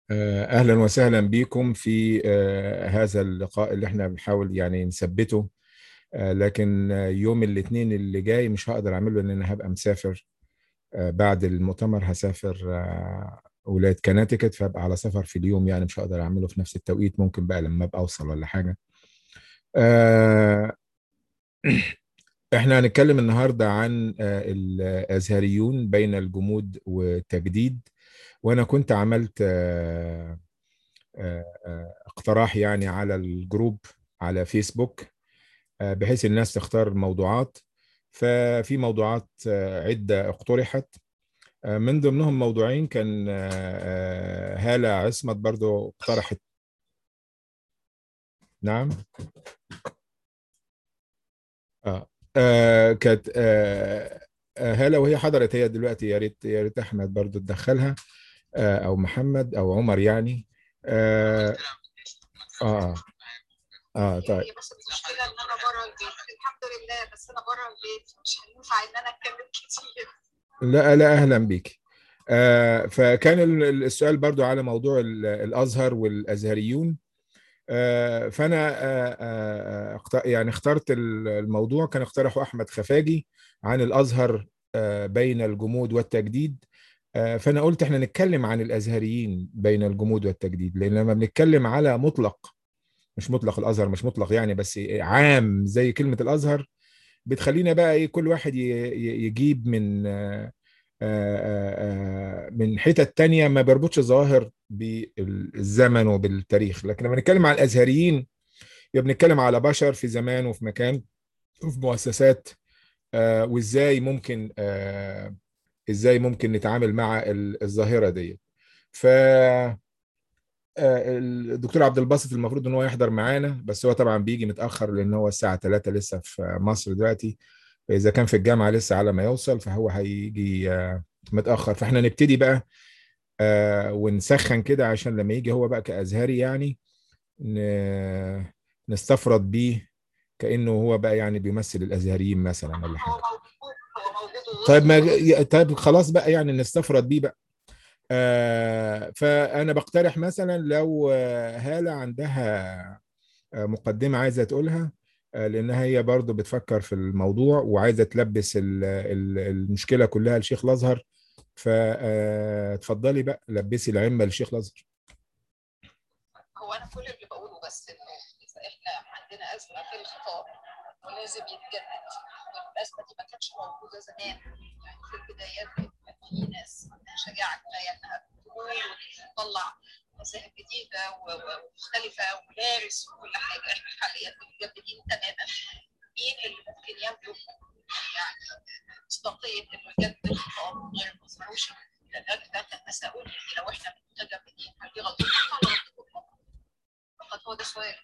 أهلا وسهلا بكم في آه، هذا اللقاء اللي احنا بنحاول يعني نثبته آه، لكن آه، يوم الاثنين اللي جاي مش هقدر اعمله لان انا هبقى مسافر آه، بعد المؤتمر هسافر آه، ولاية كناتيكت فابقى على سفر في اليوم يعني مش هقدر اعمله في نفس التوقيت ممكن بقى لما ابقى اوصل ولا حاجة آه، احنا هنتكلم النهارده عن آه، الازهريون بين الجمود والتجديد وانا كنت عملت آه، آه، آه، اقتراح يعني على الجروب على فيسبوك آه، بحيث الناس تختار موضوعات ففي موضوعات آه، عدة اقترحت آه، من ضمنهم موضوعين كان آه، آه، هالة عصمت برضو اقترحت نعم اه آه، كانت آه، آه، هالة وهي حضرت هي دلوقتي يا ريت يا ريت احمد برضو تدخلها آه، او محمد او عمر يعني اه اه, آه طيب هي بس المشكله ان انا بره البيت الحمد لله بس انا بره البيت مش هينفع ان انا اتكلم كتير لا لا اهلا بيك آه فكان ال- ال- السؤال برضو على موضوع ال- الازهر والازهريون آه فانا آه آه اخت- يعني اخترت ال- الموضوع كان اقترحه احمد خفاجي عن الازهر آه بين الجمود والتجديد آه فانا قلت احنا نتكلم عن الازهريين بين الجمود والتجديد لان لما بنتكلم على مطلق مش مطلق الازهر مش مطلق يعني بس عام زي كلمه الازهر بتخلينا بقى ايه كل واحد ي- ي- يجيب من آه، آه، آه، من حتت تانية ما بيربطش الظواهر بالزمن وبالتاريخ لكن لما نتكلم على الازهريين يبقى بنتكلم على بشر في زمان وفي مكان وفي مؤسسات آه، وازاي ممكن آه، ازاي ممكن نتعامل مع ال- الظاهرة دي ف آه، الدكتور عبد الباسط المفروض ان هو يحضر معانا بس هو طبعا بيجي متاخر لان هو الساعه 3 لسه في مصر دلوقتي فاذا كان في الجامعه لسه على ما يوصل فهو هيجي آه، متاخر فاحنا نبتدي بقى آه، ونسخن كده عشان لما يجي هو بقى كازهري يعني ن- نستفرد بيه كانه هو بقى يعني بيمثل الازهريين مثلا ولا هو حاجه موجود هو موجود طيب ما طيب خلاص بقى يعني نستفرد بيه بقى آه، فأنا بقترح مثلا لو آه، هالة عندها آه، مقدمة عايزة تقولها آه، لأنها هي برضو بتفكر في الموضوع وعايزة تلبس ال- ال- المشكلة كلها لشيخ الأزهر فتفضلي بقى لبسي العمة لشيخ الأزهر هو انا كل اللي بقوله بس انه اذا احنا عندنا ازمه في الخطاب ولازم يتجدد والازمه دي ما كانتش موجوده زمان يعني في البدايات كان في ناس عندها شجاعه كفايه انها تقول وتطلع مذاهب جديده و- و- ومختلفه ومدارس وكل حاجه احنا حاليا متجددين تماما مين اللي ممكن يملك يعني مصداقيه انه يجدد الخطاب غير ما يظهروش ده ده كان تساؤل لو احنا متجمدين هل دي غلطتنا ولا غلطتهم؟ فقط هو ده سؤال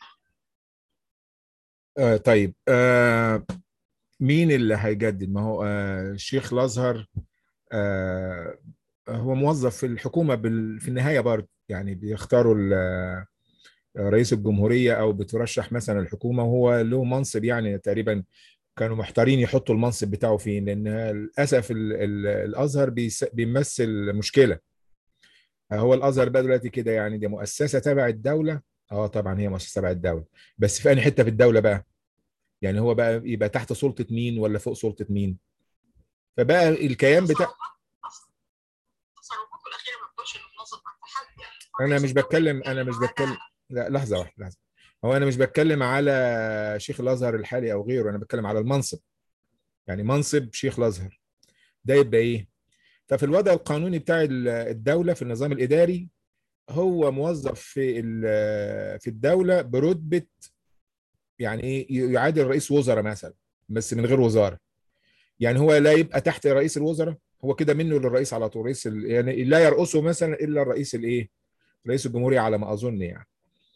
آه، طيب آه، مين اللي هيجدد ما هو آه، شيخ الأزهر آه، هو موظف في الحكومة بال... في النهاية برضه يعني بيختاروا ال- رئيس الجمهورية أو بترشح مثلا الحكومة وهو له منصب يعني تقريبا كانوا محتارين يحطوا المنصب بتاعه فين لأن للأسف ال... ال... الأزهر بيس... بيمثل مشكلة هو الأزهر بقى دلوقتي كده يعني دي مؤسسة تبع الدولة اه طبعا هي مؤسسة تبع الدولة بس في أنهي حتة في الدولة بقى يعني هو بقى يبقى تحت سلطة مين ولا فوق سلطة مين فبقى الكيان بتاع تصرفاته الاخيره ما تكونش المنظم مع التحدي انا مش بتكلم انا مش بتكلم لا لحظه واحده لحظه هو انا مش بتكلم على شيخ الازهر الحالي او غيره انا بتكلم على المنصب يعني منصب شيخ الازهر ده يبقى ايه ففي الوضع القانوني بتاع ال- الدوله في النظام الاداري هو موظف في ال- في الدوله برتبه يعني ايه يعادل رئيس وزراء مثلا بس من غير وزاره يعني هو لا يبقى تحت رئيس الوزراء هو كده منه للرئيس على طول رئيس ال- يعني لا يرأسه مثلا الا الرئيس الايه رئيس الجمهوريه على ما اظن يعني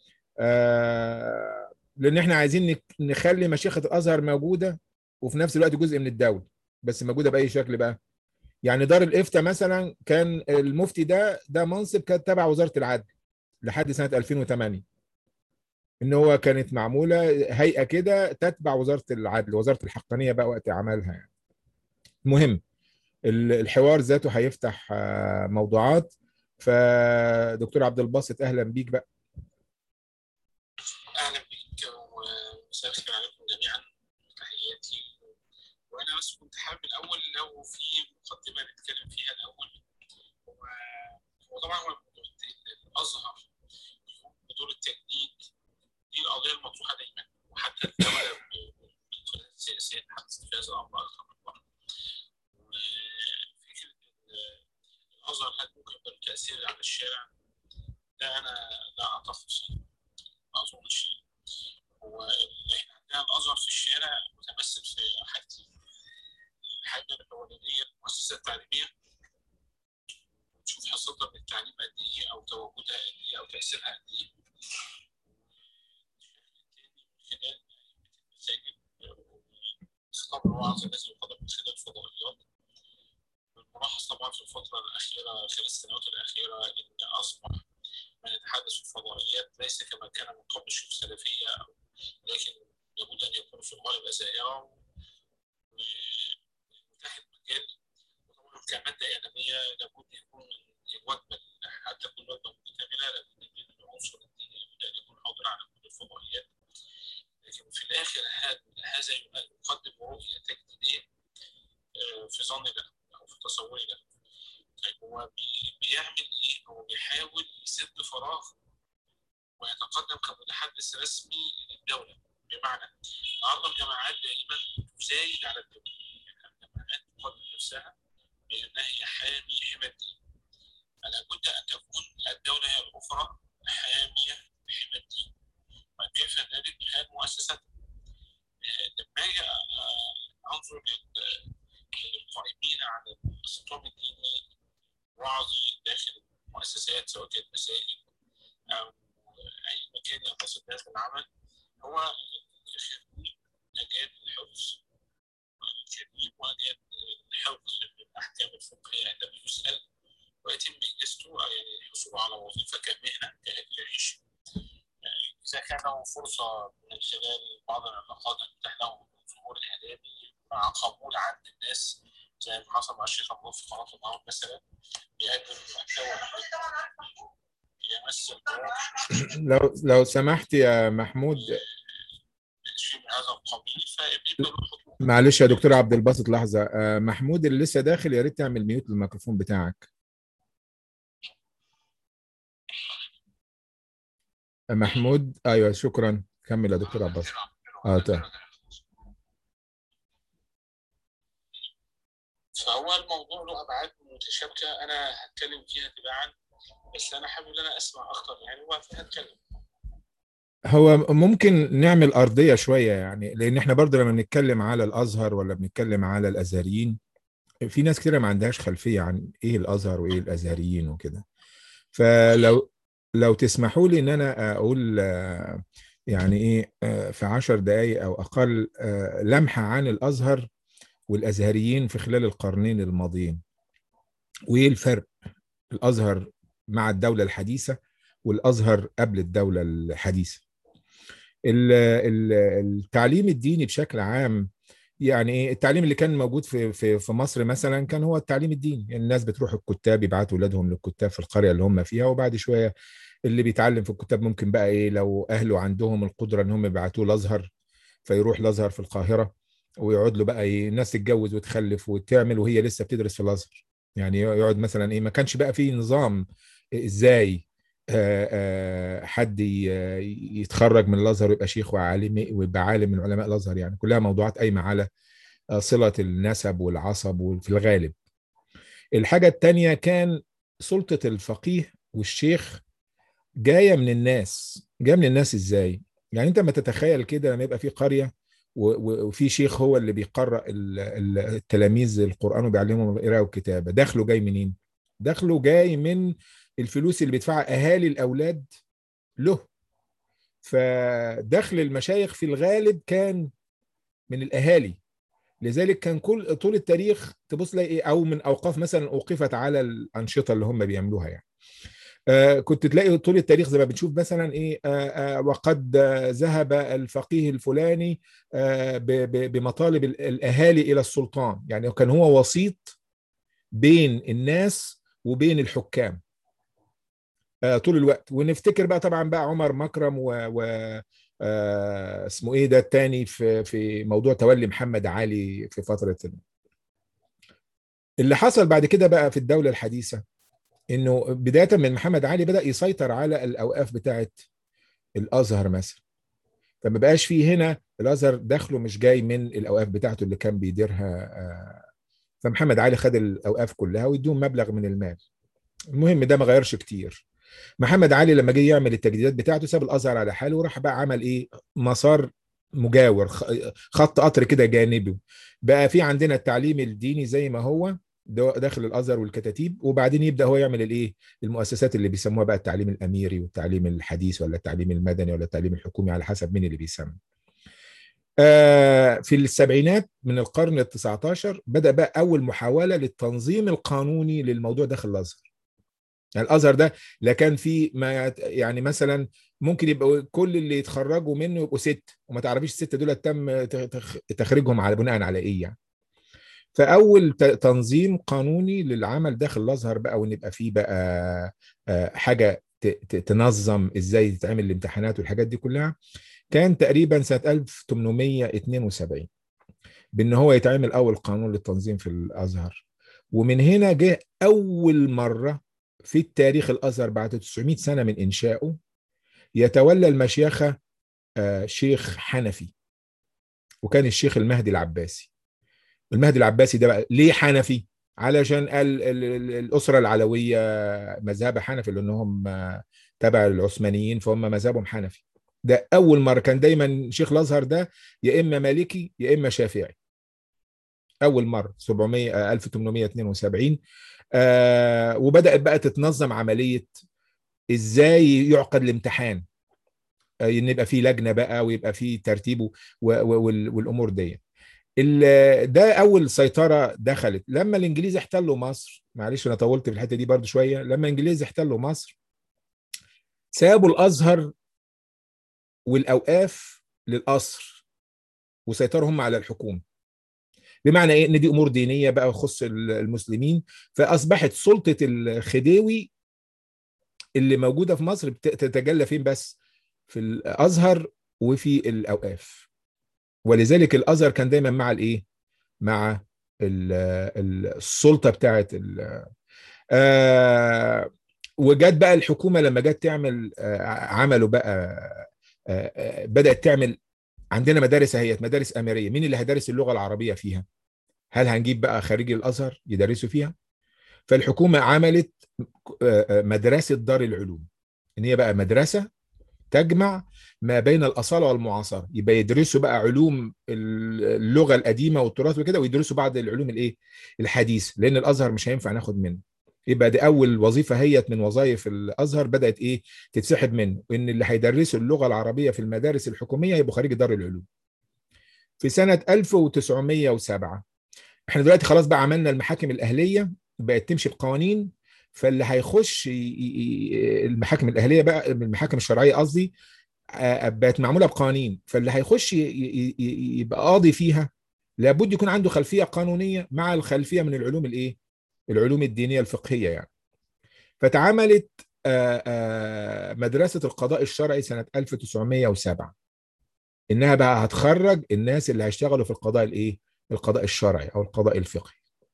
آه لان احنا عايزين نك- نخلي مشيخه الازهر موجوده وفي نفس الوقت جزء من الدوله بس موجوده باي شكل بقى يعني دار الافتاء مثلا كان المفتي ده ده منصب كان تبع وزاره العدل لحد سنه 2008 ان هو كانت معموله هيئه كده تتبع وزاره العدل وزاره الحقانيه بقى وقت عملها يعني المهم ال- الحوار ذاته هيفتح آه، موضوعات فدكتور عبد الباسط اهلا بيك بقى اهلا بيك ومساء الخير عليكم جميعا تحياتي وانا بس كنت حابب الاول لو في مقدمه نتكلم فيها الاول هو هو طبعا هو الازهر بدور التجديد دي القضيه المطروحه دايما وحتى الدوله بالقيادات السياسيه تحدثت في هذا الامر اكثر من مره وفكره الازهر هل ممكن يكون تاثير على الشارع ده انا لا اعتقد فيه ما اظنش هو احنا عندنا الازهر في الشارع متمثل في حاجتين الحاجه الاولانيه المؤسسات التعليميه تشوف حصتها من التعليم قد ايه او تواجدها قد ايه او تاثيرها قد ايه خلال المساجد خطاب الوعظ الذي يقدم من خلال الفضائيات الملاحظ طبعا في الفتره الاخيره خلال السنوات الاخيره ان اصبح من يتحدث في الفضائيات ليس كما كان من قبل الشيوخ السلفيه لكن لابد ان يكون في الغالب ازاهره ومتاح المجال وطبعا كماده اعلاميه لابد يكون الوجبه حتى تكون وجبه مكتمله لابد من العنصر الديني لابد ان يكون حاضر على كل الفضائيات لكن في الاخر هذا يقدم رؤيه تجديديه في ظني له او في تصوري له طيب هو بيعمل ايه؟ هو بيحاول يسد فراغ ويتقدم كمتحدث رسمي للدوله بمعنى النهارده الجامعات دائما تزايد على الدوله يعني الجامعات تقدم نفسها بانها هي حامي حمى الدين لابد ان تكون الدوله هي الاخرى حاميه حمى الدين وكيف ذلك من خلال مؤسساتها لما اجي انظر للقائمين على الخطاب الديني وعظي داخل المؤسسات سواء كانت مساجد او اي مكان ينتصر بهذا العمل هو خريج اجاد الحفظ خريج واجاد الحفظ للاحكام الفقهيه عندما يسال ويتم اجازته يعني حصوله على وظيفه كمهنه كاجل عيش اذا كان له فرصه من خلال بعض العلاقات ان تتاح له ظهور اعلامي مع قبول عند الناس زي ما حصل مع الشيخ ابو في قناه النهار مثلا بيقدم محتوى يمثل لو لو سمحت يا محمود شيء من هذا القبيل فبيبقى له حضور معلش يا دكتور عبد الباسط لحظه آه، محمود اللي لسه داخل يا ريت تعمل ميوت للميكروفون بتاعك آه، محمود ايوه شكرا كمل يا دكتور عبد الباسط اه تمام فهو الموضوع له ابعاد متشابكه انا هتكلم فيها تباعا بس انا حابب ان انا اسمع اكتر يعني وقتها هتكلم هو ممكن نعمل أرضية شوية يعني لأن احنا برضه لما بنتكلم على الأزهر ولا بنتكلم على الأزهريين في ناس كتير ما عندهاش خلفية عن إيه الأزهر وإيه الأزهريين وكده فلو لو تسمحوا لي إن أنا أقول آه، يعني إيه آه، في عشر دقايق أو أقل آه، لمحة عن الأزهر والأزهريين في خلال القرنين الماضيين وإيه الفرق الأزهر مع الدولة الحديثة والأزهر قبل الدولة الحديثة ال- ال- التعليم الديني بشكل عام يعني ايه التعليم اللي كان موجود في في في مصر مثلا كان هو التعليم الديني يعني الناس بتروح الكتاب يبعتوا اولادهم للكتاب في القريه اللي هم فيها وبعد شويه اللي بيتعلم في الكتاب ممكن بقى ايه لو اهله عندهم القدره ان هم يبعتوه الازهر فيروح الازهر في القاهره ويقعد له بقى ايه الناس تتجوز وتخلف وتعمل وهي لسه بتدرس في الازهر يعني يقعد مثلا ايه ما كانش بقى فيه نظام ازاي آه، آه، حد ي- يتخرج من الازهر ويبقى شيخ وعالم ويبقى عالم من علماء الازهر يعني كلها موضوعات قايمه على آه، صله النسب والعصب وفي الغالب. الحاجه الثانيه كان سلطه الفقيه والشيخ جايه من الناس، جايه من الناس ازاي؟ يعني انت ما تتخيل كده لما يبقى في قريه و- و- وفي شيخ هو اللي بيقرأ ال- ال- التلاميذ القرآن وبيعلمهم القراءة والكتابة، دخله جاي منين؟ دخله جاي من الفلوس اللي بيدفعها اهالي الاولاد له فدخل المشايخ في الغالب كان من الاهالي لذلك كان كل طول التاريخ تبص تلاقي ايه او من اوقاف مثلا اوقفت على الانشطه اللي هم بيعملوها يعني آه كنت تلاقي طول التاريخ زي ما بنشوف مثلا ايه آه آه وقد آه ذهب الفقيه الفلاني آه ب- ب- بمطالب ال- الاهالي الى السلطان يعني كان هو وسيط بين الناس وبين الحكام آه، طول الوقت ونفتكر بقى طبعا بقى عمر مكرم و, و آه، اسمه ايه ده التاني في في موضوع تولي محمد علي في فتره ال- اللي حصل بعد كده بقى في الدوله الحديثه انه بدايه من محمد علي بدا يسيطر على الاوقاف بتاعه الازهر مثلا فما بقاش فيه هنا الازهر دخله مش جاي من الاوقاف بتاعته اللي كان بيديرها آه، فمحمد علي خد الاوقاف كلها ويديهم مبلغ من المال المهم ده ما غيرش كتير محمد علي لما جه يعمل التجديدات بتاعته ساب الازهر على حاله وراح بقى عمل ايه مسار مجاور خ- خط قطر كده جانبي بقى في عندنا التعليم الديني زي ما هو ده- داخل الازهر والكتاتيب وبعدين يبدا هو يعمل الايه المؤسسات اللي بيسموها بقى التعليم الاميري والتعليم الحديث ولا التعليم المدني ولا التعليم الحكومي على حسب مين اللي بيسمي آه، في السبعينات من القرن ال 19 بدا بقى اول محاوله للتنظيم القانوني للموضوع داخل الازهر يعني الازهر ده لا كان فيه ما يت- يعني مثلا ممكن يبقى كل اللي يتخرجوا منه يبقوا ست وما تعرفيش الست دول تم ت- تخ- تخريجهم على بناء على ايه يعني فاول ت- تنظيم قانوني للعمل داخل الازهر بقى وان يبقى فيه بقى آه، حاجه ت- ت- تنظم ازاي تتعمل الامتحانات والحاجات دي كلها كان تقريبا سنه 1872 بان هو يتعمل اول قانون للتنظيم في الازهر ومن هنا جه اول مره في التاريخ الازهر بعد 900 سنه من انشائه يتولى المشيخه آه، شيخ حنفي وكان الشيخ المهدي العباسي المهدي العباسي ده بقى ليه حنفي علشان ال- ال- ال- الاسره العلويه مذهب حنفي لانهم آه، تبع العثمانيين فهم مذهبهم حنفي ده اول مره كان دايما شيخ الازهر ده يا اما مالكي يا اما شافعي اول مره 700 آه، 1872 آه وبدات بقى تتنظم عمليه ازاي يعقد الامتحان آه، ان يبقى في لجنه بقى ويبقى في ترتيب و- و- وال- والامور دي ال- ده اول سيطره دخلت لما الانجليز احتلوا مصر معلش انا طولت في الحته دي برضو شويه لما الانجليز احتلوا مصر سابوا الازهر والاوقاف للقصر وسيطروا هم على الحكومه بمعنى ايه ان دي امور دينيه بقى تخص المسلمين فاصبحت سلطه الخديوي اللي موجوده في مصر بت- تتجلى فين بس في الازهر وفي الاوقاف ولذلك الازهر كان دايما مع الايه مع ال- ال- السلطه بتاعه ال- آه وجت بقى الحكومه لما جت تعمل آه عملوا بقى آه آه بدات تعمل عندنا مدارس اهيت مدارس اميريه مين اللي هيدرس اللغه العربيه فيها هل هنجيب بقى خريجي الازهر يدرسوا فيها فالحكومه عملت آه، آه، مدرسه دار العلوم ان هي بقى مدرسه تجمع ما بين الاصاله والمعاصره يبقى يدرسوا بقى علوم اللغه القديمه والتراث وكده ويدرسوا بعض العلوم الايه الحديث لان الازهر مش هينفع ناخد منه يبقى دي اول وظيفه هيت من وظائف الازهر بدات ايه تتسحب منه ان اللي هيدرسوا اللغه العربيه في المدارس الحكوميه يبقوا خريج دار العلوم في سنه 1907 احنا دلوقتي خلاص بقى عملنا المحاكم الاهليه بقت تمشي بقوانين فاللي هيخش ي- ي- المحاكم الاهليه بقى المحاكم الشرعيه قصدي آه، بقت معموله بقوانين فاللي هيخش ي- ي- ي- يبقى قاضي فيها لابد يكون عنده خلفيه قانونيه مع الخلفيه من العلوم الايه العلوم الدينيه الفقهيه يعني فتعملت آه، آه، مدرسه القضاء الشرعي سنه 1907 انها بقى هتخرج الناس اللي هيشتغلوا في القضاء الايه القضاء الشرعي او القضاء الفقهي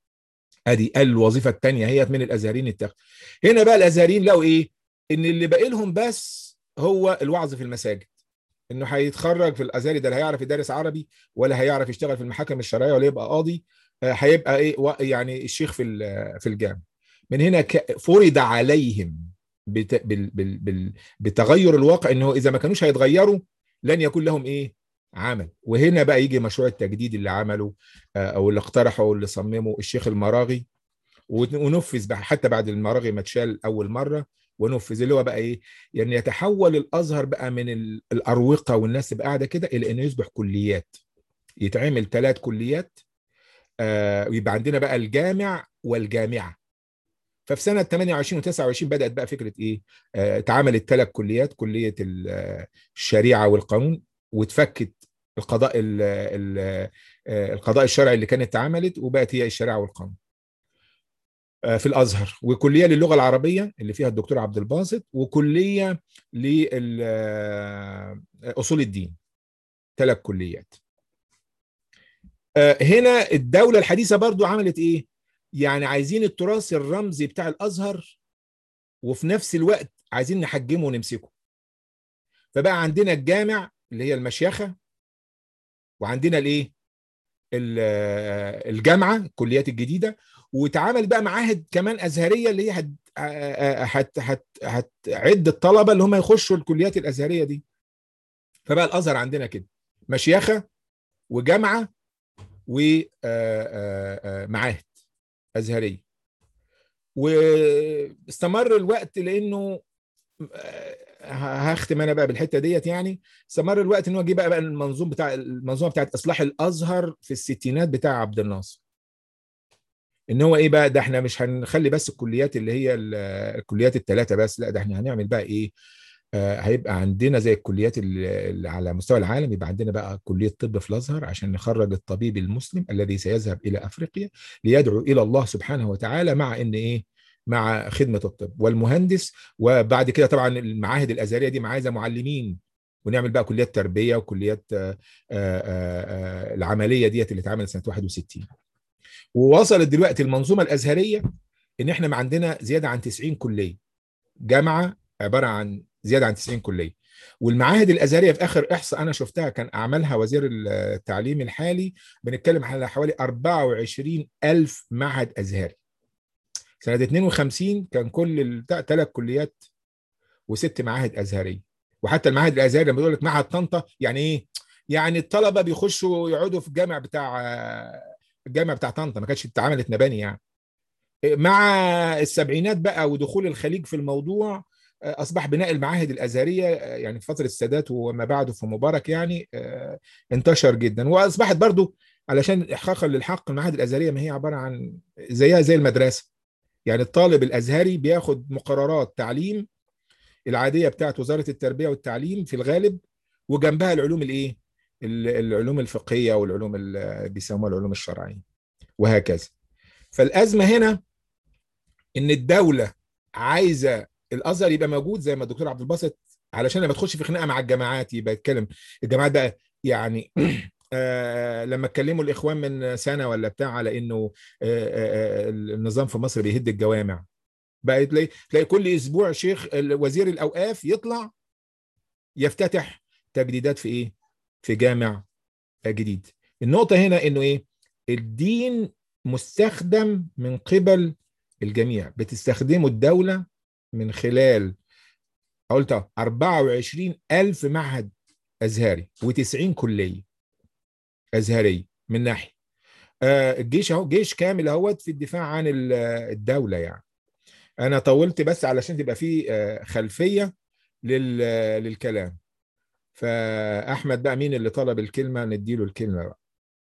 ادي الوظيفه الثانيه هي من الازهريين التق... هنا بقى الازهريين لقوا ايه ان اللي باقي لهم بس هو الوعظ في المساجد انه هيتخرج في الازهري ده لا هيعرف يدرس عربي ولا هيعرف يشتغل في المحاكم الشرعيه ولا يبقى قاضي آه، هيبقى ايه و- يعني الشيخ في ال- في الجامع من هنا ك- فرض عليهم بت... بال... بال... بال... بتغير الواقع انه اذا ما كانوش هيتغيروا لن يكون لهم ايه عمل وهنا بقى يجي مشروع التجديد اللي عمله آه، او اللي اقترحه او اللي صممه الشيخ المراغي ون- ونفذ بقى حتى بعد المراغي ما اتشال اول مره ونفذ اللي هو بقى ايه يعني يتحول الازهر بقى من ال- الاروقه والناس تبقى قاعده كده الى انه يصبح كليات يتعمل ثلاث كليات آه ويبقى عندنا بقى الجامع والجامعه ففي سنه 28 و29 بدات بقى فكره ايه آه اتعملت ثلاث كليات كليه ال- آه، الشريعه والقانون واتفكت القضاء ال ال آه، القضاء الشرعي اللي كانت اتعملت وبقت هي الشريعه والقانون آه، في الازهر وكليه للغه العربيه اللي فيها الدكتور عبد الباسط وكليه لاصول الدين ثلاث كليات آه، هنا الدوله الحديثه برضو عملت ايه يعني عايزين التراث الرمزي بتاع الازهر وفي نفس الوقت عايزين نحجمه ونمسكه فبقى عندنا الجامع اللي هي المشيخه وعندنا الايه ال- آه، الجامعه الكليات الجديده واتعمل بقى معاهد كمان ازهريه اللي هي هت هت هت هتعد الطلبه اللي هم يخشوا الكليات الازهريه دي فبقى الازهر عندنا كده مشيخه وجامعه ومعاهد ازهريه واستمر الوقت لانه آه، هختم انا بقى بالحته ديت يعني استمر الوقت ان هو جه بقى, بقى المنظوم بتاع المنظومه بتاعت اصلاح الازهر في الستينات بتاع عبد الناصر ان هو ايه بقى ده احنا مش هنخلي بس الكليات اللي هي ال- الكليات الثلاثه بس لا ده احنا هنعمل بقى ايه آه هيبقى عندنا زي الكليات اللي اللي على مستوى العالم يبقى عندنا بقى كليه طب في الازهر عشان نخرج الطبيب المسلم الذي سيذهب الى افريقيا ليدعو الى الله سبحانه وتعالى مع ان ايه مع خدمه الطب والمهندس وبعد كده طبعا المعاهد الازهريه دي عايزه معلمين ونعمل بقى كليات تربيه وكليات آه، آه، آه، العمليه ديت اللي اتعملت سنه 61 ووصلت دلوقتي المنظومه الازهريه ان احنا ما عندنا زياده عن 90 كليه جامعه عباره عن زياده عن 90 كليه والمعاهد الازهريه في اخر احصاء انا شفتها كان اعملها وزير التعليم الحالي بنتكلم على حوالي 24 الف معهد ازهري سنه 52 كان كل ثلاث كليات وست معاهد ازهريه وحتى المعاهد الازهريه لما بيقول لك معهد طنطا يعني ايه يعني الطلبه بيخشوا يقعدوا في الجامع بتاع الجامع بتاع طنطا ما كانتش اتعملت مباني يعني مع السبعينات بقى ودخول الخليج في الموضوع اصبح بناء المعاهد الازهريه يعني في فتره السادات وما بعده في مبارك يعني انتشر جدا واصبحت برضو علشان احقاقا للحق المعاهد الازهريه ما هي عباره عن زيها زي المدرسه يعني الطالب الازهري بياخد مقررات تعليم العاديه بتاعت وزاره التربيه والتعليم في الغالب وجنبها العلوم الايه العلوم الفقهيه والعلوم اللي بيسموها العلوم الشرعيه وهكذا فالازمه هنا ان الدوله عايزه الازهر يبقى موجود زي ما الدكتور عبد الباسط علشان لما تخش في خناقه مع الجامعات يبقى يتكلم الجامعات بقى يعني آه لما اتكلموا الاخوان من سنه ولا بتاع على انه آه آه النظام في مصر بيهد الجوامع بقى تلاقي تلاقي كل اسبوع شيخ وزير الاوقاف يطلع يفتتح تجديدات في ايه؟ في جامع جديد. النقطه هنا انه ايه؟ الدين مستخدم من قبل الجميع بتستخدمه الدوله من خلال قلت 24 ألف معهد أزهري و90 كلية أزهرية من ناحية آه الجيش اهو جيش كامل اهوت في الدفاع عن الدولة يعني أنا طولت بس علشان تبقى في آه خلفية للكلام فأحمد بقى مين اللي طلب الكلمة نديله الكلمة بقى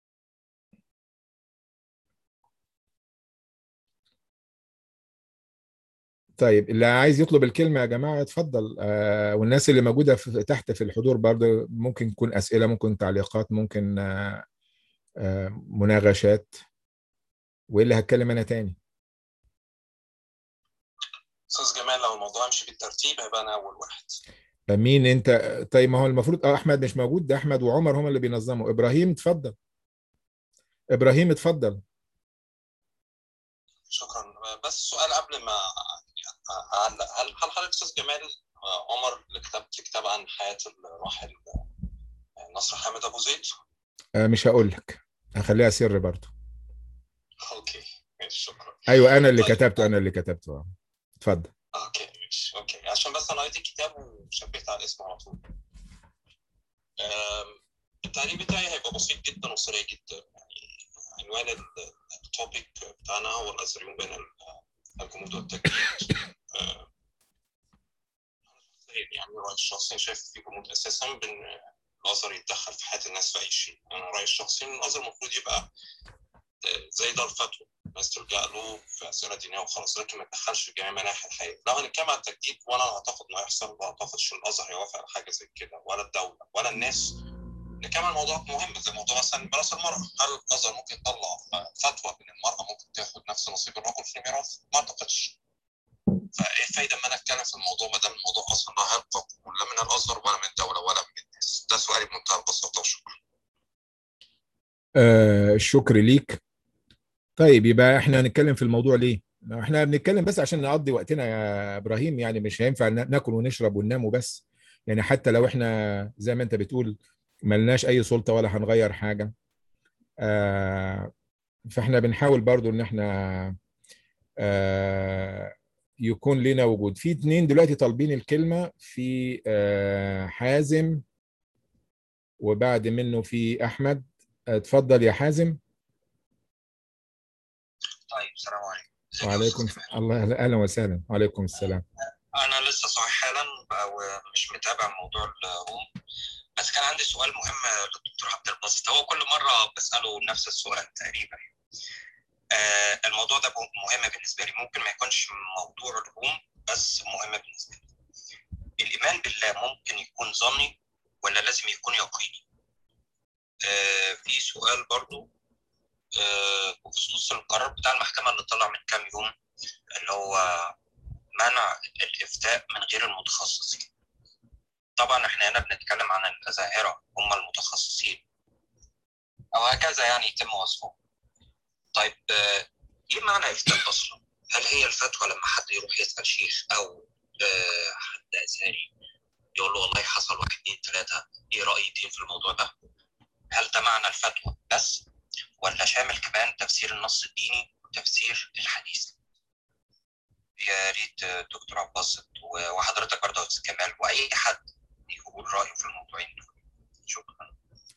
طيب اللي عايز يطلب الكلمة يا جماعة اتفضل آه والناس اللي موجودة في تحت في الحضور برضه ممكن تكون أسئلة ممكن تعليقات ممكن آه آه مناقشات وإلا هتكلم أنا تاني أستاذ جمال لو الموضوع يمشي بالترتيب هيبقى أنا أول واحد مين أنت طيب ما هو المفروض أه أحمد مش موجود ده أحمد وعمر هم اللي بينظموا إبراهيم اتفضل إبراهيم اتفضل شكرا بس سؤال قبل ما هل هل حضرتك استاذ جمال عمر اللي كتبت كتاب عن حياه الراحل نصر حامد ابو زيد؟ آه مش هقول لك هخليها سر برضه اوكي ماشي شكرا ايوه انا اللي طيب. كتبته انا اللي كتبته اتفضل اوكي ماشي اوكي عشان بس انا قريت الكتاب وشبهت على الاسم على طول التعليق بتاعي هيبقى بسيط جدا وسريع جدا يعني عنوان التوبيك بتاعنا هو الازهريون بين الجمود والتجديد يعني رأيي الشخصي شايف في جمود اساسا بان الازهر يتدخل في حياه الناس في اي شيء انا رايي الشخصي ان الازهر المفروض يبقى زي دار فتوى الناس تلجا له في اسئله دينيه وخلاص لكن ما يتدخلش في جميع مناحي الحياه لو هنتكلم عن التجديد وانا اعتقد ما يحصل ما اعتقدش ان الازهر يوافق على حاجه زي كده ولا الدوله ولا الناس نكمل موضوع مهم زي موضوع مثلا ميراث المرأة هل الأزهر ممكن يطلع فتوى إن المرأة ممكن تاخد نفس نصيب الرجل في الميراث؟ ما أعتقدش. فإيه الفايدة إن أنا أتكلم في الموضوع ما دام الموضوع أصلا لا ينطق لا من الأزهر ولا من الدولة ولا من الناس. ده سؤالي بمنتهى البساطة وشكرا. آه الشكر ليك طيب يبقى احنا هنتكلم في الموضوع ليه احنا بنتكلم بس عشان نقضي وقتنا يا ابراهيم يعني مش هينفع نا- ناكل ونشرب وننام وبس يعني حتى لو احنا زي ما انت بتقول ملناش اي سلطة ولا هنغير حاجة آه فاحنا بنحاول برضو ان احنا آه يكون لنا وجود في اتنين دلوقتي طالبين الكلمة في آه حازم وبعد منه في احمد اتفضل يا حازم طيب السلام عليكم. وعليكم الله اهلا وسهلا وعليكم السلام أنا لسه صاحي حالا ومش متابع موضوع الروم بس كان عندي سؤال مهم للدكتور عبد الباسط هو كل مرة بسأله نفس السؤال تقريبا آه الموضوع ده مهم بالنسبة لي ممكن ما يكونش موضوع الروم بس مهم بالنسبة لي الإيمان بالله ممكن يكون ظني ولا لازم يكون يقيني آه في سؤال برضو آه بخصوص القرار بتاع المحكمة اللي طلع من كام يوم اللي هو منع الإفتاء من غير المتخصصين طبعا احنا هنا بنتكلم عن الأزاهرة هم المتخصصين أو هكذا يعني يتم وصفهم طيب آه، ايه معنى إفتاء أصلا؟ هل هي الفتوى لما حد يروح يسأل شيخ أو آه، حد أزهري يقول له والله حصل واحد اتنين تلاتة ايه رأي الدين في الموضوع ده؟ هل ده معنى الفتوى بس ولا شامل كمان تفسير النص الديني وتفسير الحديث؟ يا ريت آه، دكتور عباس و- وحضرتك برضه يا أستاذ كمال واي حد يقول رايه في الموضوعين دول شكرا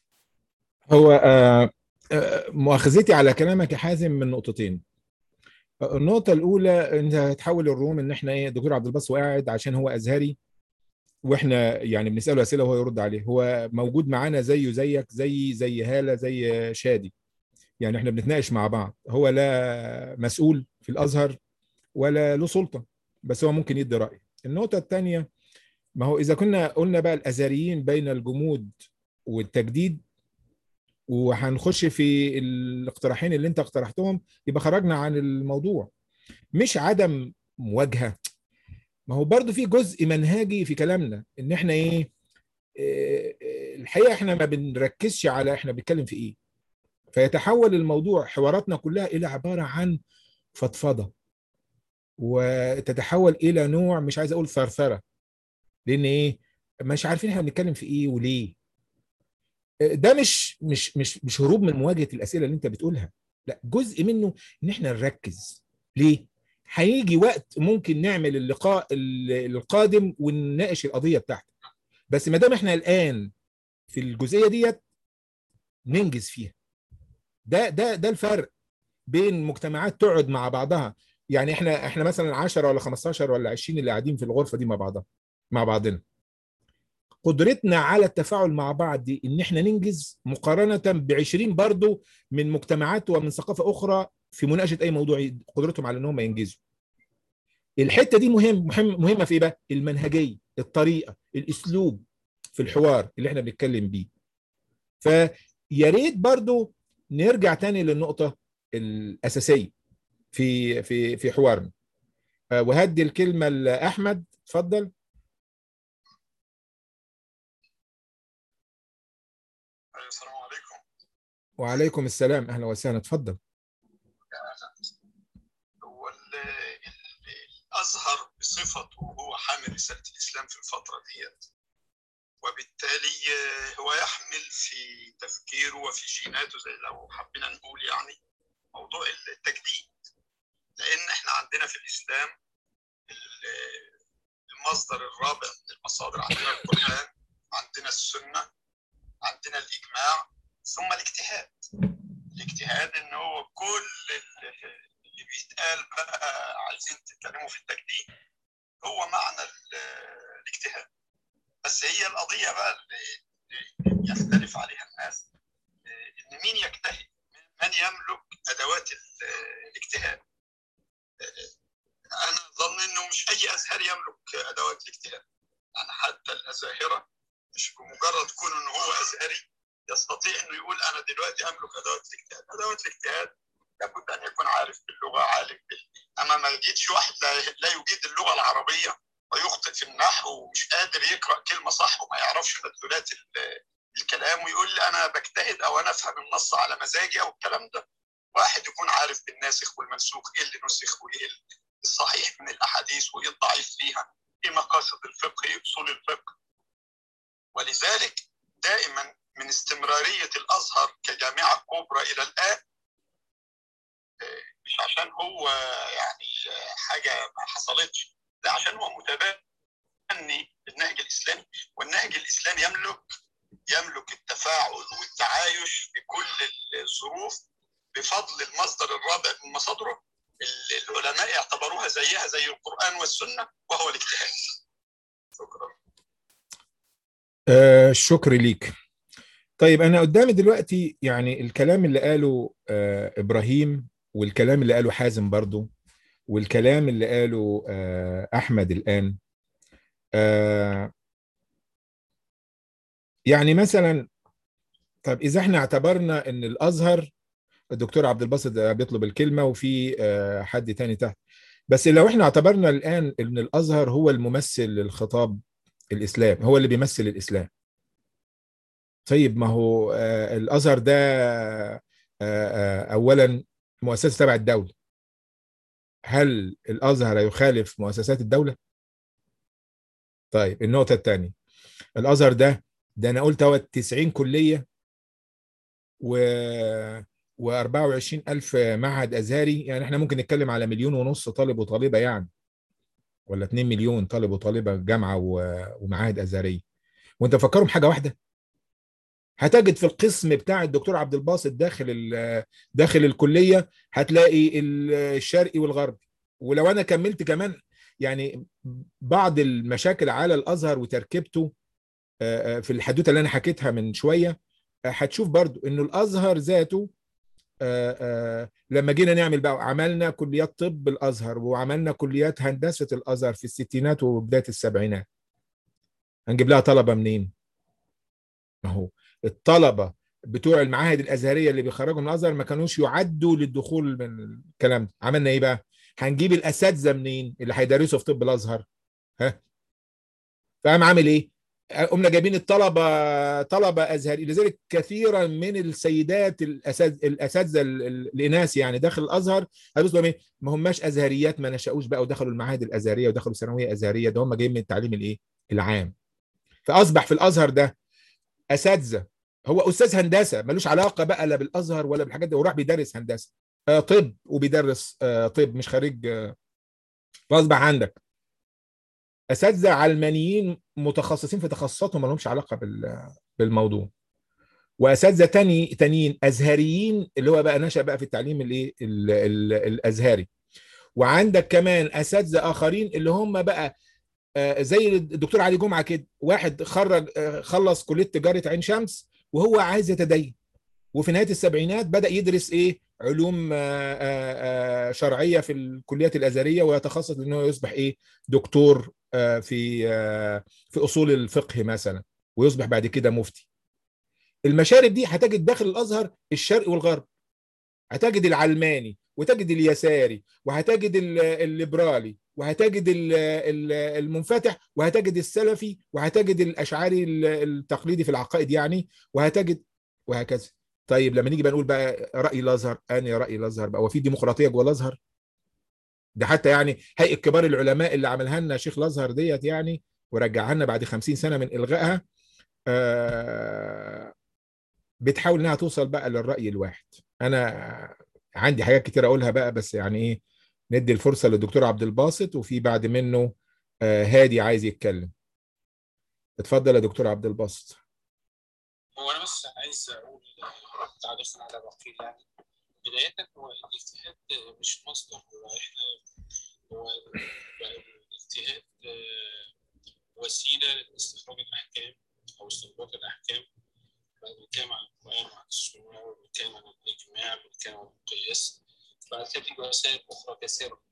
هو آه، آه، مؤاخذتي على كلامك يا حازم من نقطتين آه، النقطة الأولى أنت هتحول الروم إن إحنا إيه دكتور عبد الباسط قاعد عشان هو أزهري وإحنا يعني بنسأله أسئلة وهو يرد عليه هو موجود معانا زيه زيك زي زي هالة زي شادي يعني إحنا بنتناقش مع بعض هو لا مسؤول في الأزهر ولا له سلطة بس هو ممكن يدي رأي النقطة الثانية ما هو إذا كنا قلنا بقى الأزهريين بين الجمود والتجديد وهنخش في الاقتراحين اللي انت اقترحتهم يبقى خرجنا عن الموضوع مش عدم مواجهة ما هو برضو في جزء منهجي في كلامنا ان احنا ايه إيه، الحقيقة احنا ما بنركزش على احنا بنتكلم في ايه فيتحول الموضوع حواراتنا كلها الى عبارة عن فضفضة وتتحول الى نوع مش عايز اقول ثرثرة لان ايه مش عارفين احنا بنتكلم في ايه وليه ده مش مش مش مش هروب من مواجهه الاسئله اللي انت بتقولها لا جزء منه ان احنا نركز ليه هيجي وقت ممكن نعمل اللقاء ال- القادم ونناقش القضيه بتاعتك بس ما دام احنا الان في الجزئيه ديت ننجز فيها ده ده ده الفرق بين مجتمعات تقعد مع بعضها يعني احنا احنا مثلا 10 ولا 15 ولا 20 اللي قاعدين في الغرفه دي مع بعضها مع بعضنا قدرتنا على التفاعل مع بعض دي ان احنا ننجز مقارنه ب 20 برضو من مجتمعات ومن ثقافه اخرى في مناقشه اي موضوع قدرتهم على ان هم ينجزوا الحته دي مهم مهم مهمه في ايه بقى المنهجيه الطريقه الاسلوب في الحوار اللي احنا بنتكلم بيه فيا ريت برضو نرجع تاني للنقطه الاساسيه في في في حوارنا آه، وهدي الكلمه لاحمد اتفضل أيوة، السلام عليكم وعليكم السلام اهلا وسهلا اتفضل هو ال- ال- الازهر بصفته هو حامل رساله الاسلام في الفتره ديت وبالتالي آه، هو يحمل في تفكيره وفي جيناته زي لو حبينا نقول يعني موضوع التجديد لان احنا عندنا في الاسلام ال- المصدر الرابع من المصادر عندنا القران عندنا السنه عندنا الاجماع ثم الاجتهاد الاجتهاد ان هو كل ال- اللي بيتقال بقى عايزين تتكلموا في التجديد هو معنى ال- الاجتهاد بس هي القضيه بقى اللي اللي يختلف عليها الناس آه، ان مين يجتهد من يملك ادوات ال- الاجتهاد آه، انا ظن انه مش اي ازهري يملك ادوات الاجتهاد يعني حتى الازاهره مش بمجرد كون ان هو ازهري يستطيع انه يقول انا دلوقتي املك ادوات الاجتهاد ادوات الاجتهاد لابد ان يكون عارف باللغه عالم بال... اما ما يجيش واحد لا, لا يجيد اللغه العربيه ويخطئ في النحو ومش قادر يقرا كلمه صح وما يعرفش مدلولات الكلام ويقول لي انا بجتهد او انا افهم النص على مزاجي او الكلام ده واحد يكون عارف بالناسخ والمنسوخ ايه اللي نسخ وايه الصحيح من الاحاديث وايه الضعيف فيها ايه مقاصد الفقه ايه اصول الفقه ولذلك دائما من استمراريه الازهر كجامعه كبرى الى الان مش عشان هو يعني حاجه ما حصلتش لا عشان هو متبني النهج الاسلامي والنهج الاسلامي يملك يملك التفاعل والتعايش في كل الظروف بفضل المصدر الرابع من مصادره اللي العلماء يعتبروها زيها زي القرآن والسنة وهو الاجتهاد شكرا آه شكر ليك طيب أنا قدامي دلوقتي يعني الكلام اللي قاله آه إبراهيم والكلام اللي قاله حازم برضو والكلام اللي قاله آه أحمد الآن آه يعني مثلا طب إذا احنا اعتبرنا أن الأزهر الدكتور عبد الباسط بيطلب الكلمة وفي حد تاني تحت بس لو احنا اعتبرنا الآن أن الأزهر هو الممثل للخطاب الإسلام هو اللي بيمثل الإسلام طيب ما هو الأزهر ده أولا مؤسسة تبع الدولة هل الأزهر يخالف مؤسسات الدولة؟ طيب النقطة الثانية الأزهر ده ده أنا قلت هو 90 كلية و و24 ألف معهد أزهري يعني احنا ممكن نتكلم على مليون ونص طالب وطالبة يعني ولا 2 مليون طالب وطالبة جامعة ومعاهد أزهرية وانت فكرهم حاجة واحدة هتجد في القسم بتاع الدكتور عبد الباسط داخل داخل الكلية هتلاقي الشرقي والغربي ولو أنا كملت كمان يعني بعض المشاكل على الأزهر وتركيبته في الحدوتة اللي أنا حكيتها من شوية هتشوف برضو إنه الأزهر ذاته آآ آآ لما جينا نعمل بقى عملنا كليات طب الازهر وعملنا كليات هندسه الازهر في الستينات وبدايه السبعينات هنجيب لها طلبه منين؟ ما هو الطلبه بتوع المعاهد الازهريه اللي بيخرجوا من الازهر ما كانوش يعدوا للدخول من الكلام ده عملنا ايه بقى؟ هنجيب الاساتذه منين اللي هيدرسوا في طب الازهر؟ ها؟ فقام عامل ايه؟ قمنا جايبين الطلبه طلبه ازهري لذلك كثيرا من السيدات الاساتذه الاناث يعني داخل الازهر هيبصوا ايه ما هماش ازهريات ما نشأوش بقى ودخلوا المعاهد الازهريه ودخلوا ثانويه ازهريه ده هم جايين من التعليم الايه العام فاصبح في الازهر ده اساتذه هو استاذ هندسه ملوش علاقه بقى لا بالازهر ولا بالحاجات دي وراح بيدرس هندسه آه طب وبيدرس آه طب مش خريج آه فاصبح عندك اساتذه علمانيين متخصصين في تخصصاتهم ما لهمش علاقه بالموضوع واساتذه تاني تانيين ازهريين اللي هو بقى نشا بقى في التعليم الايه الازهري وعندك كمان اساتذه اخرين اللي هم بقى زي الدكتور علي جمعه كده واحد خرج خلص كليه تجاره عين شمس وهو عايز يتدين وفي نهايه السبعينات بدا يدرس ايه علوم شرعيه في الكليات الازهريه ويتخصص انه يصبح ايه دكتور في في اصول الفقه مثلا ويصبح بعد كده مفتي المشارب دي هتجد داخل الازهر الشرق والغرب هتجد العلماني وتجد اليساري وهتجد الليبرالي وهتجد المنفتح وهتجد السلفي وهتجد الاشعري التقليدي في العقائد يعني وهتجد وهكذا طيب لما نيجي بقى نقول بقى راي الازهر انا راي الازهر بقى وفي ديمقراطيه جوه الازهر ده حتى يعني هيئه كبار العلماء اللي عملها لنا شيخ الازهر ديت يعني ورجعها لنا بعد 50 سنه من الغائها آه بتحاول انها توصل بقى للراي الواحد انا عندي حاجات كتير اقولها بقى بس يعني ايه ندي الفرصه للدكتور عبد الباسط وفي بعد منه آه هادي عايز يتكلم اتفضل يا دكتور عبد الباسط هو انا بس عايز اقول تعليقا على بقيل يعني بدايه هو الاجتهاد مش مصدر هو احنا هو الاجتهاد وسيله لاستخراج الاحكام او استنباط الاحكام بنتكلم عن القران وعن السنه وبنتكلم عن الاجماع بنتكلم عن القياس بعد كده تيجي وسائل اخرى كثيره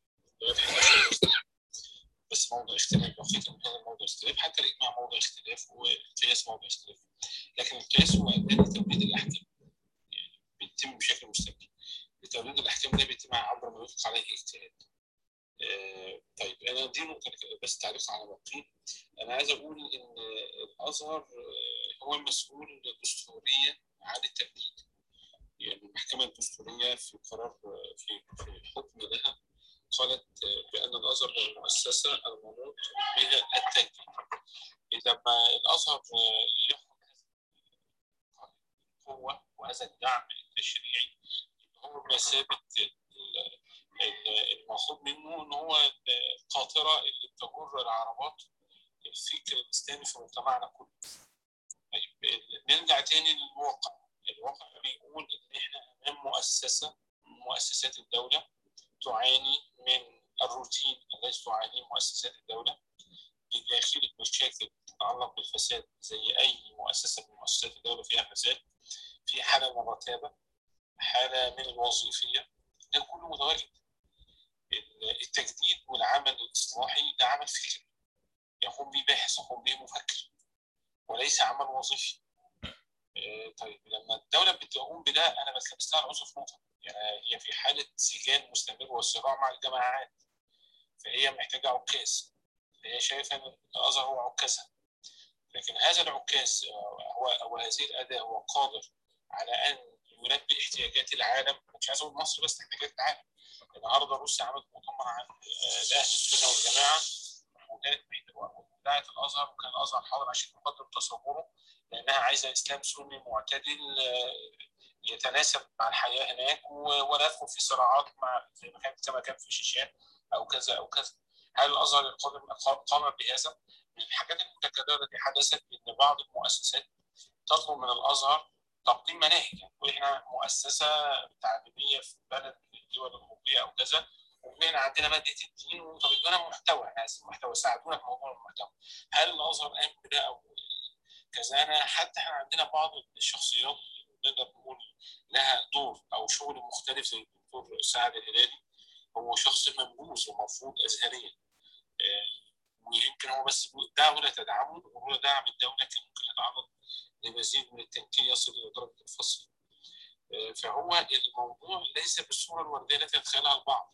بس موضع اختلاف بسيط من هذا الموضع اختلاف حتى الاجماع موضع اختلاف والقياس موضع اختلاف لكن القياس هو اداه لتوليد الاحكام يعني بيتم بشكل مستمر توليد الاحكام ده بيتم عبر ما يطلق عليه اجتهاد آه، طيب انا دي نقطه بس تعليق على باقي انا عايز اقول ان الازهر آه، هو المسؤول دستوريا عن التجديد يعني المحكمه الدستوريه في قرار آه، في في حكم لها قالت آه، بان الازهر هو المؤسسه المنوط بها التجديد لما الازهر آه، ياخذ هذه القوه وهذا الدعم التشريعي هو بمثابه ال- ال- المطلوب منه ان هو القاطره اللي بتجر العربات الفكر الاسلامي في مجتمعنا كله. طيب نرجع تاني للواقع، الواقع بيقول ان احنا امام مؤسسه من مؤسسات الدوله تعاني من الروتين الذي تعانيه مؤسسات الدوله بداخل مشاكل تتعلق بالفساد زي اي مؤسسه من مؤسسات الدوله فيها فساد في حاله من الرتابه حاله من الوظيفيه ده كله متواجد التجديد والعمل الاصلاحي ده عمل فكري يقوم به باحث يقوم به مفكر وليس عمل وظيفي آه، طيب لما الدوله بتقوم بده انا بتلبس لها العذر في نقطه يعني هي في حاله سجال مستمر وصراع مع الجماعات فهي محتاجه عكاز فهي شايفه ان الازهر هو عكازها لكن هذا العكاز آه، هو او هذه الاداه هو قادر على ان يلبي احتياجات العالم مش عايز اقول مصر بس احتياجات العالم النهارده روسيا عملت مؤتمر عن آه، الاهل السنه والجماعه وكانت دعت الازهر وكان الازهر حاضر عشان يقدم تصوره لانها عايزه اسلام سني معتدل آه، يتناسب مع الحياه هناك و- ولا يدخل في صراعات مع زي ما كان كما كان في شيشان او كذا او كذا هل الازهر القادم قام بهذا؟ من الحاجات المتكرره التي حدثت ان بعض المؤسسات تطلب من الازهر تقديم مناهج يعني واحنا مؤسسه تعليميه في بلد من الدول الاوروبيه او كذا واحنا عندنا ماده الدين وطب ادونا محتوى احنا عايزين محتوى ساعدونا في موضوع المحتوى هل الازهر قام بده او كذا انا حتى احنا عندنا بعض الشخصيات نقدر نقول لها دور او شغل مختلف زي الدكتور سعد الهلالي هو شخص منبوذ ومرفوض ازهريا آه، ويمكن هو بس الدوله تدعمه ولولا دعم الدوله كان ممكن يتعرض لمزيد من التنكيل يصل الى درجه الفصل آه، فهو الموضوع ليس بالصوره الورديه التي يتخيلها البعض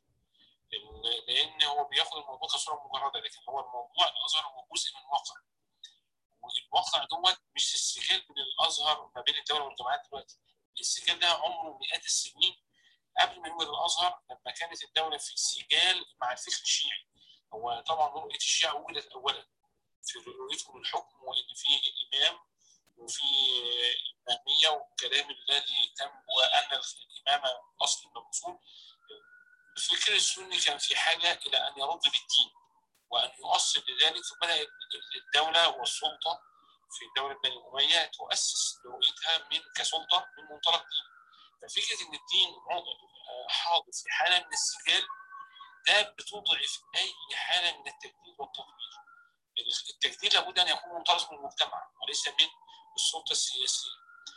ال- لان هو بياخد الموضوع كصوره مجرده لكن هو الموضوع الازهر هو جزء من واقع والواقع دوت مش السجال بين الازهر ما بين الدوله والجامعات دلوقتي السجال ده عمره مئات السنين قبل ما يوجد الازهر لما كانت الدوله في سجال مع الفكر الشيعي هو طبعا رؤيه الشيعه وجدت اولا في رؤيتهم الحكم وان في امام وفي اماميه والكلام الذي تم وان الامامه اصل من الاصول الفكر السني كان في حاجه الى ان يرد بالدين وان يؤصل لذلك فبدات الدوله والسلطه في دوله بني اميه تؤسس رؤيتها من كسلطه من منطلق دين ففكره ان الدين حاضر في حاله من السجال ده بتضعف اي حاله من التجديد والتطوير التجديد لابد ان يكون منطلق من المجتمع وليس من السلطه السياسيه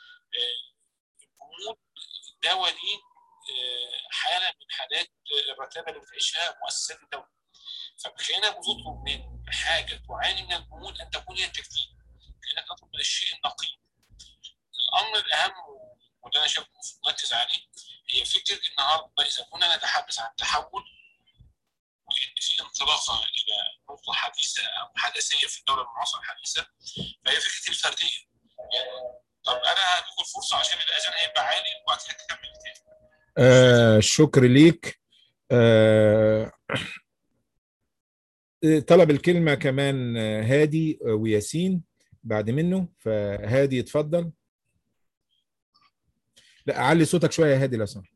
الجمود ده وليد حاله من حالات الرتابه اللي بتعيشها مؤسسات الدوله فكانك بتطلب من حاجه تعاني من الجمود ان تكون هي التجديد كانك تطلب من الشيء النقيض الامر الاهم وده انا شايف مركز عليه هي فكره النهارده اذا كنا نتحدث عن تحول وان في انطلاقه الى نقطه حديثه او حداثيه في الدوله المعاصره الحديثه فهي فكره الفرديه يعني طب انا هديكم الفرصه عشان الاذان هيبقى عالي وبعد كده تكمل تاني آه شكر ليك آه طلب الكلمة كمان هادي وياسين بعد منه فهادي اتفضل لا علي صوتك شوية يا هادي لو سمحت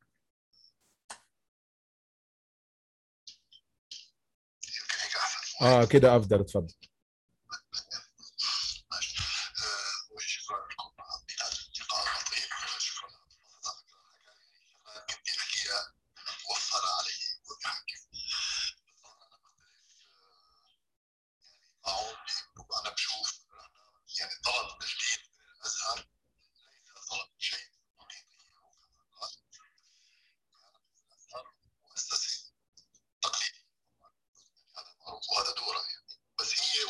اه كده افضل اتفضل وشكرا لكم من هذا اللقاء اللطيف شكرا كثير اشياء وفر علي وبحكي معهم انا بشوف يعني طلب تجديد الازهر ليس طلب شيء حقيقي الازهر مؤسسه تقليديه هذا معروف وهذا دوره يعني بس هي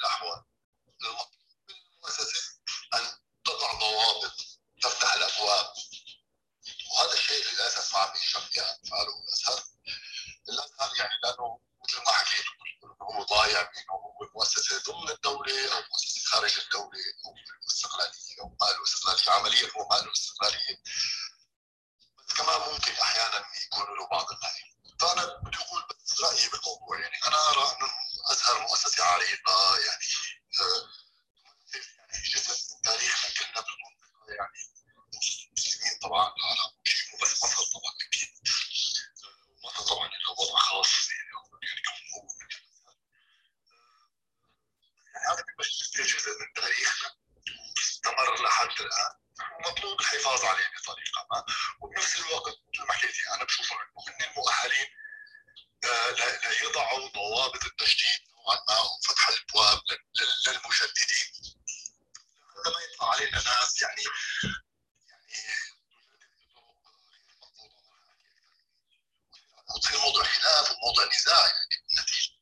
الاحوال المؤسسه ان تضع ضوابط تفتح الابواب وهذا الشيء للاسف ما عم يشم فعله الازهر الازهر يعني لانه مثل ما حكيت هو ضايع بينه هو المؤسسه ضمن الدوله او مؤسسه خارج الدوله او استقلاليه او ما له استقلاليه عمليا هو ما له استقلاليه بس كمان ممكن احيانا يكون له بعض النهي فانا بدي اقول بس رايي بالموضوع يعني انا ارى انه الازهر مؤسسه عريقه يعني آه، يعني جزء من تاريخنا كلنا بالمنطقه يعني المسلمين طبعا العرب مو بس مصر طبعا اكيد آه، مصر طبعا لها وضع خاص يعني يعني كم هو يعني هذا بالنسبه جزء من تاريخنا واستمر لحد الان ومطلوب الحفاظ عليه بطريقه ما وبنفس الوقت مثل ما حكيتي انا بشوف انه هن المؤهلين آه، ل- ليضعوا ضوابط التجديد نوعا ما وفتح الابواب لل- لل- للمجددين حتى ما يطلع علينا ناس يعني يعني وتصير موضوع خلاف وموضوع نزاع يعني بالنتيجه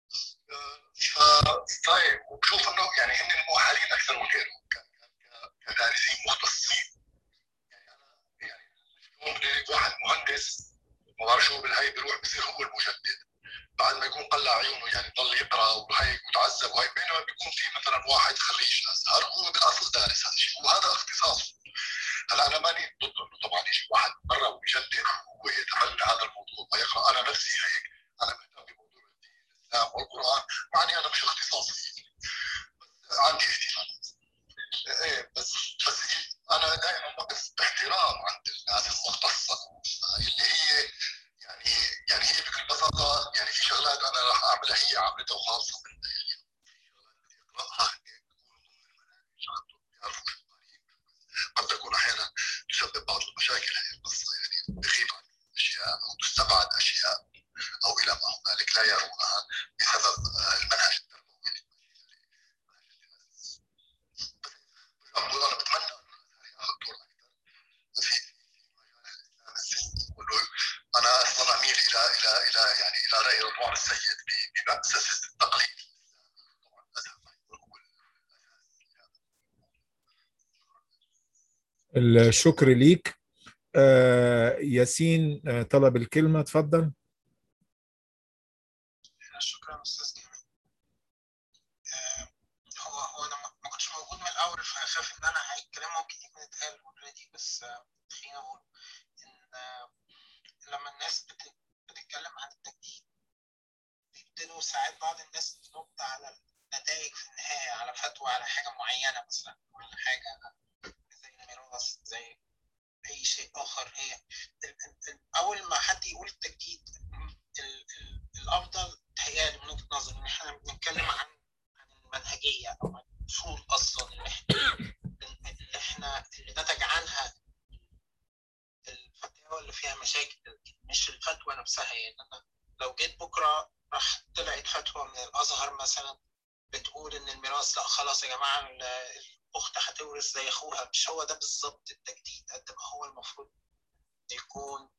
آه، ف طيب وبشوف انه يعني هن المؤهلين اكثر من غيرهم ك- ك- كدارسين مختصين يعني انا يعني شلون بدي واحد مهندس ما بعرف شو بالهي بيروح بصير هو المجدد بعد ما يكون قلع عيونه يعني ضل يقرا وهي متعذب وهي بينما بيكون في مثلا واحد خريج ازهر هو بالاصل دارس هذا الشيء وهذا اختصاصه هلا انا ماني ضد انه طبعا يجي واحد من برا ويجدد ويتبنى هذا الموضوع ويقرا انا نفسي هيك انا مهتم بموضوع الدين الاسلام والقران مع اني انا مش اختصاصي بس عندي اهتمام ايه بس بس انا دائما بقف باحترام عند الناس المختصه اللي هي يعني يعني هي بكل بساطه يعني في شغلات انا راح اعملها هي عملتها وخالصه منها يعني في شغلات بدي اقراها بيكونوا ضمن المناهج عندهم بيعرفوا شو قاريين قد تكون احيانا تسبب بعض المشاكل هذه القصه يعني تغيب عن اشياء او تستبعد اشياء او الى ما هنالك لا يرونها بسبب آه، المنهج التربوي أقول انا بتمنى انه ياخذ دور اكثر في في مجال الاسلام السني وإنه انا اصلا اميل الى الى الى يعني الى راي رضوان السيد ب- بمؤسسه التقليد طبعا الازهر يكون هو الشكر ليك آه، ياسين آه، طلب الكلمة اتفضل شكرا استاذ جميل آه، هو هو انا ما- ما كنتش موجود من الاول فخاف ان انا الكلام ممكن يكون اتقال اوريدي بس آه، خليني اقول ان آه، لما الناس بت- بتتكلم عن التجديد بيبتدوا ساعات بعض الناس تنط على النتائج في النهايه على فتوى على حاجه معينه مثلا ولا حاجه زي الميراث زي اي شيء اخر هي ال- ال- ال- اول ما حد يقول التجديد ال- ال- الافضل تهيألي من وجهه نظري ان احنا بنتكلم عن عن المنهجيه او عن الاصول اصلا اللي احنا اللي احنا اللي نتج عنها الفتاوى اللي فيها مشاكل مش الفتوى نفسها يعني انا لو جيت بكره راح طلعت فتوى من الازهر مثلا بتقول ان الميراث لا خلاص يا جماعه ال- الاخت هتورث زي اخوها مش هو ده بالظبط التجديد قد ما هو المفروض يكون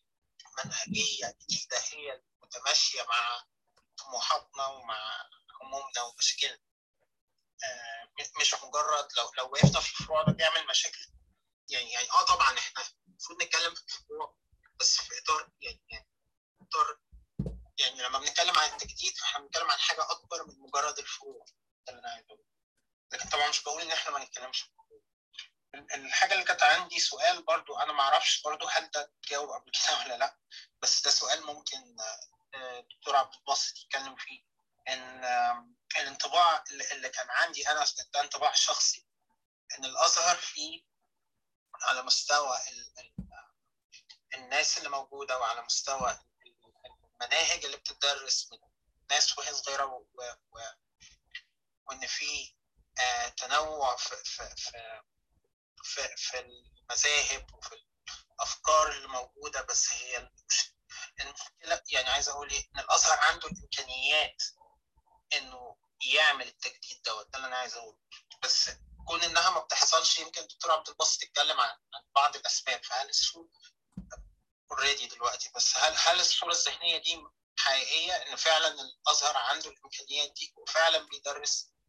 منهجيه جديده هي متماشيه مع طموحاتنا ومع همومنا ومشاكلنا آه، مش مجرد لو لو وقفنا في الفروع ده بيعمل مشاكل يعني يعني اه طبعا احنا المفروض نتكلم في الفروع بس في اطار يعني يعني اطار يعني لما بنتكلم عن التجديد فاحنا بنتكلم عن حاجه اكبر من مجرد الفروع ده اللي انا عايز اقوله لكن طبعا مش بقول ان احنا ما نتكلمش في الفروع ال- الحاجه اللي كانت عندي سؤال برضو انا ما اعرفش برضو هل ده اتجاوب قبل كده ولا لا بس ده سؤال ممكن آه، الدكتور عبد الباسط يتكلم فيه ان آم، الانطباع اللي اللي كان عندي انا ده انطباع شخصي ان الازهر فيه على مستوى ال- ال- الناس اللي موجوده وعلى مستوى المناهج اللي بتدرس من ناس وهي صغيره و... و... و... وان في آه تنوع في في في في, في المذاهب وفي الافكار اللي موجوده بس هي المش- المشكله يعني عايز اقول ايه ان الازهر عنده الامكانيات انه يعمل التجديد دوت ده اللي انا عايز اقوله بس كون انها ما بتحصلش يمكن الدكتور عبد الباسط يتكلم عن عن بعض الاسباب فهل الصوره اوريدي دلوقتي بس هل هل الصوره الذهنيه دي حقيقيه ان فعلا الازهر عنده الامكانيات دي وفعلا بيدرس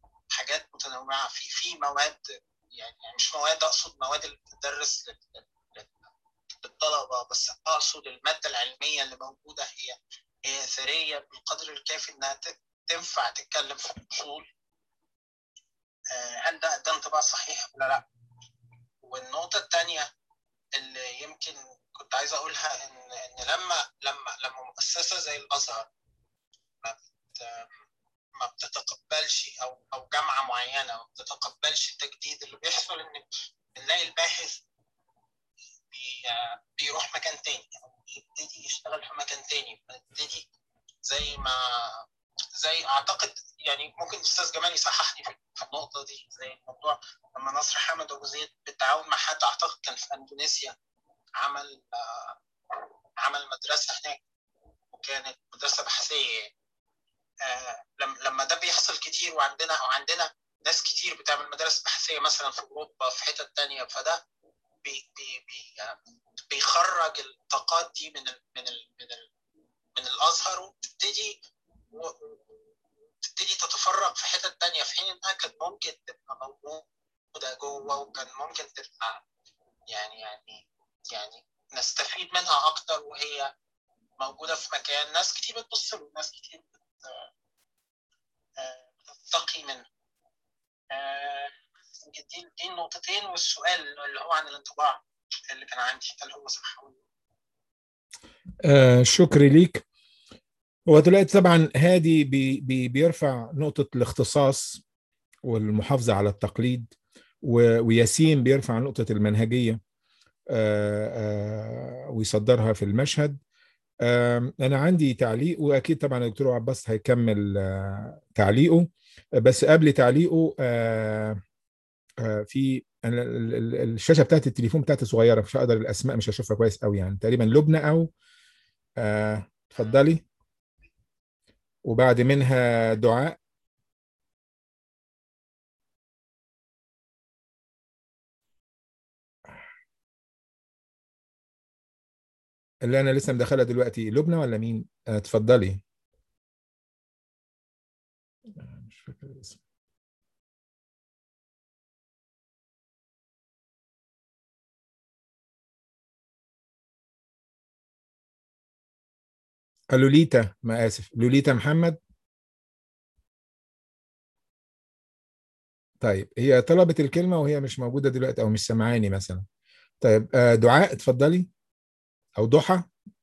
حاجات متنوعه في في مواد يعني مش مواد اقصد مواد اللي بتدرس للطلبه بس اقصد الماده العلميه اللي موجوده هي هي ثريه بالقدر الكافي انها تنفع تتكلم في الاصول هل ده ده انطباع صحيح ولا لا؟ والنقطه الثانيه اللي يمكن كنت عايز اقولها ان ان لما لما لما مؤسسه زي الازهر ما ما بتتقبلش او او جامعه معينه ما بتتقبلش التجديد اللي بيحصل ان بنلاقي الباحث بي بيروح مكان تاني او يبتدي يشتغل في مكان تاني بنبتدي زي ما زي اعتقد يعني ممكن الاستاذ جمال يصححني في النقطه دي زي الموضوع لما نصر حامد ابو زيد بالتعاون مع حد اعتقد كان في اندونيسيا عمل آه عمل مدرسه هناك وكانت مدرسه بحثيه يعني آه لما ده بيحصل كتير وعندنا او عندنا ناس كتير بتعمل مدارس بحثيه مثلا في اوروبا في حتت تانية فده بي بي بي آه بيخرج الطاقات دي من ال من ال من ال من الازهر وبتبتدي تبتدي تتفرق في حتت تانية في حين انها كانت ممكن تبقى موجودة جوه وكان ممكن تبقى يعني يعني يعني نستفيد منها أكتر وهي موجودة في مكان ناس كتير بتبص له ناس كتير بتتقي منه يمكن دي دي النقطتين والسؤال اللي هو عن الانطباع اللي كان عندي هل هو صح ولا آه شكري ليك هو دلوقتي طبعا هادي بي بي بيرفع نقطة الاختصاص والمحافظة على التقليد وياسين بيرفع نقطة المنهجية آآ آآ ويصدرها في المشهد أنا عندي تعليق وأكيد طبعا الدكتور عباس هيكمل تعليقه بس قبل تعليقه في الشاشة بتاعت التليفون بتاعتي صغيرة مش هقدر الأسماء مش هشوفها كويس قوي يعني تقريبا لبنى أو اتفضلي وبعد منها دعاء اللي انا لسه مدخلها دلوقتي لبنى ولا مين اتفضلي مش فاكر الاسم لوليتا ما اسف لوليتا محمد طيب هي طلبت الكلمه وهي مش موجوده دلوقتي او مش سامعاني مثلا طيب دعاء اتفضلي او ضحى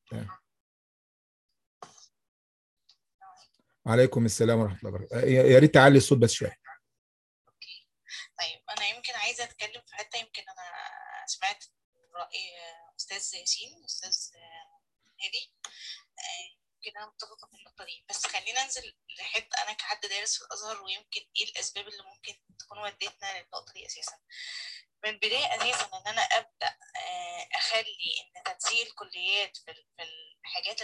عليكم السلام ورحمه الله وبركاته يا ريت تعلي الصوت بس شويه اوكي طيب انا يمكن عايزه اتكلم في حته يمكن انا سمعت راي استاذ ياسين استاذ هادي يمكن انا متفقه في النقطه دي بس خلينا انزل لحته انا كحد دارس في الازهر ويمكن ايه الاسباب اللي ممكن تكون ودتنا للنقطه دي اساسا من البدايه اساسا ان انا ابدا اخلي ان تنسيق الكليات في الحاجات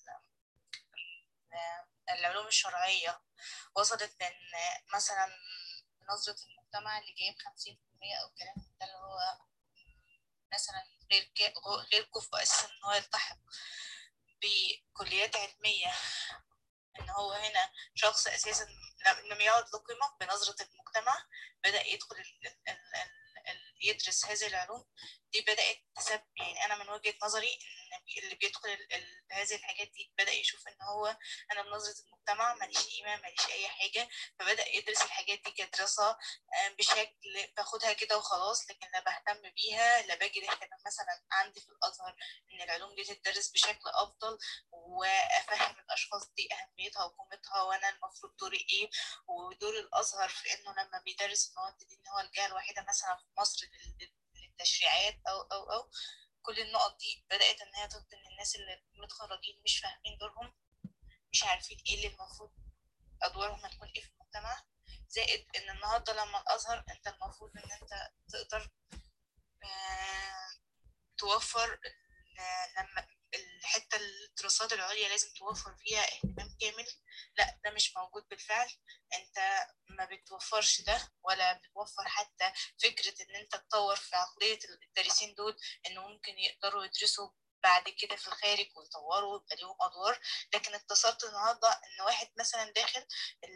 العلوم الشرعيه وصلت ان مثلا نظره المجتمع اللي جايب 50% او الكلام ده اللي هو مثلا غير غير كفء اساسا ان هو يلتحق بكليات علميه ان هو هنا شخص اساسا لم يعد له قيمه بنظره المجتمع بدا يدخل ال ال ال يدرس هذه العلوم دي بدات تسبب يعني انا من وجهه نظري ان اللي بيدخل ال ال هذه الحاجات دي بدا يشوف ان هو انا بنظره المجتمع ماليش قيمه ماليش اي حاجه فبدا يدرس الحاجات دي كدراسه بشكل باخدها كده وخلاص لكن لا بهتم بيها لا باجي اهتمام مثلا عندي في الازهر ان العلوم دي تدرس بشكل افضل وافهم الاشخاص دي اهميتها وقيمتها وانا المفروض دوري ايه ودور الازهر في انه لما بيدرس المواد دي ان هو الجهه الوحيده مثلا في مصر للتشريعات او او او كل النقط دي بدات ان هي تبطن الناس اللي متخرجين مش فاهمين دورهم مش عارفين ايه اللي المفروض ادوارهم هتكون ايه في المجتمع زائد ان النهارده لما الازهر انت المفروض ان انت تقدر آه توفر لما الحته الدراسات العليا لازم توفر فيها اهتمام كامل لا ده مش موجود بالفعل انت ما بتوفرش ده ولا بتوفر حتى فكره ان انت تطور في عقليه الدارسين دول انه ممكن يقدروا يدرسوا بعد كده في الخارج ويطوروا ويبقى ليهم ادوار لكن اتصلت النهارده ان واحد مثلا داخل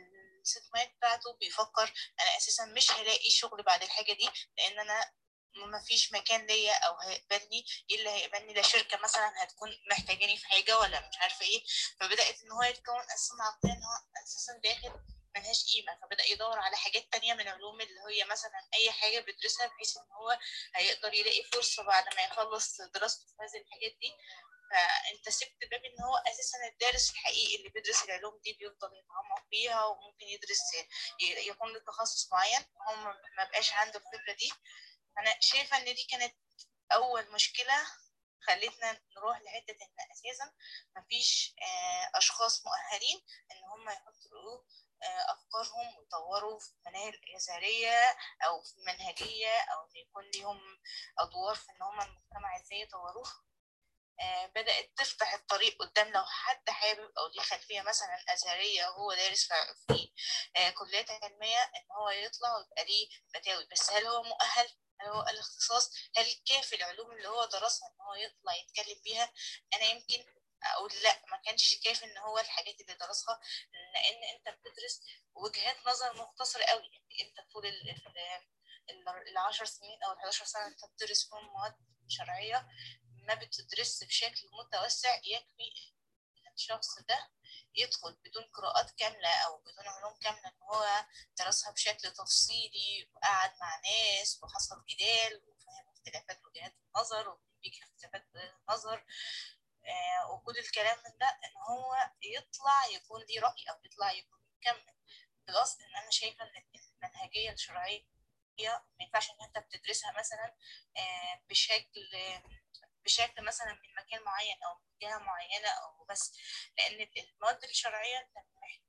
السيتمات بتاعته بيفكر انا اساسا مش هلاقي شغل بعد الحاجه دي لان انا ما فيش مكان ليا او هيقبلني ايه اللي هيقبلني لا شركه مثلا هتكون محتاجاني في حاجه ولا مش عارفه ايه فبدات ان هو يتكون اساسا عقليه ان هو اساسا داخل ملهاش قيمه فبدا يدور على حاجات تانية من علوم اللي هي مثلا اي حاجه بيدرسها بحيث ان هو هيقدر يلاقي فرصه بعد ما يخلص دراسته في هذه الحاجات دي فانت سبت باب ان هو اساسا الدارس الحقيقي اللي بيدرس العلوم دي بيفضل يتعمق فيها وممكن يدرس ي- يكون له تخصص معين هو ما ما بقاش عنده الفكره دي انا شايفه ان دي كانت اول مشكله خلتنا نروح لحته ان اساسا مفيش آه، اشخاص مؤهلين ان هم يحطوا آه، افكارهم ويطوروا في المناهج الازهريه او في المنهجيه او إن يكون ليهم ادوار في ان هم المجتمع ازاي يطوروه آه، بدأت تفتح الطريق قدام لو حد حابب أو ليه خلفية مثلا أزهرية وهو دارس في في، آه، كليات علمية إن هو يطلع ويبقى ليه فتاوي بس هل هو مؤهل؟ هل هو الاختصاص؟ هل كافي العلوم اللي هو درسها إن هو يطلع يتكلم بيها؟ أنا يمكن أقول لا ما كانش كافي إن هو الحاجات اللي درسها لأن أنت بتدرس وجهات نظر مختصرة قوي يعني أنت طول ال ال ال- العشر سنين أو الحداشر سنة أنت بتدرس فيهم مواد شرعية ما بتدرس بشكل متوسع يكفي إن الشخص ده يدخل بدون قراءات كاملة أو بدون علوم كاملة إن هو درسها بشكل تفصيلي وقعد مع ناس وحصل جدال وفهم اختلافات وجهات النظر وبيجي اختلافات وجهات النظر آه وكل الكلام من ده إن هو يطلع يكون ليه رأي أو يطلع يكون مكمل بلس إن أنا شايفة إن المنهجية الشرعية ما ينفعش إن أنت بتدرسها مثلا آه بشكل بشكل مثلا من مكان معين او من جهه معينه او بس لان المواد الشرعيه انت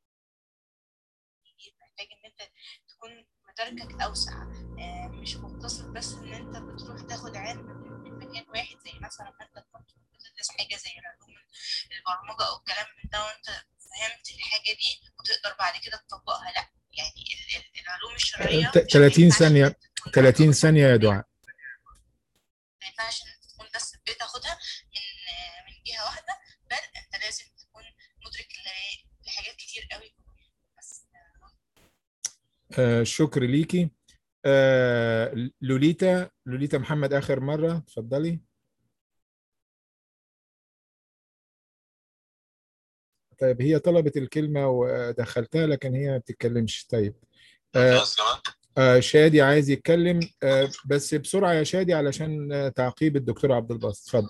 محتاج ان انت تكون مداركك اوسع آه، مش مقتصر بس ان انت بتروح تاخد علم من مكان واحد زي مثلا ما انت كنت بتدرس حاجه زي العلوم البرمجه او الكلام من ده وانت فهمت الحاجه دي وتقدر بعد كده تطبقها لا يعني ال- ال- العلوم الشرعيه ت- 30 ثانية 30 ثانية يا دعاء ما ينفعش ان انت تكون بس بتاخدها من من جهه واحده بل انت لازم تكون مدرك ل- لحاجات كتير قوي بس آه، شكر ليكي آه، لوليتا لوليتا محمد آخر مرة اتفضلي طيب هي طلبت الكلمة ودخلتها لكن هي ما بتتكلمش طيب آه، خلاص كمان آه، شادي عايز يتكلم آه، بس بسرعة يا شادي علشان آه، تعقيب الدكتور عبد الباسط اتفضل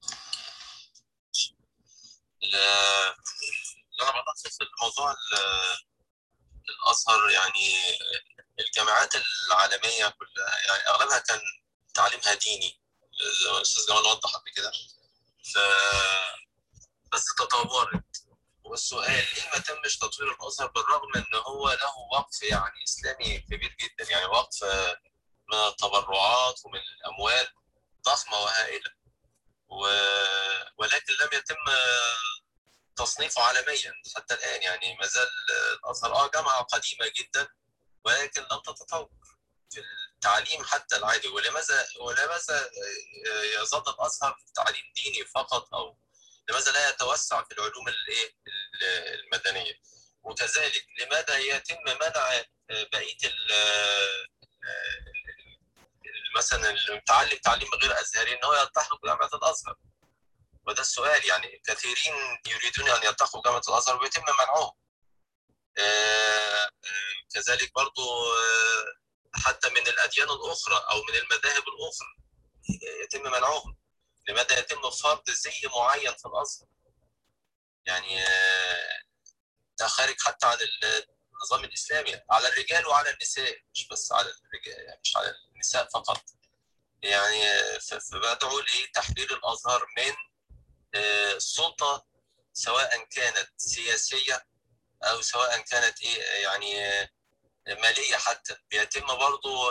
ال- اللي انا بلخص الموضوع ال- الازهر يعني الجامعات العالميه كلها يعني اغلبها كان تعليمها ديني زي ما الاستاذ جمال وضح قبل كده ف بس تطورت والسؤال ليه ما تمش تطوير الازهر بالرغم ان هو له وقف يعني اسلامي كبير جدا يعني وقف من التبرعات ومن الاموال ضخمه وهائله و... ولكن لم يتم تصنيفه عالميا حتى الان يعني ما زال الازهر اه جامعه قديمه جدا ولكن لم تتطور في التعليم حتى العادي ولماذا ولماذا يظل الازهر تعليم ديني فقط او لماذا لا يتوسع في العلوم الايه المدنيه وكذلك لماذا يتم منع بقيه مثلا المتعلم تعليم غير ازهري ان هو يلتحق بجامعه الازهر وده السؤال يعني كثيرين يريدون ان يلتحقوا بجامعه الازهر ويتم منعهم كذلك برضو حتى من الاديان الاخرى او من المذاهب الاخرى يتم منعهم لماذا يتم فرض زي معين في الازهر يعني ده خارج حتى عن النظام الاسلامي على الرجال وعلى النساء مش بس على الرجال يعني مش على النساء فقط يعني فبدعو لتحرير الازهر من السلطه سواء كانت سياسيه او سواء كانت ايه يعني ماليه حتى بيتم برضو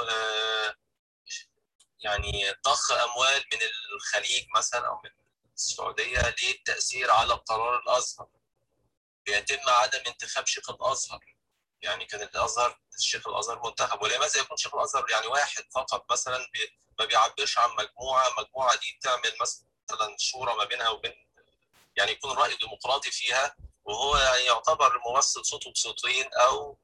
يعني ضخ اموال من الخليج مثلا او من السعوديه للتاثير على قرار الازهر بيتم عدم انتخاب شيخ الازهر يعني كان الازهر الشيخ الازهر منتخب ولماذا يكون شيخ الازهر يعني واحد فقط مثلا ما بيعبرش عن مجموعه المجموعه دي بتعمل مثلا شورى ما بينها وبين يعني يكون راي ديمقراطي فيها وهو يعني يعتبر ممثل صوته بصوتين او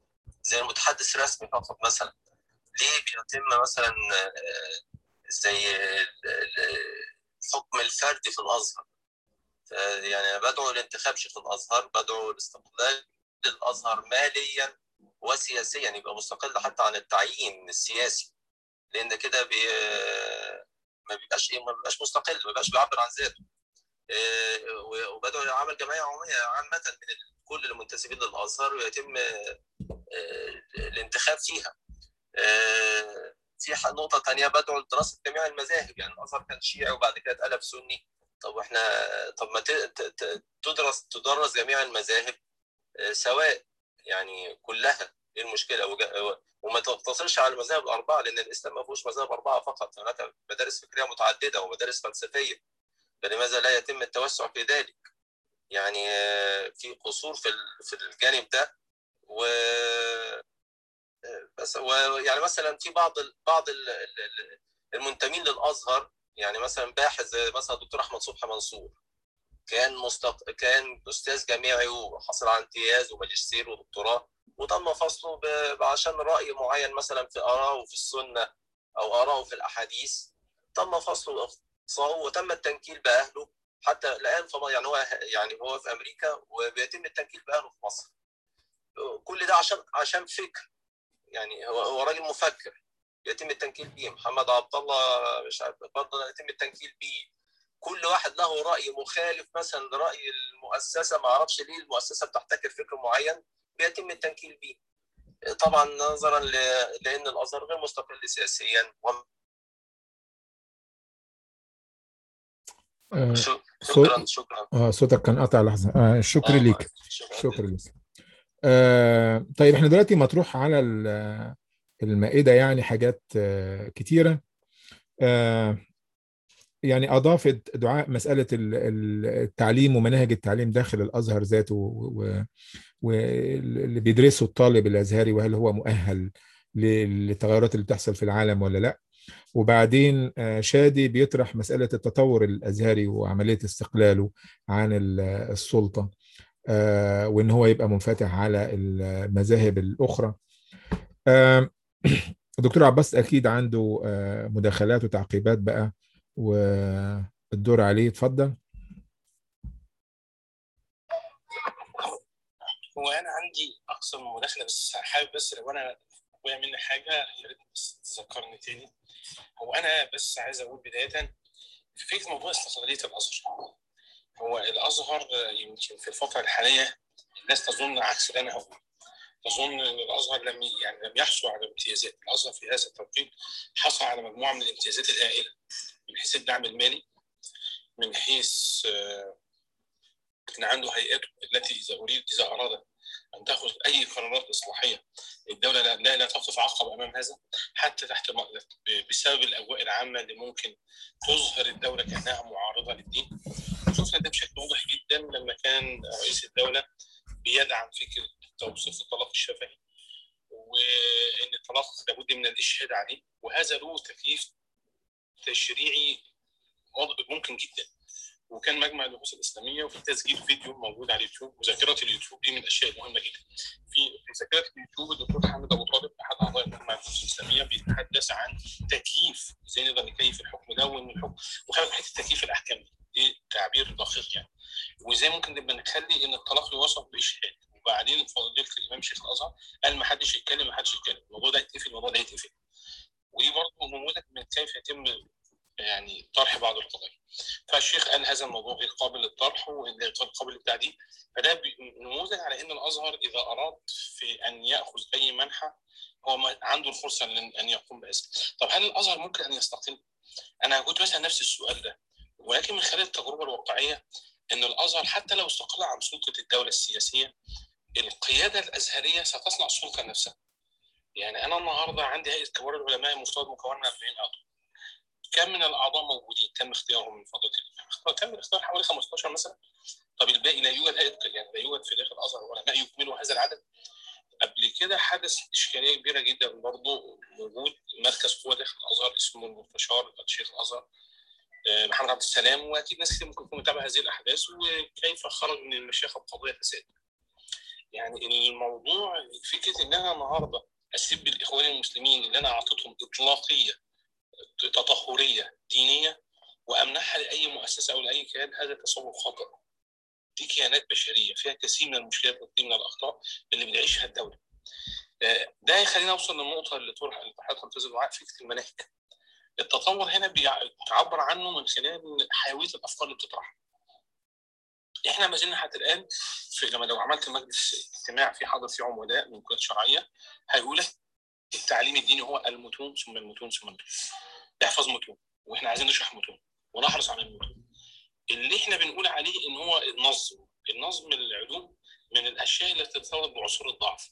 زي المتحدث الرسمي فقط مثلا ليه بيتم مثلا آه، زي ال- ال- الحكم الفردي في الازهر ف- يعني أنا بدعو لانتخاب شيخ الازهر بدعو لاستقلال الازهر ماليا وسياسيا يبقى مستقل حتى عن التعيين السياسي لان كده بي ما بيبقاش ايه ما بيبقاش مستقل ما بيبقاش بيعبر عن ذاته آه، و- وبدأوا عمل جمعيه عموميه عامه من ال- كل المنتسبين للازهر ويتم آه، الانتخاب فيها آه، في ح- نقطه ثانيه بدعو لدراسه جميع المذاهب يعني الازهر كان شيعي وبعد كده اتقلب سني طب احنا طب ما ت- ت- ت- تدرس تدرس جميع المذاهب آه، سواء يعني كلها ايه المشكله وج- وما تقتصرش على المذاهب الاربعه لان الاسلام ما فيهوش مذاهب اربعه فقط هناك مدارس فكريه متعدده ومدارس فلسفيه فلماذا لا يتم التوسع في ذلك؟ يعني آه، في قصور في ال- في الجانب ده و آه، بس ويعني مثلا في بعض ال- بعض ال- ال- ال- المنتمين للازهر يعني مثلا باحث زي مثلا الدكتور احمد صبحي منصور كان مستق... كان استاذ جامعي وحصل على امتياز وماجستير ودكتوراه وتم فصله ب... عشان راي معين مثلا في اراءه في السنه او اراءه في الاحاديث تم فصله واختصاره وتم التنكيل باهله حتى الان فما يعني هو يعني هو في امريكا وبيتم التنكيل باهله في مصر كل ده عشان عشان فكر يعني هو هو راجل مفكر يتم التنكيل بيه محمد عبد الله مش عارف برضه يتم التنكيل بيه كل واحد له راي مخالف مثلا لراي المؤسسه ما اعرفش ليه المؤسسه بتحتكر فكر معين بيتم التنكيل بيه طبعا نظرا ل... لان الازهر غير مستقل سياسيا وم... آه، شو- صوت- شكرا شكرا اه صوتك كان قطع لحظه آه شكرا آه، ليك شكرا شكرا لك آه طيب احنا دلوقتي مطروح على ال- المائده يعني حاجات آه كتيره آه يعني اضافت دعاء مساله ال- ال- التعليم ومناهج التعليم داخل الازهر ذاته و- و- واللي بيدرسه الطالب الازهري وهل هو مؤهل للتغيرات اللي بتحصل في العالم ولا لا وبعدين آه، شادي بيطرح مساله التطور الازهري وعمليه استقلاله عن ال- السلطه آه، وان هو يبقى منفتح على المذاهب الاخرى آه، الدكتور عباس اكيد عنده آه، مداخلات وتعقيبات بقى والدور عليه اتفضل هو انا عندي اقصى من مداخله بس حابب بس لو انا وقع مني حاجه يا ريت بس تذكرني تاني هو انا بس عايز اقول بدايه في فكره موضوع استقلاليه الازهر هو الازهر يمكن في الفتره الحاليه الناس تظن عكس اللي انا هقوله تظن ان الازهر لم ي- يعني لم يحصل على امتيازات الازهر في هذا التوقيت حصل على مجموعه من الامتيازات الهائله من حيث الدعم المالي من حيث آه، ان عنده هيئاته التي اذا اريد اذا اراد ان تاخذ اي قرارات اصلاحيه الدوله لا لا, لا تقف عقب امام هذا حتى تحت م- بسبب الاجواء العامه اللي ممكن تظهر الدوله كانها معارضه للدين شفنا ده بشكل واضح جدا لما كان رئيس الدوله بيدعم فكره توصيف الطلاق الشفهي وان الطلاق لابد من الاشهاد عليه وهذا له تكليف تشريعي واضح- ممكن جدا وكان مجمع البحوث الاسلاميه وفي تسجيل فيديو موجود على اليوتيوب وذاكره اليوتيوب دي من الاشياء المهمه جدا في في ذاكره اليوتيوب الدكتور حامد ابو طالب احد اعضاء مجمع البحوث الاسلاميه بيتحدث عن تكييف ازاي نقدر نكيف الحكم ده وان الحكم وخلي حته تكييف الاحكام دي دي تعبير دقيق يعني وازاي ممكن نبقى نخلي ان الطلاق يوصف باشهاد وبعدين فضيله الامام شيخ الازهر قال ما حدش يتكلم ما حدش يتكلم الموضوع ده يتقفل الموضوع ده يتقفل ودي برضه نموذج من كيف يتم يعني طرح بعض القضايا فالشيخ قال هذا الموضوع غير قابل للطرح وغير قابل للتعديل فده بي- نموذج على ان الازهر اذا اراد في ان ياخذ اي منحى هو ما- عنده الفرصه لأن- ان يقوم بهذا طب هل الازهر ممكن ان يستقل؟ انا كنت بسال نفس السؤال ده ولكن من خلال التجربه الواقعيه ان الازهر حتى لو استقل عن سلطه الدوله السياسيه القياده الازهريه ستصنع السلطه نفسها يعني انا النهارده عندي هيئه كبار العلماء المفترض مكونه من 40 عضو كم من الاعضاء موجودين تم اختيارهم من فضيله الامام اختار- تم اختيار حوالي 15 مثلا طب الباقي لا يوجد هيئه يعني لا يوجد في داخل الازهر علماء يكملوا هذا العدد قبل كده حدث اشكاليه كبيره جدا برضه وجود مركز قوه داخل الازهر اسمه المستشار الشيخ الازهر آه، محمد عبد السلام واكيد ناس كتير ممكن تكون متابعه هذه الاحداث وكيف خرج من المشيخه بقضيه فساد. يعني الموضوع فكره ان انا النهارده اسيب الاخوان المسلمين اللي انا اعطيتهم اطلاقيه تطهريه دينيه وامنحها لاي مؤسسه او لاي كيان هذا تصور خاطئ. دي كيانات بشريه فيها كثير من المشكلات وكثير من الاخطاء اللي بتعيشها الدوله. آه، ده يخلينا اوصل للنقطه اللي طرح اللي طرحتها الاستاذ دعاء فكره المناهج. التطور هنا بيعبر عنه من خلال حيويه الافكار اللي بتطرح. احنا ما زلنا حتى الان في لما لو عملت مجلس اجتماع في حاضر فيه عملاء من كليات شرعيه هيقول لك التعليم الديني هو المتون ثم المتون ثم المتون. احفظ متون واحنا عايزين نشرح متون ونحرص على المتون. اللي احنا بنقول عليه ان هو النظم، النظم العلوم من الاشياء اللي بتتطور بعصور الضعف.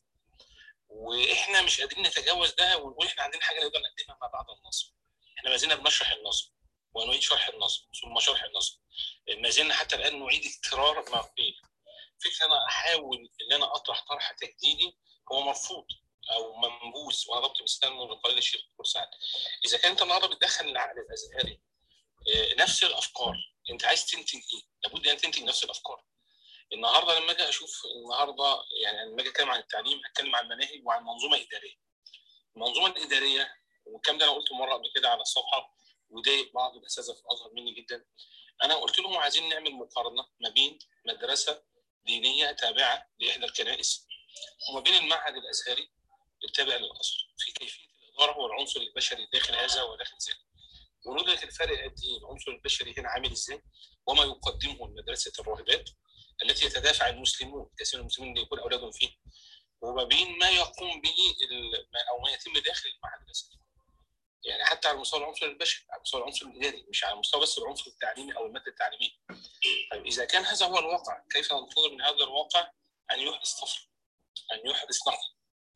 واحنا مش قادرين نتجاوز ده ونقول احنا عندنا حاجه نقدر نقدمها ما بعد النظم. احنا ما زلنا بنشرح النظم ونعيد شرح النظم ثم شرح النظم. ما زلنا حتى الان نعيد تكرار ما قيل. فكره انا احاول ان انا اطرح طرح تجديدي هو مرفوض او منبوذ وانا ضبط مثال من قليل الشيخ دكتور سعد. اذا كان انت النهارده بتدخل العقل الازهري آه، نفس الافكار انت عايز تنتج ايه؟ لابد ان تنتج نفس الافكار. النهارده لما اجي اشوف النهارده يعني لما اجي اتكلم عن التعليم هتكلم عن مناهج وعن منظومه اداريه. المنظومه الاداريه والكلام ده انا قلته مره قبل كده على الصفحه وضايق بعض الاساتذه في الازهر مني جدا. انا قلت لهم عايزين نعمل مقارنه ما بين مدرسه دينيه تابعه لاحدى الكنائس وما بين المعهد الازهري التابع للازهر في كيفيه الاداره والعنصر البشري داخل هذا وداخل ذاك. وندرك الفرق قد ايه العنصر البشري هنا عامل ازاي وما يقدمه لمدرسه الراهبات التي يتدافع المسلمون كثير من المسلمين اللي يكون اولادهم فيه وما بين ما يقوم به ال- ما- او ما يتم داخل المعهد الازهري. يعني حتى على مستوى العنصر البشري على مستوى العنصر الاداري مش على مستوى بس العنصر التعليمي او الماده التعليميه. طيب اذا كان هذا هو الواقع كيف ننتظر من هذا الواقع ان يحدث طفره ان يحدث نقد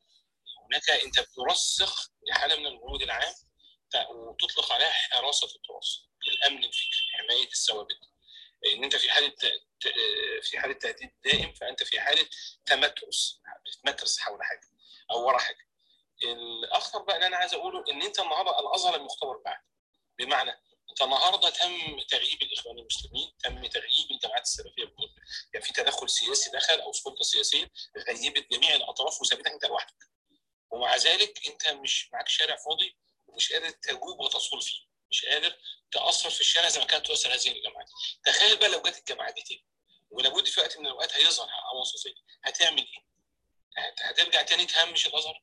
هناك انت بترسخ لحاله من الجهود العام ت- وتطلق عليها حراسه التراث الامن الفكري حمايه الثوابت ان انت في حاله ت- ت- في حاله تهديد دائم فانت في حاله تمترس بتتمترس حول حاجه او ورا حاجه الاخطر بقى اللي انا عايز اقوله ان انت النهارده الازهر المختبر بعد بمعنى انت النهارده تم تغييب الاخوان المسلمين تم تغييب الجماعات السلفيه بكل يعني في تدخل سياسي دخل او سلطه سياسيه غيبت جميع الاطراف وسابتك انت لوحدك ومع ذلك انت مش معاك شارع فاضي ومش قادر تجوب وتصول فيه مش قادر تاثر في الشارع زي ما كانت تؤثر هذه الجماعات تخيل بقى لو جت الجماعات دي تاني ولابد في وقت من الاوقات هيظهر عناصر زي دي هتعمل ايه؟ هت- هترجع تاني تهمش الازهر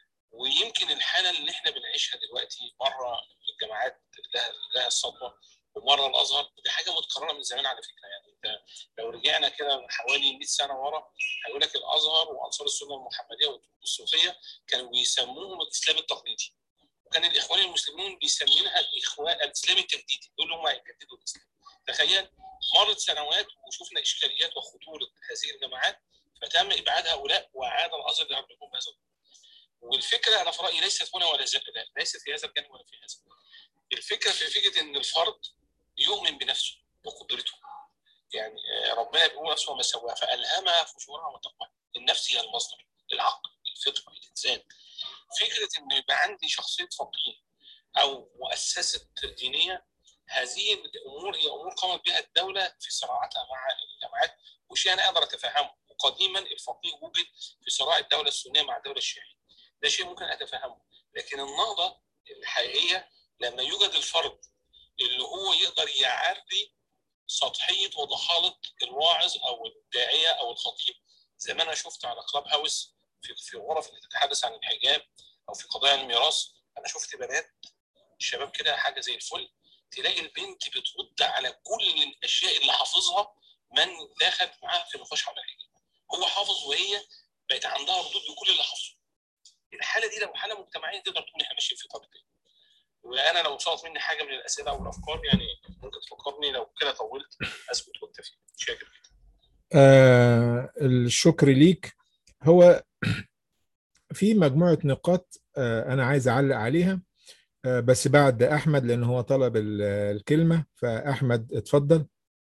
ويمكن الحاله اللي احنا بنعيشها دلوقتي مره الجامعات لها لها الصدمه ومره الازهر دي حاجه متكرره من زمان على فكره يعني انت لو رجعنا كده حوالي 100 سنه ورا هيقول لك الازهر وانصار السنه المحمديه والصوفيه كانوا بيسموهم الاسلام التقليدي وكان الاخوان المسلمون بيسمينها الاخوان الاسلام التجديدي دول هم هيجددوا الاسلام تخيل مرت سنوات وشفنا اشكاليات وخطوره هذه الجماعات فتم ابعاد هؤلاء واعاد الازهر لهم هذا والفكره انا في رايي ليست هنا ولا زي لا ليست في هذا الجانب ولا في هذا الفكره في فكره ان الفرد يؤمن بنفسه وقدرته يعني آه، ربنا بيقول نفسه وما سواها فالهمها فجورها وتقواها النفس هي المصدر العقل الفطره الانسان فكره ان يبقى عندي شخصيه فقيه او مؤسسه دينيه هذه الامور هي امور قامت بها الدوله في صراعاتها مع الجماعات وشيء انا اقدر اتفهمه وقديما الفقيه وجد في صراع الدوله السنيه مع الدوله الشيعيه ده شيء ممكن اتفهمه لكن النهضه الحقيقيه لما يوجد الفرد اللي هو يقدر يعري سطحيه وضحاله الواعظ او الداعيه او الخطيب زي ما انا شفت على كلاب هاوس في في غرف اللي تتحدث عن الحجاب او في قضايا الميراث انا شفت بنات شباب كده حاجه زي الفل تلاقي البنت بترد على كل الاشياء اللي حافظها من دخل معاها في نقاش حول الحجاب هو حافظ وهي بقت عندها ردود بكل اللي حافظه الحاله دي لو حاله مجتمعيه تقدر تقول احنا ماشيين في طريق تاني. وانا لو سقط مني حاجه من الاسئله او الافكار يعني ممكن تفكرني لو كده طولت اثبت واكتفي شاكر جدا آه الشكر ليك هو في مجموعة نقاط آه أنا عايز أعلق عليها آه بس بعد أحمد لأن هو طلب ال- الكلمة فأحمد اتفضل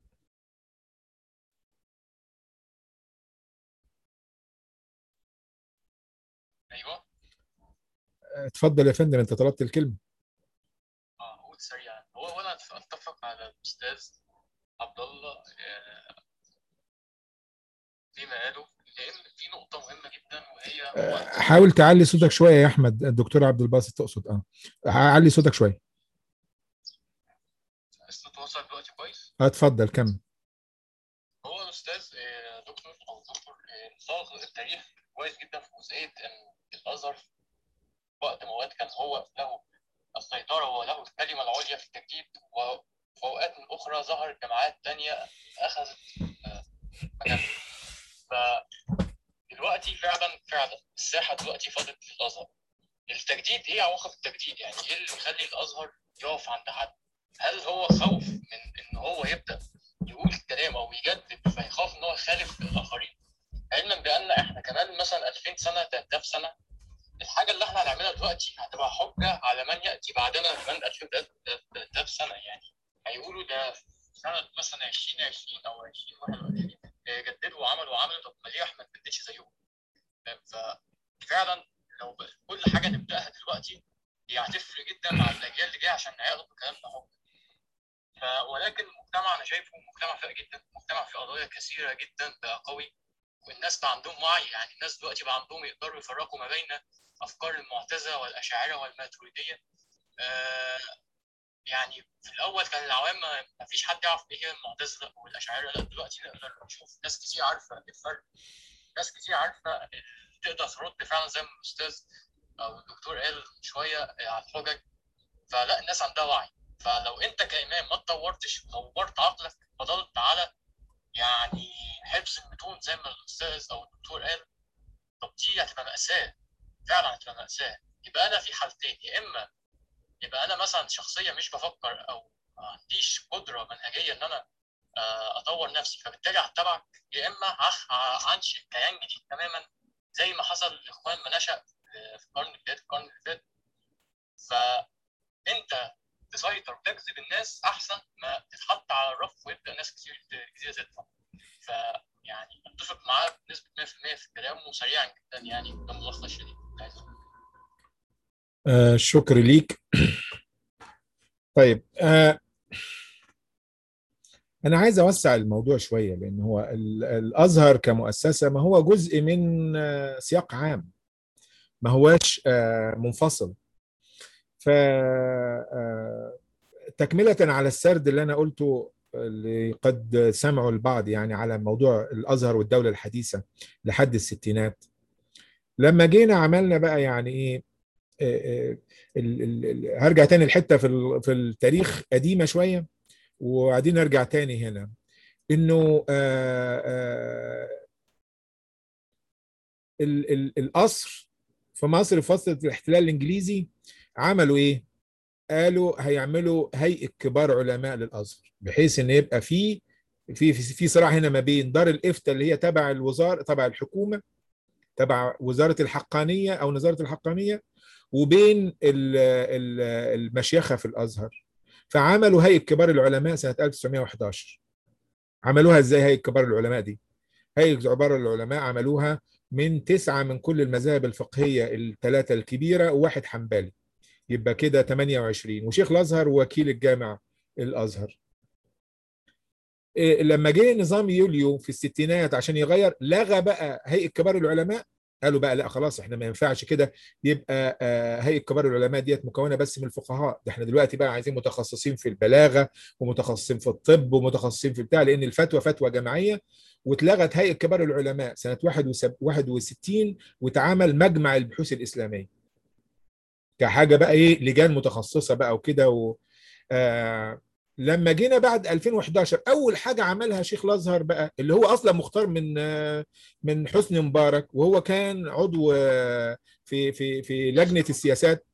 ايوه اتفضل يا فندم أنت طلبت الكلمة اه اقول سريعا هو وانا اتفق على الاستاذ عبد الله آه، فيما قاله لان في نقطه مهمه جدا وهي آه، هو حاول تعلي صوتك شويه يا احمد الدكتور عبد الباسط تقصد اه علي صوتك شويه الصوت وصل دلوقتي كويس اه اتفضل كمل هو الاستاذ آه، دكتور او دكتور آه، صاغ التاريخ كويس جدا في جزئيه ان الازهر في وقت من الاوقات كان هو له السيطره وله الكلمه العليا في التجديد وفي اوقات من اخرى ظهرت جماعات تانية اخذت آه، مكانها فدلوقتي فعلا فعلا الساحه دلوقتي فاضت للازهر التجديد ايه عواقب التجديد يعني ايه اللي يخلي الازهر يقف عند حد هل هو خوف من ان هو يبدا يقول كلام او يجدد فيخاف ان هو يخالف الاخرين علما بان احنا كمان مثلا 2000 سنه 3000 سنه الحاجه اللي احنا هنعملها دلوقتي هتبقى حجه على من ياتي بعدنا كمان 2000 3000 سنه يعني هيقولوا ده في سنه مثلا 2020 او 2021 جددوا وعملوا وعملوا طب ما ليه احنا ما نجددش زيهم فاهم؟ ففعلا لو ب- كل حاجه نبداها دلوقتي هي هتفرق جدا مع الاجيال اللي جايه عشان هياخدوا الكلام ده حجه ف- ولكن المجتمع انا شايفه مجتمع فاق جدا مجتمع فيه قضايا كثيره جدا بقى قوي والناس بقى عندهم وعي يعني الناس دلوقتي بقى عندهم يقدروا يفرقوا ما بين افكار المعتزله والاشاعره والماتريديه آه يعني في الاول كان العوام ما- ما فيش حد يعرف ايه هي المعتزله والاشاعره لا دلوقتي نقدر نشوف ناس كتير عارفه إيه الفرق ناس كتير عارفه تقدر ترد فعلا زي ما الاستاذ او الدكتور قال من شويه على الحجج فلا الناس عندها وعي فلو انت كامام ما اتطورتش وطورت عقلك فضلت على يعني حفظ المتون زي ما الاستاذ او الدكتور قال طب دي هتبقى ماساه فعلا هتبقى ماساه يبقى انا في حالتين يا اما يبقى انا مثلا شخصيه مش بفكر او ما عنديش قدره منهجيه ان انا آه، اطور نفسي فبالتالي هتبعك يا اما هخ- هنشئ كيان جديد تماما زي ما حصل لاخوان ما نشا في القرن اللي فات القرن اللي فات فانت تسيطر وتجذب الناس احسن ما تتحط على الرف ويبدا ناس كتير كتير تدفع فيعني اتفق معاه بنسبه 100% في الكلام وسريعا جدا يعني ده ملخص شديد آه شكر ليك طيب آه أنا عايز أوسع الموضوع شوية لأن هو ال- الأزهر كمؤسسة ما هو جزء من آه، سياق عام ما هواش آه، منفصل ف آه، تكملة على السرد اللي أنا قلته اللي قد سمعوا البعض يعني على موضوع الأزهر والدولة الحديثة لحد الستينات لما جينا عملنا بقى يعني إيه آه، آه، ال- ال- ال- هرجع تاني الحتة في ال- في التاريخ قديمة شوية وبعدين نرجع تاني هنا انه آه، آه، ال- ال- القصر في مصر في فتره الاحتلال الانجليزي عملوا ايه؟ قالوا هيعملوا هيئه كبار علماء للازهر بحيث ان يبقى في في في في صراع هنا ما بين دار الافتاء اللي هي تبع الوزاره تبع الحكومه تبع وزاره الحقانيه او نظاره الحقانيه وبين ال- ال- المشيخه في الازهر فعملوا هيئه كبار العلماء سنه 1911 عملوها ازاي هيئه كبار العلماء دي؟ هيئه كبار العلماء عملوها من تسعه من كل المذاهب الفقهيه الثلاثه الكبيره وواحد حنبلي يبقى كده 28 وشيخ الازهر ووكيل الجامع الازهر إيه، لما جه نظام يوليو في الستينات عشان يغير لغى بقى هيئه كبار العلماء قالوا بقى لا خلاص احنا ما ينفعش كده يبقى آه، هيئه كبار العلماء ديت مكونه بس من الفقهاء ده احنا دلوقتي بقى عايزين متخصصين في البلاغه ومتخصصين في الطب ومتخصصين في بتاع لان الفتوى فتوى جماعيه واتلغت هيئه كبار العلماء سنه 61 واتعمل مجمع البحوث الاسلاميه كحاجه بقى ايه لجان متخصصه بقى وكده و... آه لما جينا بعد 2011 اول حاجه عملها شيخ الازهر بقى اللي هو اصلا مختار من آه من حسني مبارك وهو كان عضو آه في في في لجنه السياسات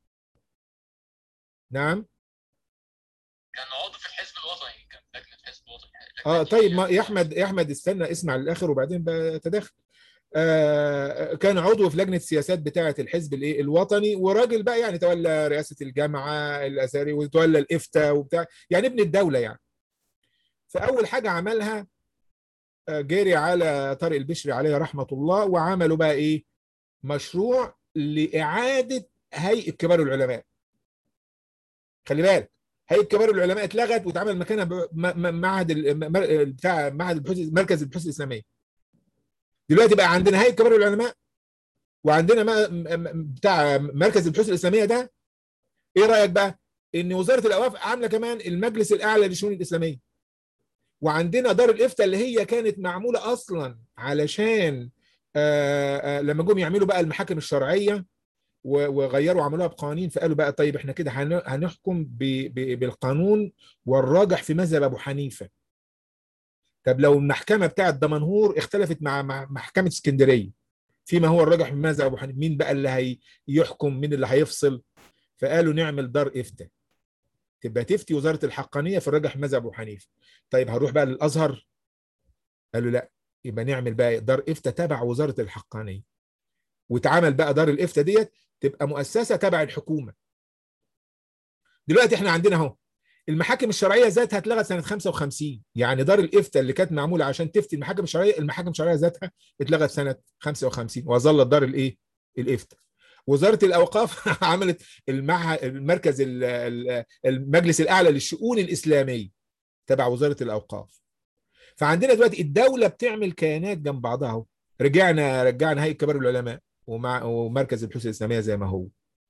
نعم كان عضو في الحزب الوطني كان لجنه الحزب الوطني اه طيب ما يا احمد يا احمد استنى اسمع للاخر وبعدين بتدخل آه كان عضو في لجنه السياسات بتاعه الحزب الايه الوطني وراجل بقى يعني تولى رئاسه الجامعه الازهري وتولى الافتاء وبتاع يعني ابن الدوله يعني فاول حاجه عملها آه، جري على طارق البشري عليه رحمه الله وعملوا بقى ايه مشروع لاعاده هيئه كبار العلماء خلي بالك هيئه كبار العلماء اتلغت واتعمل مكانها ب- م- م- معهد ال- م- بتاع معهد البحوث مركز البحوث الاسلاميه دلوقتي بقى عندنا هيئه كبار العلماء وعندنا ما م- م- بتاع مركز البحوث الاسلاميه ده ايه رايك بقى ان وزاره الاوقاف عامله كمان المجلس الاعلى للشؤون الاسلاميه وعندنا دار الافتاء اللي هي كانت معموله اصلا علشان آه، آه، لما جم يعملوا بقى المحاكم الشرعيه و- وغيروا عملوها بقوانين فقالوا بقى طيب احنا كده هن- هنحكم ب- ب- بالقانون والراجح في مذهب ابو حنيفه طب لو المحكمه بتاعه دمنهور اختلفت مع مع محكمه اسكندريه فيما هو الراجح في مذهب ابو حنيفه مين بقى اللي هي يحكم مين اللي هيفصل فقالوا نعمل دار افتاء تبقى تفتي وزاره الحقانيه في الراجح في مذهب ابو حنيفه طيب هنروح بقى للازهر قالوا لا يبقى نعمل بقى دار افتاء تبع وزاره الحقانيه واتعمل بقى دار الافتاء ديت تبقى مؤسسه تبع الحكومه دلوقتي احنا عندنا اهو المحاكم الشرعيه ذاتها اتلغت سنه 55 يعني دار الافتاء اللي كانت معموله عشان تفتي المحاكم الشرعيه المحاكم الشرعيه ذاتها اتلغت سنه 55 وظلت دار الايه الافتاء وزاره الاوقاف عملت المع... المركز ال- ال- المجلس الاعلى للشؤون الاسلاميه تبع وزاره الاوقاف فعندنا دلوقتي الدوله بتعمل كيانات جنب بعضها اهو رجعنا رجعنا هيئه كبار العلماء ومع ومركز البحوث الاسلاميه زي ما هو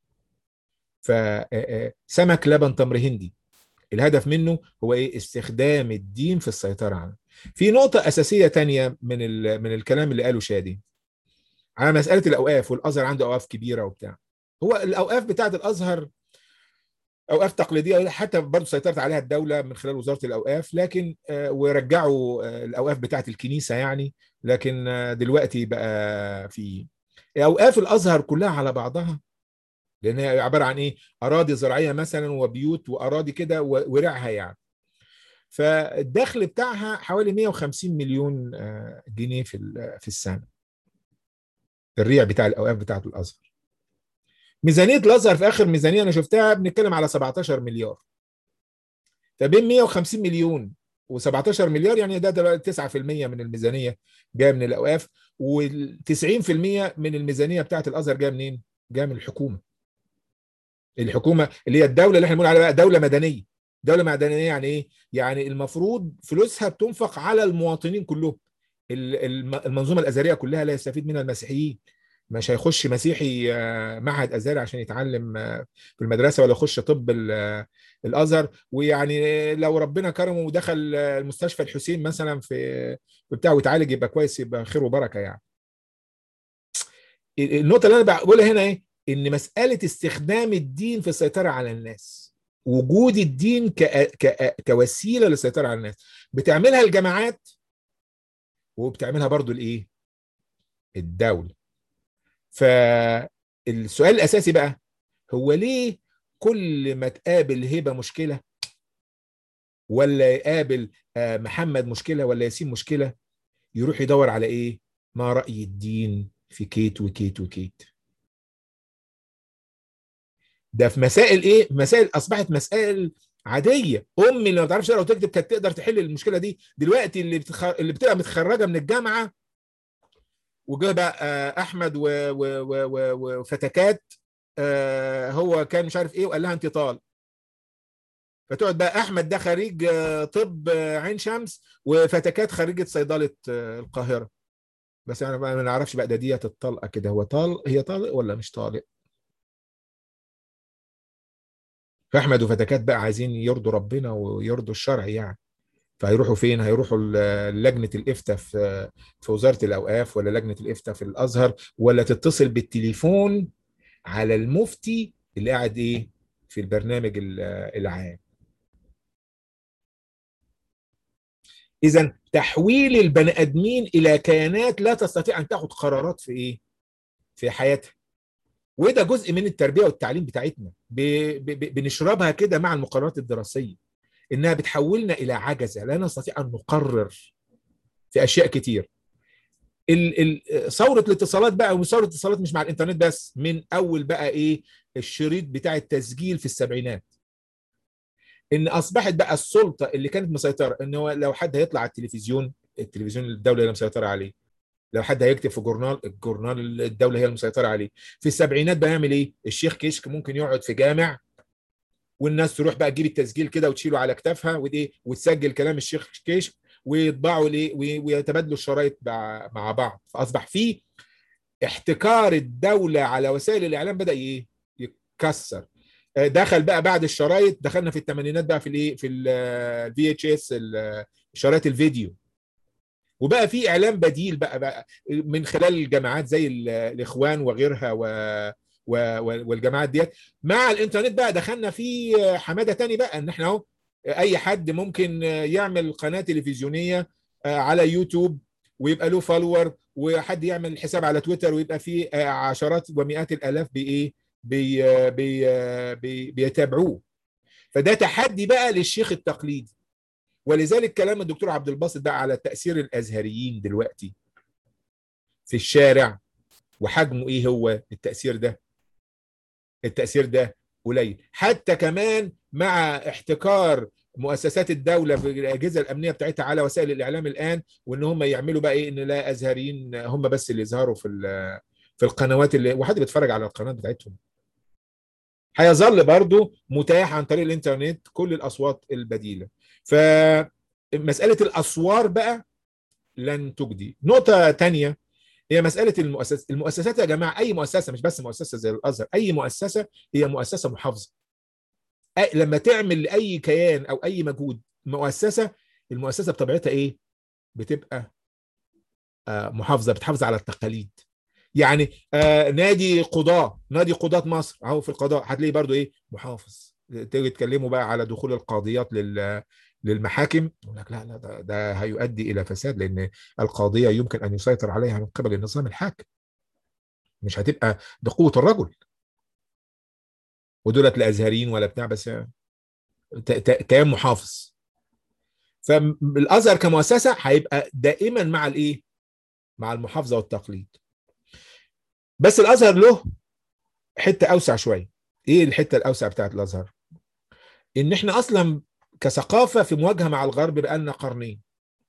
فسمك لبن تمر هندي الهدف منه هو ايه استخدام الدين في السيطره عنه في نقطه اساسيه تانية من ال... من الكلام اللي قاله شادي على مساله الاوقاف والازهر عنده اوقاف كبيره وبتاع هو الاوقاف بتاعه الازهر اوقاف تقليديه حتى برضه سيطرت عليها الدوله من خلال وزاره الاوقاف لكن آه، ورجعوا آه، الاوقاف بتاعه الكنيسه يعني لكن آه، دلوقتي بقى في اوقاف الازهر كلها على بعضها لان هي عباره عن ايه اراضي زراعيه مثلا وبيوت واراضي كده و- ورعها يعني فالدخل بتاعها حوالي 150 مليون آه، جنيه في ال- في السنه الريع بتاع الاوقاف بتاعه الازهر ميزانيه الازهر في اخر ميزانيه انا شفتها بنتكلم على 17 مليار فبين 150 مليون و17 مليار يعني ده دلوقتي 9% من الميزانيه جايه من الاوقاف وال90% من الميزانيه بتاعه الازهر جايه منين؟ جايه من الحكومه الحكومه اللي هي الدوله اللي احنا بنقول عليها بقى دوله مدنيه دوله مدنيه يعني ايه يعني المفروض فلوسها بتنفق على المواطنين كلهم ال- الم- المنظومه الازهريه كلها لا يستفيد منها المسيحيين مش هيخش مسيحي آه، معهد ازهري عشان يتعلم آه، في المدرسه ولا يخش طب ال- آه، الازهر ويعني لو ربنا كرمه ودخل آه، المستشفى الحسين مثلا في في بتاع ويتعالج يبقى كويس يبقى خير وبركه يعني النقطه اللي انا بقولها هنا ايه ان مساله استخدام الدين في السيطره على الناس وجود الدين ك... ك... كوسيله للسيطره على الناس بتعملها الجماعات وبتعملها برضو الايه الدوله فالسؤال الاساسي بقى هو ليه كل ما تقابل هبه مشكله ولا يقابل آه، محمد مشكله ولا ياسين مشكله يروح يدور على ايه ما راي الدين في كيت وكيت وكيت ده في مسائل ايه مسائل اصبحت مسائل عاديه امي اللي ما بتعرفش تقرا وتكتب كانت تقدر تحل المشكله دي دلوقتي اللي بتخ... اللي بتبقى متخرجه من الجامعه وجه بقى آه، احمد و... و... و... و... وفتكات آه، هو كان مش عارف ايه وقال لها انت طال فتقعد بقى احمد ده خريج آه، طب آه، عين شمس وفتكات خريجه صيدله آه، القاهره بس انا بقى ما نعرفش بقى ده ديت الطلقه كده هو طال هي طالق ولا مش طالق فاحمد وفتكات بقى عايزين يرضوا ربنا ويرضوا الشرع يعني فهيروحوا فين هيروحوا ل- لجنه الافتاء في في وزاره الاوقاف ولا لجنه الافتاء في الازهر ولا تتصل بالتليفون على المفتي اللي قاعد ايه في البرنامج ال- العام اذا تحويل البني ادمين الى كيانات لا تستطيع ان تاخذ قرارات في ايه في حياتها وده جزء من التربيه والتعليم بتاعتنا ب... ب... ب- بنشربها كده مع المقررات الدراسيه انها بتحولنا الى عجزه لا نستطيع ان نقرر في اشياء كتير ال... ال... ثوره الاتصالات بقى وثوره الاتصالات مش مع الانترنت بس من اول بقى ايه الشريط بتاع التسجيل في السبعينات ان اصبحت بقى السلطه اللي كانت مسيطره ان هو لو حد هيطلع على التلفزيون التلفزيون الدوله اللي مسيطره عليه لو حد هيكتب في جورنال الجورنال الدوله هي المسيطره عليه في السبعينات بقى يعمل ايه الشيخ كشك ممكن يقعد في جامع والناس تروح بقى تجيب التسجيل كده وتشيله على كتافها ودي وتسجل كلام الشيخ كشك ويطبعوا ليه وي- ويتبادلوا الشرايط مع مع بعض فاصبح في احتكار الدوله على وسائل الاعلام بدا ايه يتكسر آه، دخل بقى بعد الشرايط دخلنا في الثمانينات بقى في الايه في الفي اتش اس شرايط الفيديو وبقى في اعلام بديل بقى, بقى من خلال الجامعات زي ال- الاخوان وغيرها و و- والجامعات ديت مع الانترنت بقى دخلنا في حماده تاني بقى ان احنا اهو اي حد ممكن يعمل قناه تلفزيونيه على يوتيوب ويبقى له فولور وحد يعمل حساب على تويتر ويبقى فيه عشرات ومئات الالاف بايه بي بي بي بيتابعوه فده تحدي بقى للشيخ التقليدي ولذلك كلام الدكتور عبد الباسط بقى على تاثير الازهريين دلوقتي في الشارع وحجمه ايه هو التاثير ده التاثير ده قليل حتى كمان مع احتكار مؤسسات الدوله بالاجهزه الامنيه بتاعتها على وسائل الاعلام الان وان هم يعملوا بقى ايه ان لا ازهريين هم بس اللي يظهروا في ال- في القنوات اللي وحد بيتفرج على القناه بتاعتهم هيظل برضو متاح عن طريق الانترنت كل الاصوات البديله فمساله الاسوار بقى لن تجدي نقطه تانية هي مساله المؤسسات المؤسسات يا جماعه اي مؤسسه مش بس مؤسسه زي الازهر اي مؤسسه هي مؤسسه محافظه أي- لما تعمل لاي كيان او اي مجهود مؤسسه المؤسسه بطبيعتها ايه بتبقى آه، محافظه بتحافظ على التقاليد يعني آه نادي قضاة نادي قضاة مصر اهو في القضاء هتلاقي برضو ايه محافظ تيجي تكلموا بقى على دخول القاضيات لل للمحاكم يقول لك لا لا ده, ده هيؤدي الى فساد لان القاضيه يمكن ان يسيطر عليها من قبل النظام الحاكم مش هتبقى بقوه الرجل ودولت لا ازهريين ولا بتاع بس ت- ت- كيان محافظ فالازهر كمؤسسه هيبقى دائما مع الايه؟ مع المحافظه والتقليد بس الازهر له حته اوسع شويه ايه الحته الاوسع بتاعت الازهر ان احنا اصلا كثقافه في مواجهه مع الغرب بقالنا قرنين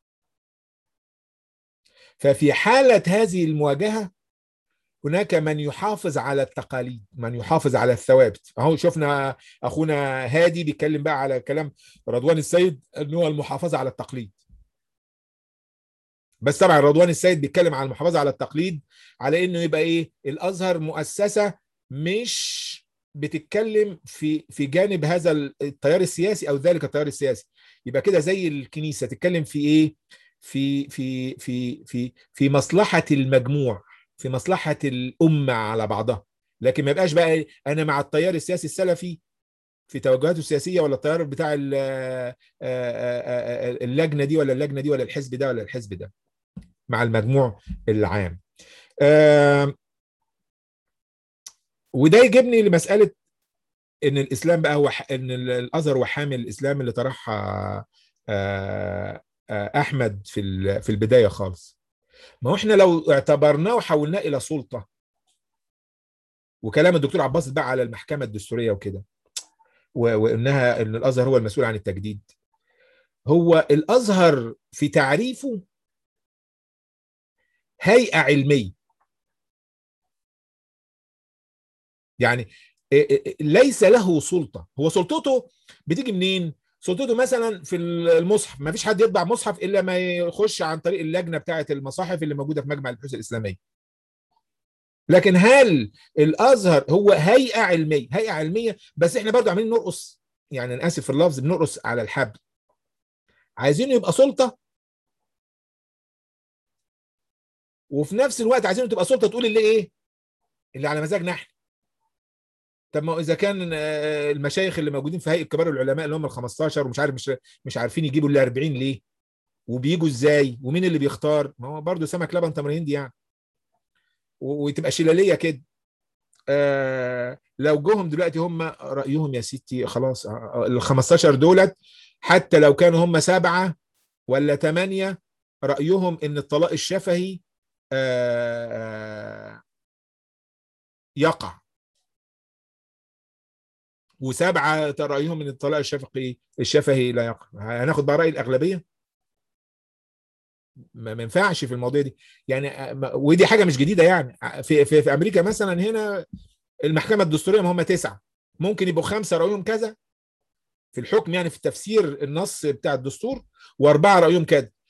ففي حاله هذه المواجهه هناك من يحافظ على التقاليد من يحافظ على الثوابت اهو شفنا اخونا هادي بيتكلم بقى على كلام رضوان السيد ان هو المحافظه على التقليد بس طبعا رضوان السيد بيتكلم عن المحافظه على التقليد على انه يبقى ايه الازهر مؤسسه مش بتتكلم في في جانب هذا التيار السياسي او ذلك التيار السياسي يبقى كده زي الكنيسه تتكلم في ايه في في في في في مصلحه المجموع في مصلحه الامه على بعضها لكن ما يبقاش بقى انا مع التيار السياسي السلفي في توجهاته السياسيه ولا التيار بتاع ال- آه، آه، آه، اللجنه دي ولا اللجنه دي ولا الحزب ده ولا الحزب ده مع المجموع العام آه، وده يجيبني لمساله ان الاسلام بقى هو ح- ان ال- الازهر هو حامل الاسلام اللي طرحها آه، آه، احمد في ال- في البدايه خالص ما هو احنا لو اعتبرناه وحولناه الى سلطه وكلام الدكتور عباس بقى على المحكمه الدستوريه وكده و- وانها ان الازهر هو المسؤول عن التجديد هو الازهر في تعريفه هيئه علميه يعني إيه إيه ليس له سلطه هو سلطته بتيجي منين سلطته مثلا في المصحف ما فيش حد يطبع مصحف الا ما يخش عن طريق اللجنه بتاعه المصاحف اللي موجوده في مجمع البحوث الاسلاميه لكن هل الازهر هو هيئه علميه هيئه علميه بس احنا برضو عاملين نرقص يعني انا اسف في اللفظ بنرقص على الحبل عايزينه يبقى سلطه وفي نفس الوقت عايزينه تبقى سلطه تقول اللي ايه اللي على مزاجنا احنا طب ما اذا كان آه، المشايخ اللي موجودين في هيئه كبار العلماء اللي هم ال 15 ومش عارف مش مش عارفين يجيبوا ال 40 ليه وبيجوا ازاي ومين اللي بيختار ما هو برضه سمك لبن تمر هندي يعني و- وتبقى شلاليه كده آه لو جوهم دلوقتي هم رايهم يا ستي خلاص آه، ال 15 دولت حتى لو كانوا هم سبعه ولا ثمانيه رايهم ان الطلاق الشفهي آه يقع وسبعه رايهم ان الطلاق الشفقي الشفهي لا يقع هناخد بقى راي الاغلبيه ما ما ينفعش في المواضيع دي يعني آه، ما- ودي حاجه مش جديده يعني في في, في امريكا مثلا هنا المحكمه الدستوريه ما هم تسعه ممكن يبقوا خمسه رايهم كذا في الحكم يعني في تفسير النص بتاع الدستور واربعه رايهم كذا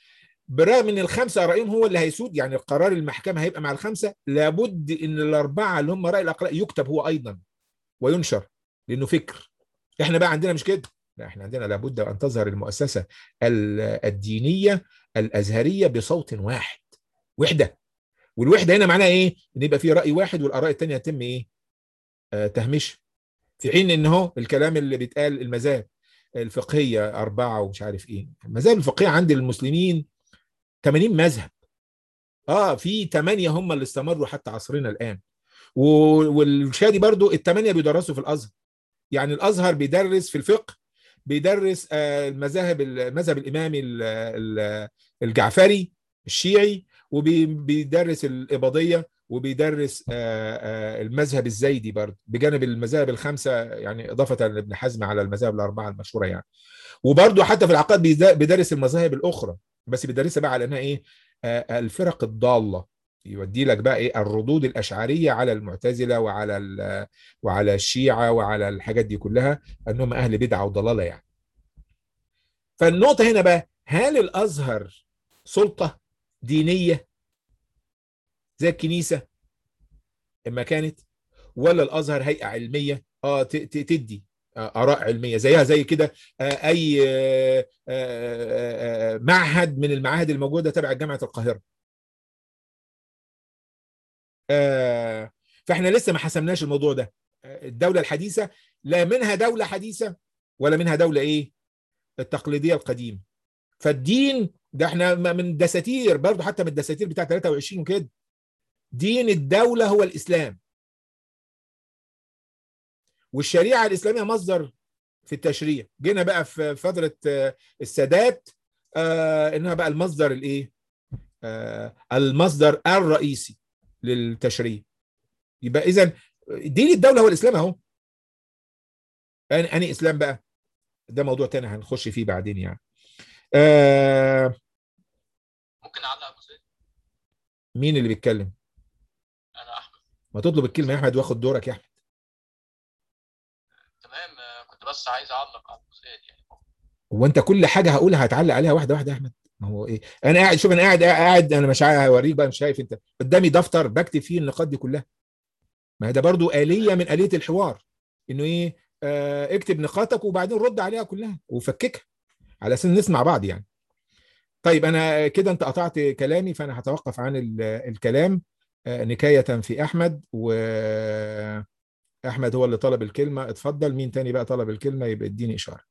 برغم ان الخمسه رايهم هو اللي هيسود يعني قرار المحكمه هيبقى مع الخمسه لابد ان الاربعه اللي هم راي الاقلاء يكتب هو ايضا وينشر لانه فكر احنا بقى عندنا مش كده لا احنا عندنا لابد ان تظهر المؤسسه ال- الدينيه الازهريه بصوت واحد وحده والوحده هنا معناها ايه؟ ان يبقى في راي واحد والاراء الثانيه يتم ايه؟ آه تهميش في حين ان هو الكلام اللي بيتقال المذاهب الفقهيه اربعه ومش عارف ايه المذاهب الفقهيه عند المسلمين 80 مذهب اه في ثمانيه هم اللي استمروا حتى عصرنا الان و- والشادي برضو الثمانيه بيدرسوا في الازهر يعني الازهر بيدرس في الفقه بيدرس آه، المذاهب المذهب الامامي ال- ال- الجعفري الشيعي وبيدرس الاباضيه وبيدرس آه، آه، المذهب الزيدي برضه بجانب المذاهب الخمسه يعني اضافه لابن حزم على المذاهب الاربعه المشهوره يعني وبرضه حتى في العقائد بيد- بيدرس المذاهب الاخرى بس بيدرسها بقى على انها ايه آه، الفرق الضاله يودي لك بقى ايه الردود الاشعريه على المعتزله وعلى ال- وعلى الشيعه وعلى الحاجات دي كلها انهم اهل بدعه وضلاله يعني فالنقطه هنا بقى هل الازهر سلطه دينيه زي الكنيسه اما كانت ولا الازهر هيئه علميه اه ت- ت- تدي آه، اراء علميه زيها زي كده آه، اي آه، آه، آه، معهد من المعاهد الموجوده تبع جامعه القاهره آه، فاحنا لسه ما حسمناش الموضوع ده آه، الدوله الحديثه لا منها دوله حديثه ولا منها دوله ايه التقليديه القديمه فالدين ده احنا م- من دساتير برضه حتى من الدساتير بتاع 23 وكده دين الدوله هو الاسلام والشريعه الاسلاميه مصدر في التشريع جينا بقى في فتره آه، السادات آه، انها بقى المصدر الايه آه، المصدر الرئيسي للتشريع يبقى اذا دين الدوله هو الاسلام اهو أنا أنهي اسلام بقى ده موضوع تاني هنخش فيه بعدين يعني آه ممكن اعلق ابو زيد مين اللي بيتكلم انا احمد ما تطلب الكلمه يا احمد واخد دورك يا احمد تمام آه، كنت بس عايز اعلق على ابو زيد يعني هو انت كل حاجه هقولها هتعلق عليها واحده واحده يا احمد ما هو ايه انا قاعد شوف انا قاعد قاعد انا مش عارف هوريك بقى مش شايف انت قدامي دفتر بكتب فيه النقاط دي كلها ما هي ده برضو آلية من آلية الحوار انه ايه آه اكتب نقاطك وبعدين رد عليها كلها وفككها على اساس نسمع بعض يعني طيب انا كده انت قطعت كلامي فانا هتوقف عن ال- الكلام آه نكاية في احمد و احمد هو اللي طلب الكلمة اتفضل مين تاني بقى طلب الكلمة يبقى اديني اشارة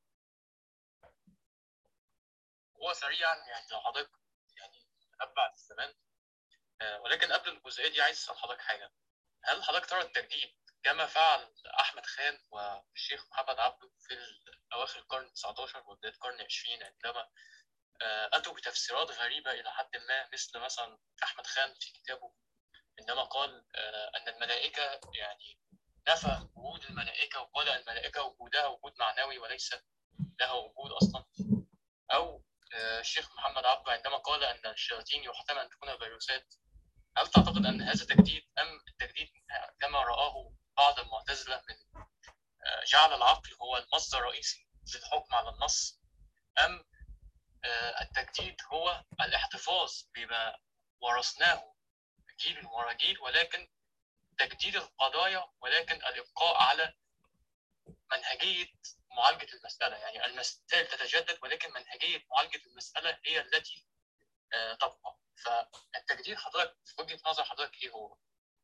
هو سريعا يعني لو حضرتك يعني تتبع الزمان آه، ولكن قبل الجزئيه دي عايز اسال حضرتك حاجه هل حضرتك ترى التجديد كما فعل احمد خان والشيخ محمد عبده في اواخر القرن 19 وبدايه القرن 20 عندما آه، اتوا بتفسيرات غريبه الى حد ما مثل مثلا احمد خان في كتابه عندما قال آه، ان الملائكه يعني نفى وجود الملائكه وقال الملائكه وجودها وجود معنوي وليس لها وجود اصلا او آه، الشيخ محمد عبده عندما قال ان الشياطين يحتمل ان تكون فيروسات هل تعتقد ان هذا تجديد ام التجديد كما راه بعض المعتزله من آه، جعل العقل هو المصدر الرئيسي للحكم على النص ام آه، التجديد هو الاحتفاظ بما ورثناه جيل ورا جيل ولكن تجديد القضايا ولكن الابقاء على منهجيه معالجه المساله يعني المسائل تتجدد ولكن منهجيه معالجه المساله هي التي آه، تبقى فالتجديد حضرتك في وجهه نظر حضرتك ايه هو؟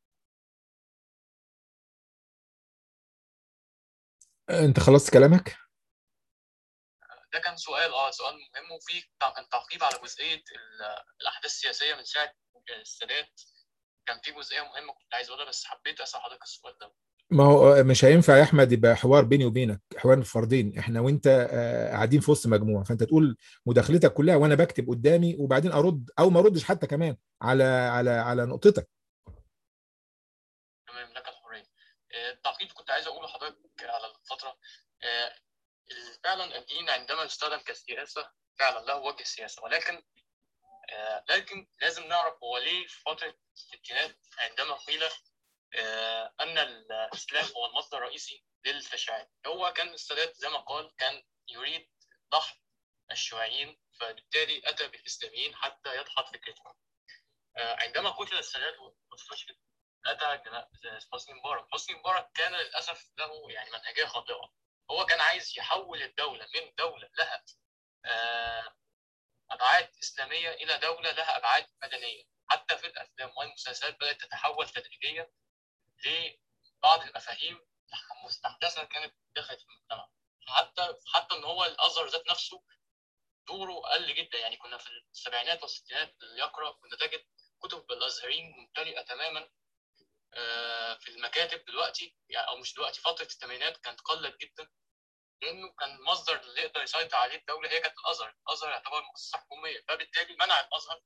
انت خلصت كلامك ده كان سؤال اه سؤال مهم وفي كان تعقيب على جزئيه ال- الاحداث السياسيه من ساعه السادات كان في جزئيه مهمه كنت عايز اقولها بس حبيت اسال حضرتك السؤال ده ما هو مش هينفع يا احمد يبقى حوار بيني وبينك حوار فردين احنا وانت آه، قاعدين في وسط مجموعه فانت تقول مداخلتك كلها وانا بكتب قدامي وبعدين ارد او ما اردش حتى كمان على على على نقطتك تمام لك الحريه آه، التعقيب كنت عايز اقوله لحضرتك على الفتره آه، فعلا الدين عندما يستخدم كسياسه فعلا له وجه سياسه ولكن آه، لكن لازم نعرف هو ليه في فتره الستينات عندما قيل آه، ان الاسلام هو المصدر الرئيسي للتشريعات هو كان السادات زي ما قال كان يريد ضحك الشيوعيين فبالتالي اتى بالاسلاميين حتى يدحض فكرتهم آه، عندما قتل السادات واستشهد اتى جنا- حسني مبارك حسني مبارك كان للاسف له يعني منهجيه خاطئه هو كان عايز يحول الدوله من دوله لها آه، ابعاد اسلاميه الى دوله لها ابعاد مدنيه حتى في الافلام والمسلسلات بدات تتحول تدريجيا لبعض المفاهيم مستحدثه كانت دخلت في المجتمع حتى حتى ان هو الازهر ذات نفسه دوره قل جدا يعني كنا في السبعينات والستينات اللي يقرا كنا تجد كتب الازهريين ممتلئه تماما آه، في المكاتب دلوقتي يعني او مش دلوقتي فتره الثمانينات كانت قلت جدا لانه كان مصدر اللي يقدر يسيطر عليه الدوله هي كانت الازهر، الازهر يعتبر مؤسسه حكوميه فبالتالي منع الازهر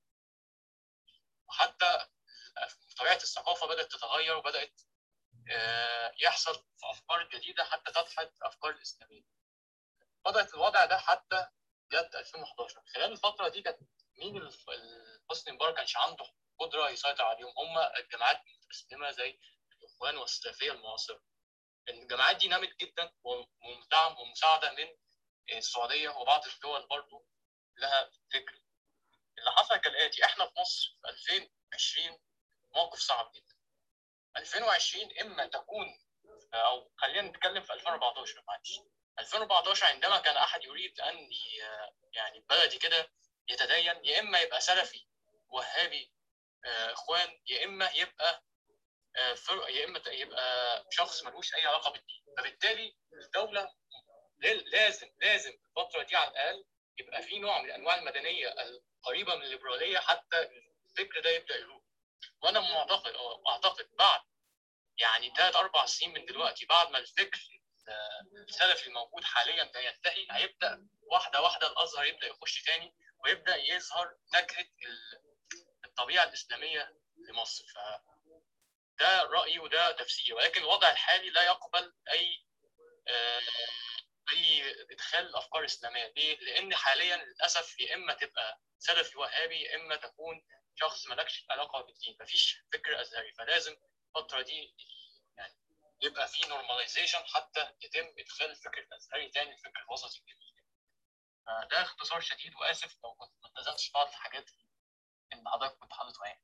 وحتى طبيعه الثقافه بدات تتغير وبدات آه، يحصل في افكار جديده حتى تدحض افكار الاسلاميه. بدات الوضع ده حتى جت 2011 خلال الفتره دي كانت مين الف- ال- حسني مبارك كانش عنده قدره يسيطر عليهم هم الجماعات المتسلمه زي الاخوان والسلفيه المعاصره. الجماعات دي نمت جدا ومدعم ومساعده من السعوديه وبعض الدول برضه لها فكر. اللي حصل كالاتي احنا في مصر في 2020 موقف صعب جدا. 2020 اما تكون او خلينا نتكلم في 2014 معلش 2014 عندما كان احد يريد ان ي- يعني بلدي كده يتدين يا اما يبقى سلفي وهابي آه، اخوان يا اما يبقى آه، فرق يا اما يبقى شخص ملوش اي علاقه بالدين فبالتالي الدوله ل- لازم لازم في الفتره دي على الاقل يبقى في نوع من انواع المدنيه القريبه من الليبراليه حتى الفكر ده يبدا يروح وانا معتقد أو اعتقد بعد يعني ثلاث اربع سنين من دلوقتي بعد ما الفكر آه، السلفي الموجود حاليا ده ينتهي هيبدا واحده واحده الازهر يبدا يخش تاني ويبدا يظهر نكهه ال- الطبيعه الاسلاميه لمصر ف ده رايي وده تفسيري ولكن الوضع الحالي لا يقبل اي آه، اي ادخال افكار اسلاميه ليه؟ لان حاليا للاسف يا اما تبقى سلفي وهابي يا اما تكون شخص مالكش علاقه بالدين مفيش فكر ازهري فلازم الفتره دي يعني يبقى في نورماليزيشن حتى يتم ادخال الفكر الازهري تاني الفكر الوسطي الجديد فده اختصار شديد واسف لو كنت ما التزمتش بعض الحاجات اللي حضرتك كنت حاططها يعني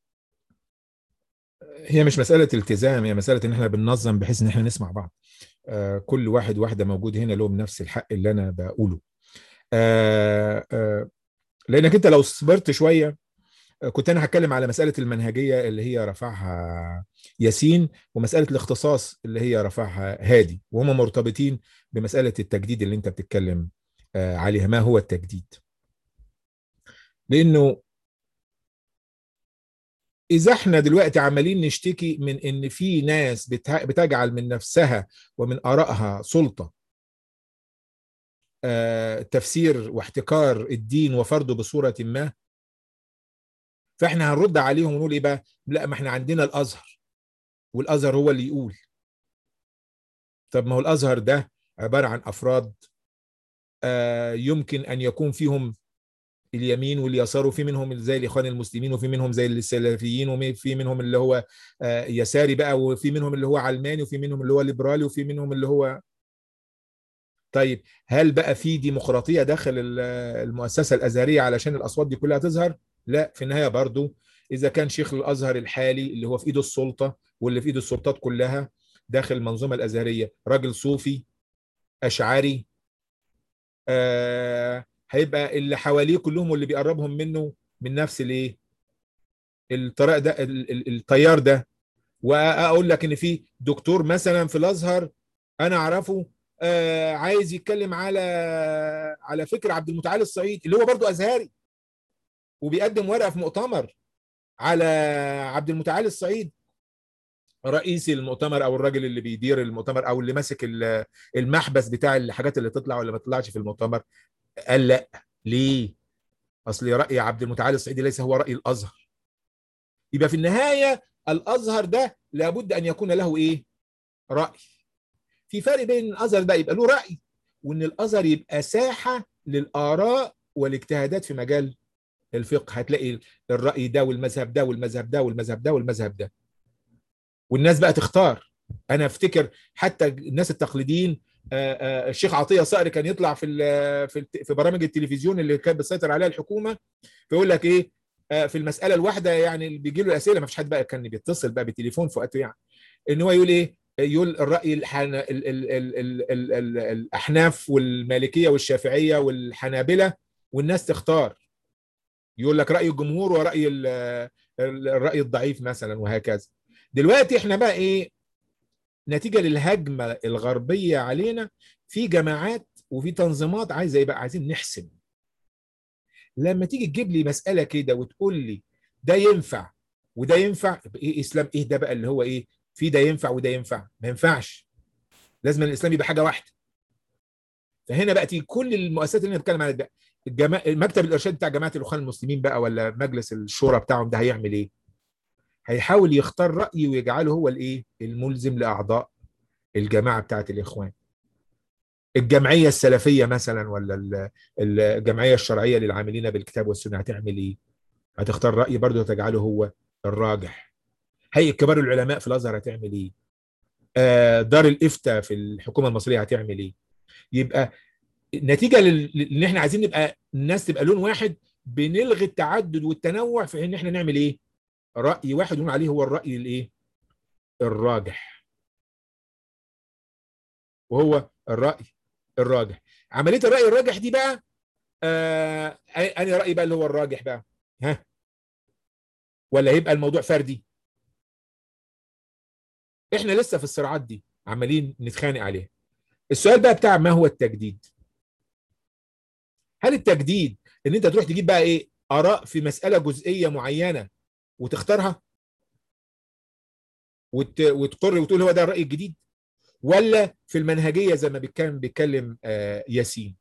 هي مش مسألة التزام هي مسألة إن إحنا بننظم بحيث إن إحنا نسمع بعض آه، كل واحد واحدة موجود هنا لهم نفس الحق اللي أنا بقوله آه، آه، لأنك أنت لو صبرت شوية آه، كنت أنا هتكلم على مسألة المنهجية اللي هي رفعها ياسين ومسألة الاختصاص اللي هي رفعها هادي وهم مرتبطين بمسألة التجديد اللي أنت بتتكلم آه، عليها ما هو التجديد لأنه إذا احنا دلوقتي عمالين نشتكي من إن في ناس بتع- بتجعل من نفسها ومن آرائها سلطة آه، تفسير واحتكار الدين وفرضه بصورة ما فاحنا هنرد عليهم ونقول ايه بقى لا ما احنا عندنا الازهر والازهر هو اللي يقول طب ما هو الازهر ده عبارة عن افراد آه، يمكن ان يكون فيهم اليمين واليسار وفي منهم زي الاخوان المسلمين وفي منهم زي السلفيين وفي منهم اللي هو آه، يساري بقى وفي منهم اللي هو علماني وفي منهم اللي هو ليبرالي وفي منهم اللي هو طيب هل بقى في ديمقراطيه داخل ال- المؤسسه الازهريه علشان الاصوات دي كلها تظهر؟ لا في النهايه برضو اذا كان شيخ الازهر الحالي اللي هو في ايده السلطه واللي في ايده السلطات كلها داخل المنظومه الازهريه راجل صوفي اشعري آه هيبقى اللي حواليه كلهم واللي بيقربهم منه من نفس الايه الطريق ده ال- ال- التيار ده واقول لك ان في دكتور مثلا في الازهر انا اعرفه آه عايز يتكلم على على فكر عبد المتعال الصعيد اللي هو برضو ازهري وبيقدم ورقه في مؤتمر على عبد المتعال الصعيد رئيس المؤتمر او الراجل اللي بيدير المؤتمر او اللي ماسك ال- المحبس بتاع الحاجات اللي تطلع ولا ما تطلعش في المؤتمر قال لا ليه اصل راي عبد المتعال الصعيدي ليس هو راي الازهر يبقى في النهايه الازهر ده لابد ان يكون له ايه راي في فرق بين الازهر ده يبقى له راي وان الازهر يبقى ساحه للاراء والاجتهادات في مجال الفقه هتلاقي الراي ده والمذهب ده والمذهب ده والمذهب ده والمذهب ده والناس بقى تختار انا افتكر حتى الناس التقليديين آه، آه، الشيخ عطيه صقر كان يطلع في ال- في الت- في برامج التلفزيون اللي كانت بتسيطر عليها الحكومه فيقول لك ايه آه، في المساله الواحده يعني اللي بيجي له الاسئله ما فيش حد بقى كان بيتصل بقى بالتليفون في وقته يعني ان هو يقول ايه يقول الراي الحن... ال... ال... ال... ال... ال... ال... الاحناف والمالكيه والشافعيه والحنابله والناس تختار يقول لك راي الجمهور وراي ال... ال- الراي الضعيف مثلا وهكذا دلوقتي احنا بقى ايه نتيجه للهجمه الغربيه علينا في جماعات وفي تنظيمات عايزه ايه بقى عايزين نحسم لما تيجي تجيب لي مساله كده وتقول لي ده ينفع وده ينفع يبقى ايه اسلام ايه ده بقى اللي هو ايه في ده ينفع وده ينفع ما ينفعش لازم الاسلام يبقى حاجه واحده فهنا بقى تيجي كل المؤسسات اللي انا بتكلم عنها ده الجما... مكتب الارشاد بتاع جماعه الاخوان المسلمين بقى ولا مجلس الشورى بتاعهم ده هيعمل ايه هيحاول يختار راي ويجعله هو الايه الملزم لاعضاء الجماعه بتاعه الاخوان الجمعيه السلفيه مثلا ولا ال- الجمعيه الشرعيه للعاملين بالكتاب والسنه هتعمل ايه هتختار راي برضه تجعله هو الراجح هيئه كبار العلماء في الازهر هتعمل ايه آه دار الافتاء في الحكومه المصريه هتعمل ايه يبقى نتيجه لل- ان احنا عايزين نبقى الناس تبقى لون واحد بنلغي التعدد والتنوع في ان احنا نعمل ايه راي واحد نقول عليه هو الراي الايه الراجح وهو الراي الراجح عمليه الراي الراجح دي بقى آه انا رايي بقى اللي هو الراجح بقى ها ولا هيبقى الموضوع فردي احنا لسه في الصراعات دي عمالين نتخانق عليها السؤال بقى بتاع ما هو التجديد هل التجديد ان انت تروح تجيب بقى ايه اراء في مساله جزئيه معينه وتختارها وت... وتقر وتقول هو ده الراي الجديد ولا في المنهجيه زي ما كان بيتكلم آه ياسين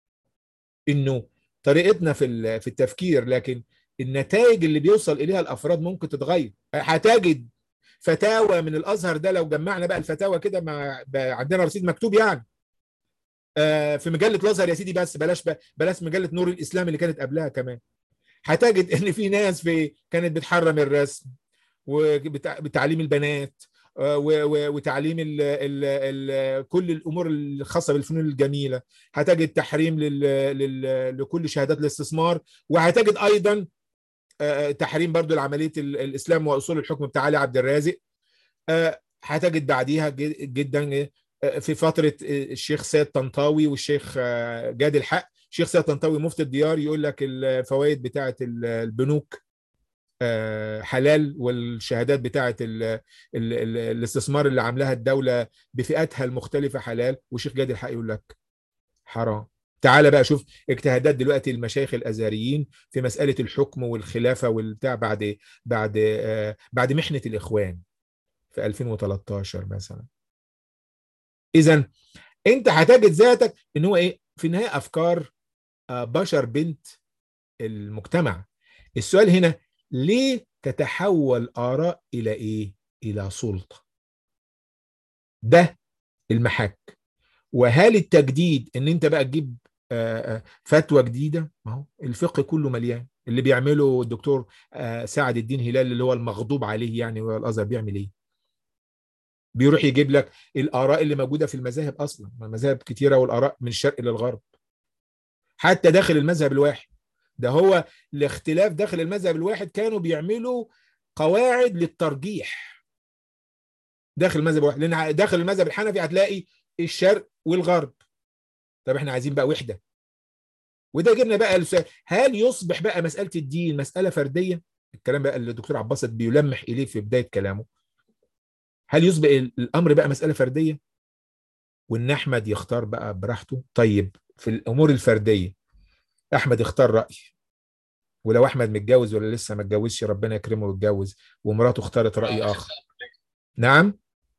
انه طريقتنا في ال- في التفكير لكن النتائج اللي بيوصل اليها الافراد ممكن تتغير هتجد فتاوى من الازهر ده لو جمعنا بقى الفتاوى كده مع بقى عندنا رصيد مكتوب يعني آه، في مجله الازهر يا سيدي بس بلاش بلاش مجله نور الاسلام اللي كانت قبلها كمان هتجد ان في ناس في كانت بتحرم الرسم وبتعليم البنات آه، و- و- وتعليم ال ال ال كل الامور الخاصه بالفنون الجميله هتجد تحريم لل لل لكل شهادات الاستثمار وهتجد ايضا آه، تحريم برضو لعمليه ال- الاسلام واصول الحكم بتاع علي عبد الرازق آه، هتجد بعديها ج- جدا آه، في فتره آه، الشيخ سيد طنطاوي والشيخ آه، جاد الحق الشيخ سيد طنطاوي مفتي الديار يقول لك الفوائد بتاعه ال- البنوك آه، حلال والشهادات بتاعه ال- ال- ال- الاستثمار اللي عاملاها الدوله بفئاتها المختلفه حلال والشيخ جاد الحق يقول لك حرام تعال بقى شوف اجتهادات دلوقتي المشايخ الازهريين في مساله الحكم والخلافه والبتاع بعد بعد آه، بعد محنه الاخوان في 2013 مثلا اذا انت هتجد ذاتك ان هو ايه في النهايه افكار آه، بشر بنت المجتمع السؤال هنا ليه تتحول اراء الى ايه الى سلطه ده المحك وهل التجديد ان انت بقى تجيب آه، آه، فتوى جديده ما هو الفقه كله مليان اللي بيعمله الدكتور آه، سعد الدين هلال اللي هو المغضوب عليه يعني هو الازهر بيعمل ايه بيروح يجيب لك الاراء اللي موجوده في المذاهب اصلا ما المذاهب كتيره والاراء من الشرق للغرب حتى داخل المذهب الواحد ده هو الاختلاف داخل المذهب الواحد كانوا بيعملوا قواعد للترجيح داخل المذهب الواحد لان داخل المذهب الحنفي هتلاقي الشرق والغرب طب احنا عايزين بقى وحده وده جبنا بقى السؤال هل يصبح بقى مساله الدين مساله فرديه الكلام بقى اللي الدكتور عباس بيلمح اليه في بدايه كلامه هل يصبح الامر بقى مساله فرديه وان احمد يختار بقى براحته طيب في الامور الفرديه احمد اختار راي ولو احمد متجوز ولا لسه ما اتجوزش ربنا يكرمه ويتجوز ومراته اختارت راي اخر نعم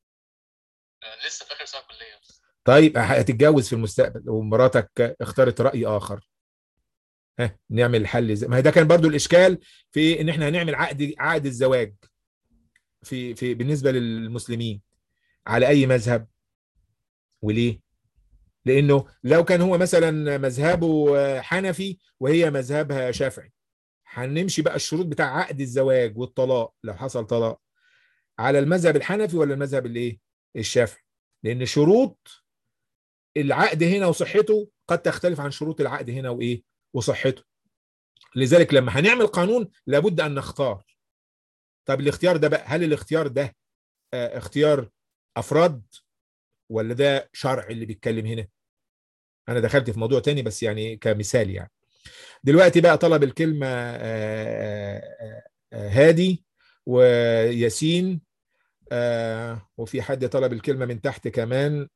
لسه في اخر سنه كليه طيب هتتجوز في المستقبل ومراتك اختارت راي اخر ها نعمل الحل زي ما هي ده كان برضو الاشكال في ان احنا هنعمل عقد عقد الزواج في في بالنسبه للمسلمين على اي مذهب وليه لانه لو كان هو مثلا مذهبه حنفي وهي مذهبها شافعي هنمشي بقى الشروط بتاع عقد الزواج والطلاق لو حصل طلاق على المذهب الحنفي ولا المذهب الايه الشافعي لان شروط العقد هنا وصحته قد تختلف عن شروط العقد هنا وايه وصحته لذلك لما هنعمل قانون لابد ان نختار طب الاختيار ده بقى هل الاختيار ده آه اختيار افراد ولا ده شرع اللي بيتكلم هنا انا دخلت في موضوع تاني بس يعني كمثال يعني دلوقتي بقى طلب الكلمة آه آه هادي وياسين وفي حد طلب الكلمة من تحت كمان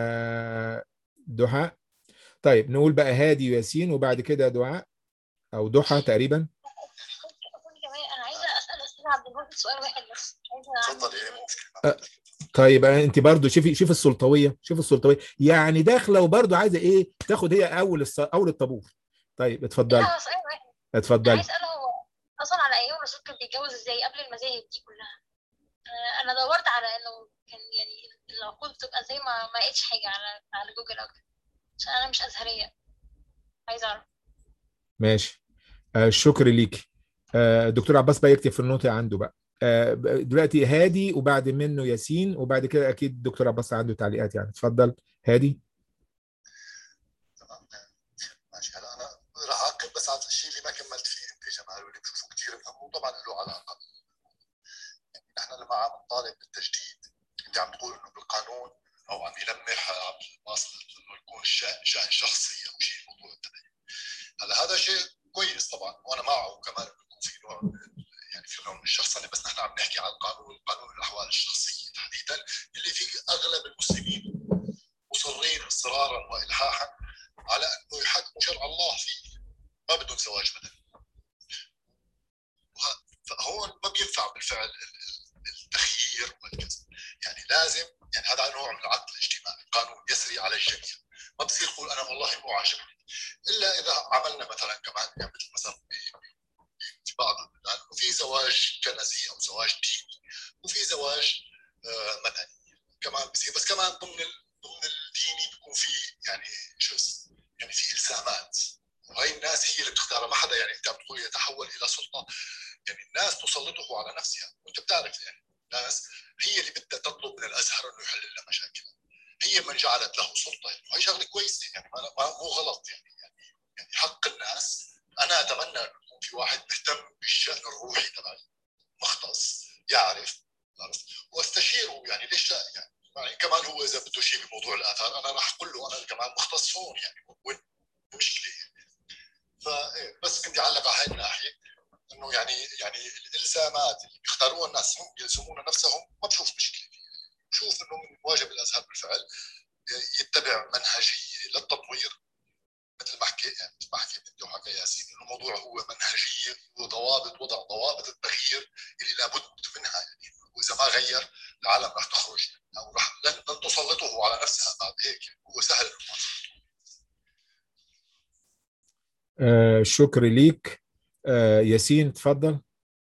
دعاء طيب نقول بقى هادي وياسين وبعد كده دعاء او ضحى تقريبا انا عايزه اسال استاذ عبد الوهاب سؤال واحد بس اتفضل ايه طيب انت برضو شوفي شوفي السلطويه شوفي السلطويه يعني داخله وبرضو عايزه ايه تاخد هي اول الص... اول الطابور طيب اتفضلي لا سؤال واحد اتفضلي عايز اساله هو اصلا على ايام الرسول كان بيتجوز ازاي قبل المذاهب دي كلها انا دورت على انه كان يعني العقود بتبقى زي ما ما لقيتش حاجه على على جوجل او كده عشان انا مش ازهريه عايزه اعرف ماشي آه شكر ليك آه دكتور عباس بقى يكتب في النوتة عنده بقى آه دلوقتي هادي وبعد منه ياسين وبعد كده اكيد دكتور عباس عنده تعليقات يعني اتفضل هادي تمام ماشي هلا انا راح اعقب بس على الشيء اللي ما كملت فيه انت يا جماعه واللي بشوفه كثير مهم وطبعا له علاقه يعني نحن لما عم نطالب بالتجديد انت عم تقول انه بالقانون او عم يلمح عبد الواصل انه يكون الشان شان شخصي او شيء موضوع التبين هلا هذا شيء كويس طبعا وانا معه كمان انه يكون في نوع يعني في نوع من الشخصنه بس نحن عم نحكي عن القانون قانون الاحوال الشخصيه تحديدا اللي فيه اغلب المسلمين مصرين اصرارا والحاحا على انه يحكموا شرع الله فيه ما بدهم زواج مدني فهون ما بينفع بالفعل التخيير والكذا يعني لازم يعني هذا نوع من العقل الاجتماعي قانون يسري على الجميع ما بصير يقول انا والله مو عاجبني الا اذا عملنا مثلا كمان يعني مثل مثلا في بعض البلدان في زواج كنسي او زواج ديني وفي زواج آه مدني كمان بصير بس كمان ضمن ضمن الديني بيكون في يعني شو اسمه يعني في الزامات وهي الناس هي اللي بتختارها ما حدا يعني انت بتقول يتحول الى سلطه يعني الناس تسلطه على نفسها وانت بتعرف يعني الناس هي اللي بدها تطلب من الازهر انه يحل لها مشاكلها هي من جعلت له سلطه يعني وهي شغله كويسه يعني ما مو غلط يعني يعني يعني حق الناس انا اتمنى انه يكون في واحد مهتم بالشان الروحي تبعي مختص يعرف عرفت واستشيره يعني ليش لا يعني يعني كمان هو اذا بده شيء بموضوع الاثار انا راح اقول له انا كمان مختص هون يعني وين المشكله يعني فبس كنت اعلق على هاي الناحيه انه يعني يعني الالزامات اللي بيختاروها الناس هم بيلزمون نفسهم ما بشوف مشكله فيها بشوف انه من واجب الازهر بالفعل يتبع منهجيه للتطوير مثل ما حكيت يعني مثل ما حكيت انت وحكى ياسين انه الموضوع هو منهجيه وضوابط وضع ضوابط التغيير اللي لابد منها يعني واذا ما غير العالم راح تخرج او راح لن, لن تسلطه على نفسها بعد هيك يعني هو سهل انه آه شكر ليك آه ياسين تفضل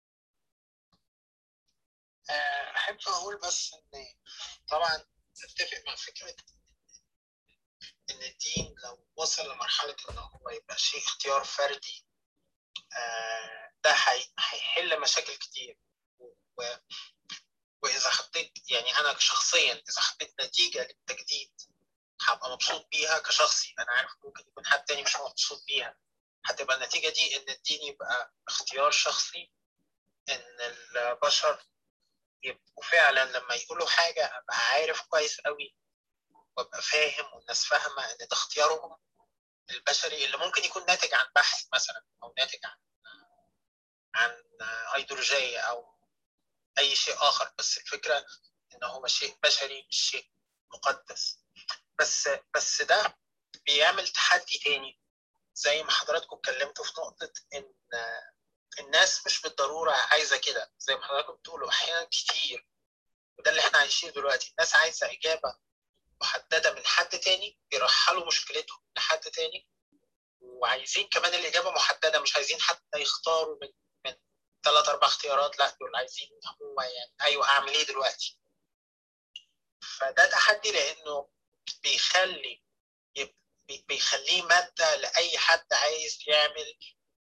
احب اقول بس ان طبعا اتفق مع فكره ان الدين لو وصل لمرحله ان هو يبقى شيء اختيار فردي ده هيحل مشاكل كتير و... واذا حطيت يعني انا شخصيا اذا حطيت نتيجه للتجديد هبقى مبسوط بيها كشخصي انا عارف ممكن يكون حد تاني مش مبسوط بيها هتبقى النتيجه دي ان الدين يبقى اختيار شخصي ان البشر يبقوا فعلا لما يقولوا حاجه ابقى عارف كويس قوي وابقى فاهم والناس فاهمه ان ده اختيارهم البشري اللي ممكن يكون ناتج عن بحث مثلا او ناتج عن عن ايديولوجيه او اي شيء اخر بس الفكره ان هو شيء بشري مش شيء مقدس بس بس ده بيعمل تحدي تاني زي ما حضراتكم اتكلمتوا في نقطه ان الناس مش بالضروره عايزه كده زي ما حضراتكم بتقولوا احيانا كتير وده اللي احنا عايشين دلوقتي الناس عايزه اجابه محدده من حد تاني يرحلوا مشكلتهم لحد تاني وعايزين كمان الاجابه محدده مش عايزين حتى يختاروا من من ثلاث اربع اختيارات لا دول عايزين هو يعني ايوه اعمل ايه دلوقتي فده تحدي لانه بيخلي بيخليه ماده لاي حد عايز يعمل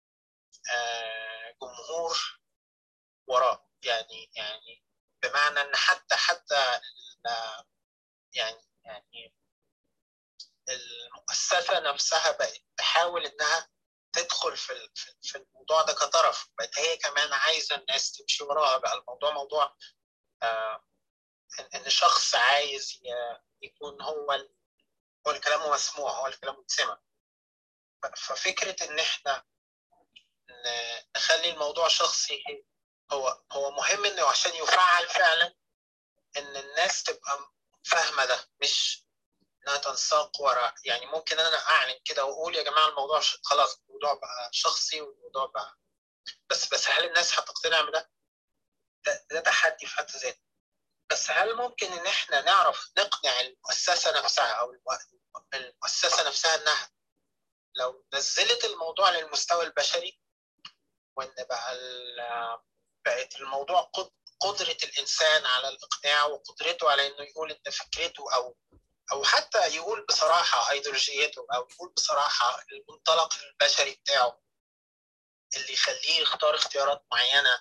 آه جمهور وراه يعني يعني بمعنى ان حتى حتى يعني يعني المؤسسه نفسها بقت تحاول انها تدخل في ال- في- في الموضوع ده كطرف بقت هي كمان عايزه الناس تمشي وراها بقى الموضوع موضوع آه ان إن شخص عايز ي- يكون هو ال- هو الكلام مسموع هو الكلام متسمع ف- ففكره ان احنا ن- نخلي الموضوع شخصي هو هو مهم انه عشان يفعل فعلا ان الناس تبقى فاهمه ده مش انها تنساق وراء يعني ممكن انا اعلن كده واقول يا جماعه الموضوع ش- خلاص الموضوع بقى شخصي والموضوع بقى بس بس هل الناس هتقتنع بده؟ ده, ده تحدي في حد ذاته بس هل ممكن ان احنا نعرف نقنع المؤسسه نفسها او الم- المؤسسه نفسها انها لو نزلت الموضوع للمستوى البشري وان بقى ال- بقت الموضوع قد- قدره الانسان على الاقناع وقدرته على انه يقول ان فكرته او او حتى يقول بصراحه ايديولوجيته او يقول بصراحه المنطلق البشري بتاعه اللي يخليه يختار اختيارات معينه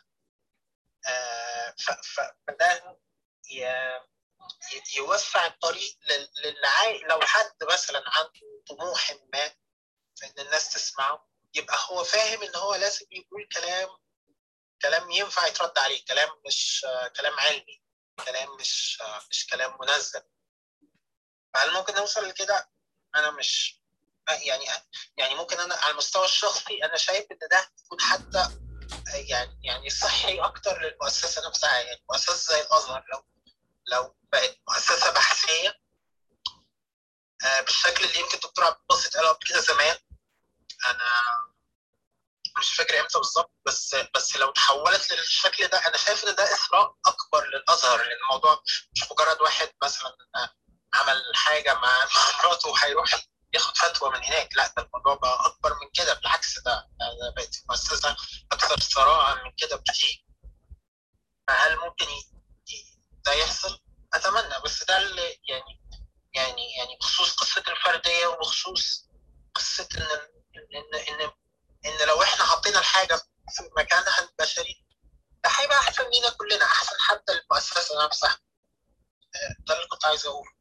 آه، ف- ف- فده ي- ي- يوسع الطريق لل- للي عاي- لو حد مثلا عنده طموح ما في ان الناس تسمعه يبقى هو فاهم ان هو لازم يقول كلام كلام ينفع يترد عليه كلام مش آه، كلام علمي كلام مش آه، مش كلام منزل هل ممكن نوصل لكده انا مش يعني يعني ممكن انا على المستوى الشخصي انا شايف ان ده يكون حتى يعني يعني صحي اكتر للمؤسسه نفسها يعني مؤسسه زي الازهر لو لو بقت مؤسسه بحثيه آه، بالشكل اللي يمكن الدكتور عبد الباسط قاله قبل كده زمان انا مش فاكر امتى بالظبط بس بس لو تحولت للشكل ده انا شايف ان ده اثراء اكبر للازهر لان الموضوع مش مجرد واحد مثلا آه، عمل حاجه مع مع مراته وهيروح ياخد فتوى من هناك لا ده الموضوع بقى اكبر من كده بالعكس ده ده بقت مؤسسه اكثر ثراء من كده بكتير فهل ممكن ي- ي- ده يحصل؟ اتمنى بس ده اللي يعني يعني يعني بخصوص قصه الفرديه وبخصوص قصه ان ان ان ان لو احنا حطينا الحاجه في مكانها البشري ده هيبقى احسن لينا كلنا احسن حتى للمؤسسه نفسها آه، ده اللي كنت عايز اقوله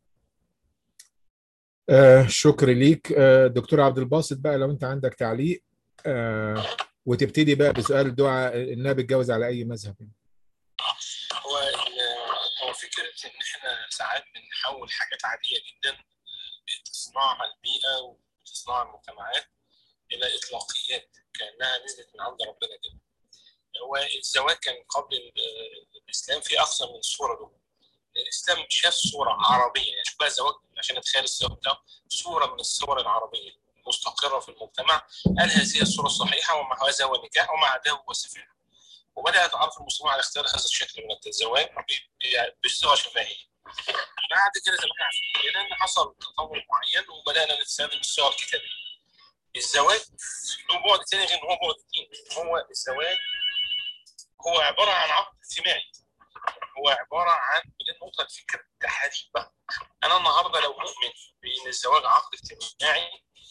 آه شكر ليك آه دكتور عبد الباسط بقى لو انت عندك تعليق آه وتبتدي بقى بسؤال دعاء انها بتجوز على اي مذهب هو ال- هو فكره ان احنا ساعات بنحول حاجات عاديه جدا بتصنعها البيئه وبتصنعها المجتمعات الى اطلاقيات كانها نزلت من عند ربنا كده هو الزواج كان قبل ال- الاسلام في اكثر من صوره له الاسلام شاف صوره عربيه يعني شوف بقى الزواج عشان نتخيل الصيغه بتاعه صوره من الصور العربيه مستقره في المجتمع قال هذه الصوره الصحيحه ومع هذا هو النكاح ومع عداه هو السفاح وبدا يتعرف المسلمون على اختيار هذا الشكل من الزواج ب- ب- بصيغه شفهيه بعد كده زي ما احنا عارفين كده ان حصل تطور معين وبدانا نستخدم الصيغه الكتابيه الزواج له بعد تاني غير ان هو بعد ديني هو الزواج هو عباره عن عقد اجتماعي هو عباره عن بدون نقطه الفكر تحريف بقى انا النهارده لو مؤمن بان الزواج عقد اجتماعي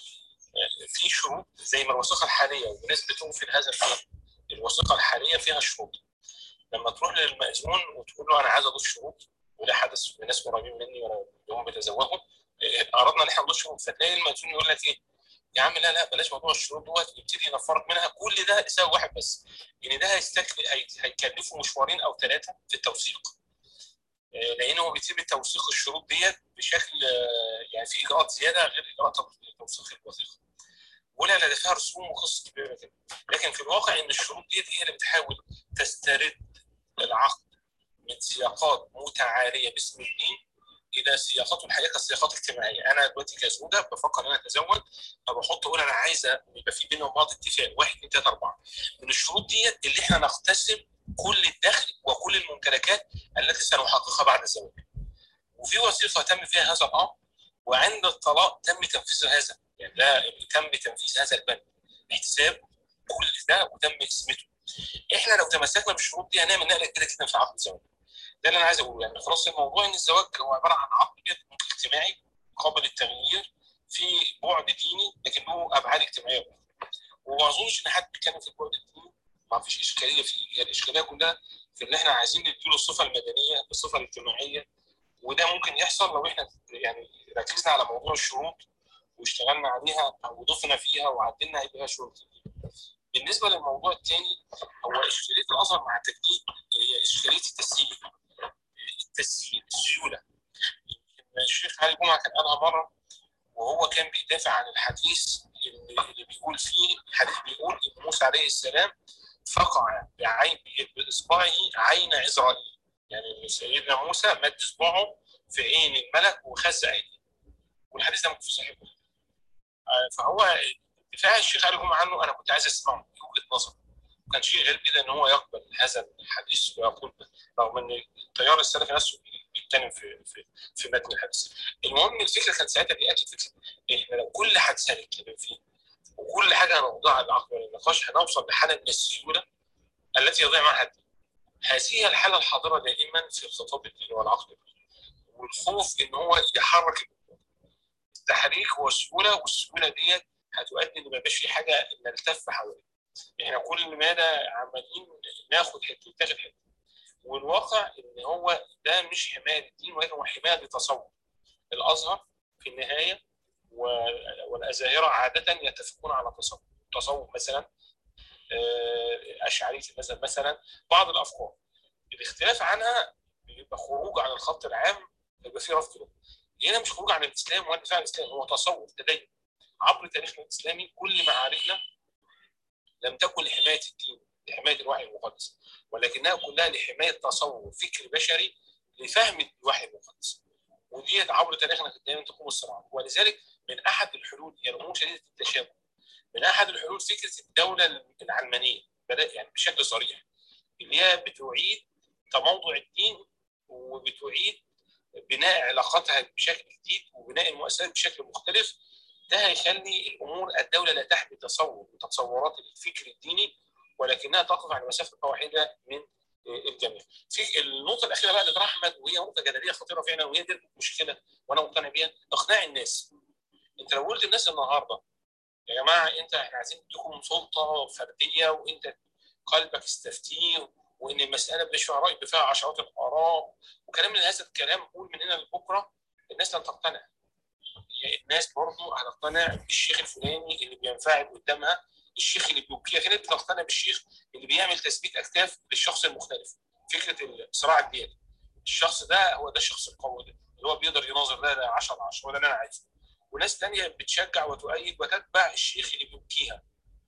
آه، في شروط زي ما الوثيقه الحاليه والناس بتقول هذا الكلام الوثيقه الحاليه فيها شروط لما تروح للمأذون وتقول له انا عايز اضيف شروط وده حدث لناس قريبين مني وانا هم بيتزوجوا آه، اردنا ان احنا نضيف شروط فتلاقي المأذون يقول لك ايه يا عم لا لا بلاش موضوع الشروط دوت يبتدي ينفرك منها كل ده لسبب واحد بس ان ده هيستكفي هي- هيكلفه مشوارين او ثلاثه في التوثيق آه، لان هو بيتم توثيق الشروط ديت بشكل آه، يعني في اجراءات زياده غير اجراءات توثيق الوثيقه ولا لا ده فيها رسوم وقصص كبيره كده لكن في الواقع ان الشروط ديت هي اللي بتحاول تسترد العقد من سياقات متعاليه باسم الدين الى سياقات الحياه كسياقات اجتماعيه انا دلوقتي كزوجه بفكر ان انا اتزوج فبحط اقول انا عايزه يبقى في بيننا وبعض اتفاق واحد اثنين ثلاثه اربعه من الشروط ديت اللي احنا نقتسم كل الدخل وكل الممتلكات التي سنحققها بعد الزواج وفي وثيقه تم فيها هذا الامر وعند الطلاق تم تنفيذ هذا يعني ده تم تنفيذ هذا البند احتساب كل ده وتم اسمته احنا لو تمسكنا بالشروط دي هنعمل نقله كده جدا في عقد الزواج ده اللي انا عايز اقوله يعني خلاص الموضوع ان الزواج هو عباره عن عقد اجتماعي قابل للتغيير في بعد ديني لكن له ابعاد اجتماعيه أخرى. وما اظنش ان حد بيتكلم في البعد الديني ما فيش اشكاليه فيه هي الاشكاليه كلها في ان احنا عايزين نديله الصفه المدنيه الصفه الاجتماعيه وده ممكن يحصل لو احنا يعني ركزنا على موضوع الشروط واشتغلنا عليها وضفنا فيها وعدلنا هيبقى شغل كبير. بالنسبه للموضوع الثاني هو اشكاليه الازهر مع التجديد هي اشكاليه التسهيل التسهيل السيوله يمكن الشيخ علي جمعه كان قالها مره وهو كان بيدافع عن الحديث اللي اللي بيقول فيه الحديث بيقول ان موسى عليه السلام فقع بعين باصبعه عين عزرائيل يعني سيدنا موسى مد اصبعه في عين الملك وخز عينه والحديث ده موجود في صحيح مسلم. آه، فهو دفاع الشيخ علي جمعه عنه انا كنت عايز اسمعه من وجهه نظره كان شيء غريب جدا ان هو يقبل هذا الحديث ويقول به رغم ان التيار السلفي نفسه بيتكلم في في في متن الحديث. المهم الفكره كانت ساعتها بيأتي فكره احنا لو كل حادثه نتكلم فيه وكل حاجه هنوضعها للعقل والنقاش هنوصل لحاله من السيوله التي يضيع معها الدين. هذه الحاله الحاضره دائما في الخطاب الديني والعقل والخوف ان هو يحرك الامور. التحريك والسهوله والسهوله ديت هتؤدي ان ما يبقاش في حاجه نلتف حواليها. احنا كل ماذا عمالين ناخد حته تاخد حته والواقع ان هو ده مش حمايه للدين ولكن هو حمايه لتصور الازهر في النهايه و- والازاهره عاده يتفقون على تصور تصور مثلا آه، اشعريه المذهب مثلا بعض الافكار الاختلاف عنها بيبقى خروج عن الخط العام يبقى فيه رفض له هنا مش خروج عن الاسلام ولا دفاع عن الاسلام هو تصور تدين عبر تاريخنا الاسلامي كل معاركنا لم تكن لحمايه الدين لحمايه الوحي المقدس ولكنها كلها لحمايه تصور فكر بشري لفهم الوحي المقدس ودي عبر تاريخنا كانت دايما تقوم الصراعات ولذلك من احد الحلول هي الامور شديده التشابه من احد الحلول فكره الدوله العلمانيه بدا يعني بشكل صريح اللي هي بتعيد تموضع الدين وبتعيد بناء علاقاتها بشكل جديد وبناء المؤسسات بشكل مختلف ده هيخلي الامور الدوله لا تحمي تصور وتصورات الفكر الديني ولكنها تقف على مسافه واحده من الجميع. في النقطه الاخيره بقى لدكتور احمد وهي نقطه جدليه خطيره فعلا وهي دي المشكله وانا مقتنع بيها اقناع الناس. انت لو قلت للناس النهارده يا جماعه انت احنا عايزين نديكم سلطه فرديه وانت قلبك استفتيه وان المساله مش فيها راي فيها عشرات الاراء وكلام من هذا الكلام قول من هنا لبكره الناس لن تقتنع. الناس برضه هتقتنع بالشيخ الفلاني اللي بينفعل قدامها الشيخ اللي بيبكيها في ناس بتقتنع بالشيخ اللي بيعمل تثبيت اكتاف للشخص المختلف فكره الصراع الديني الشخص ده هو ده الشخص القوي ده اللي هو بيقدر يناظر ده ده 10 على 10 وده اللي انا عايزه وناس تانية بتشجع وتؤيد وتتبع الشيخ اللي بيبكيها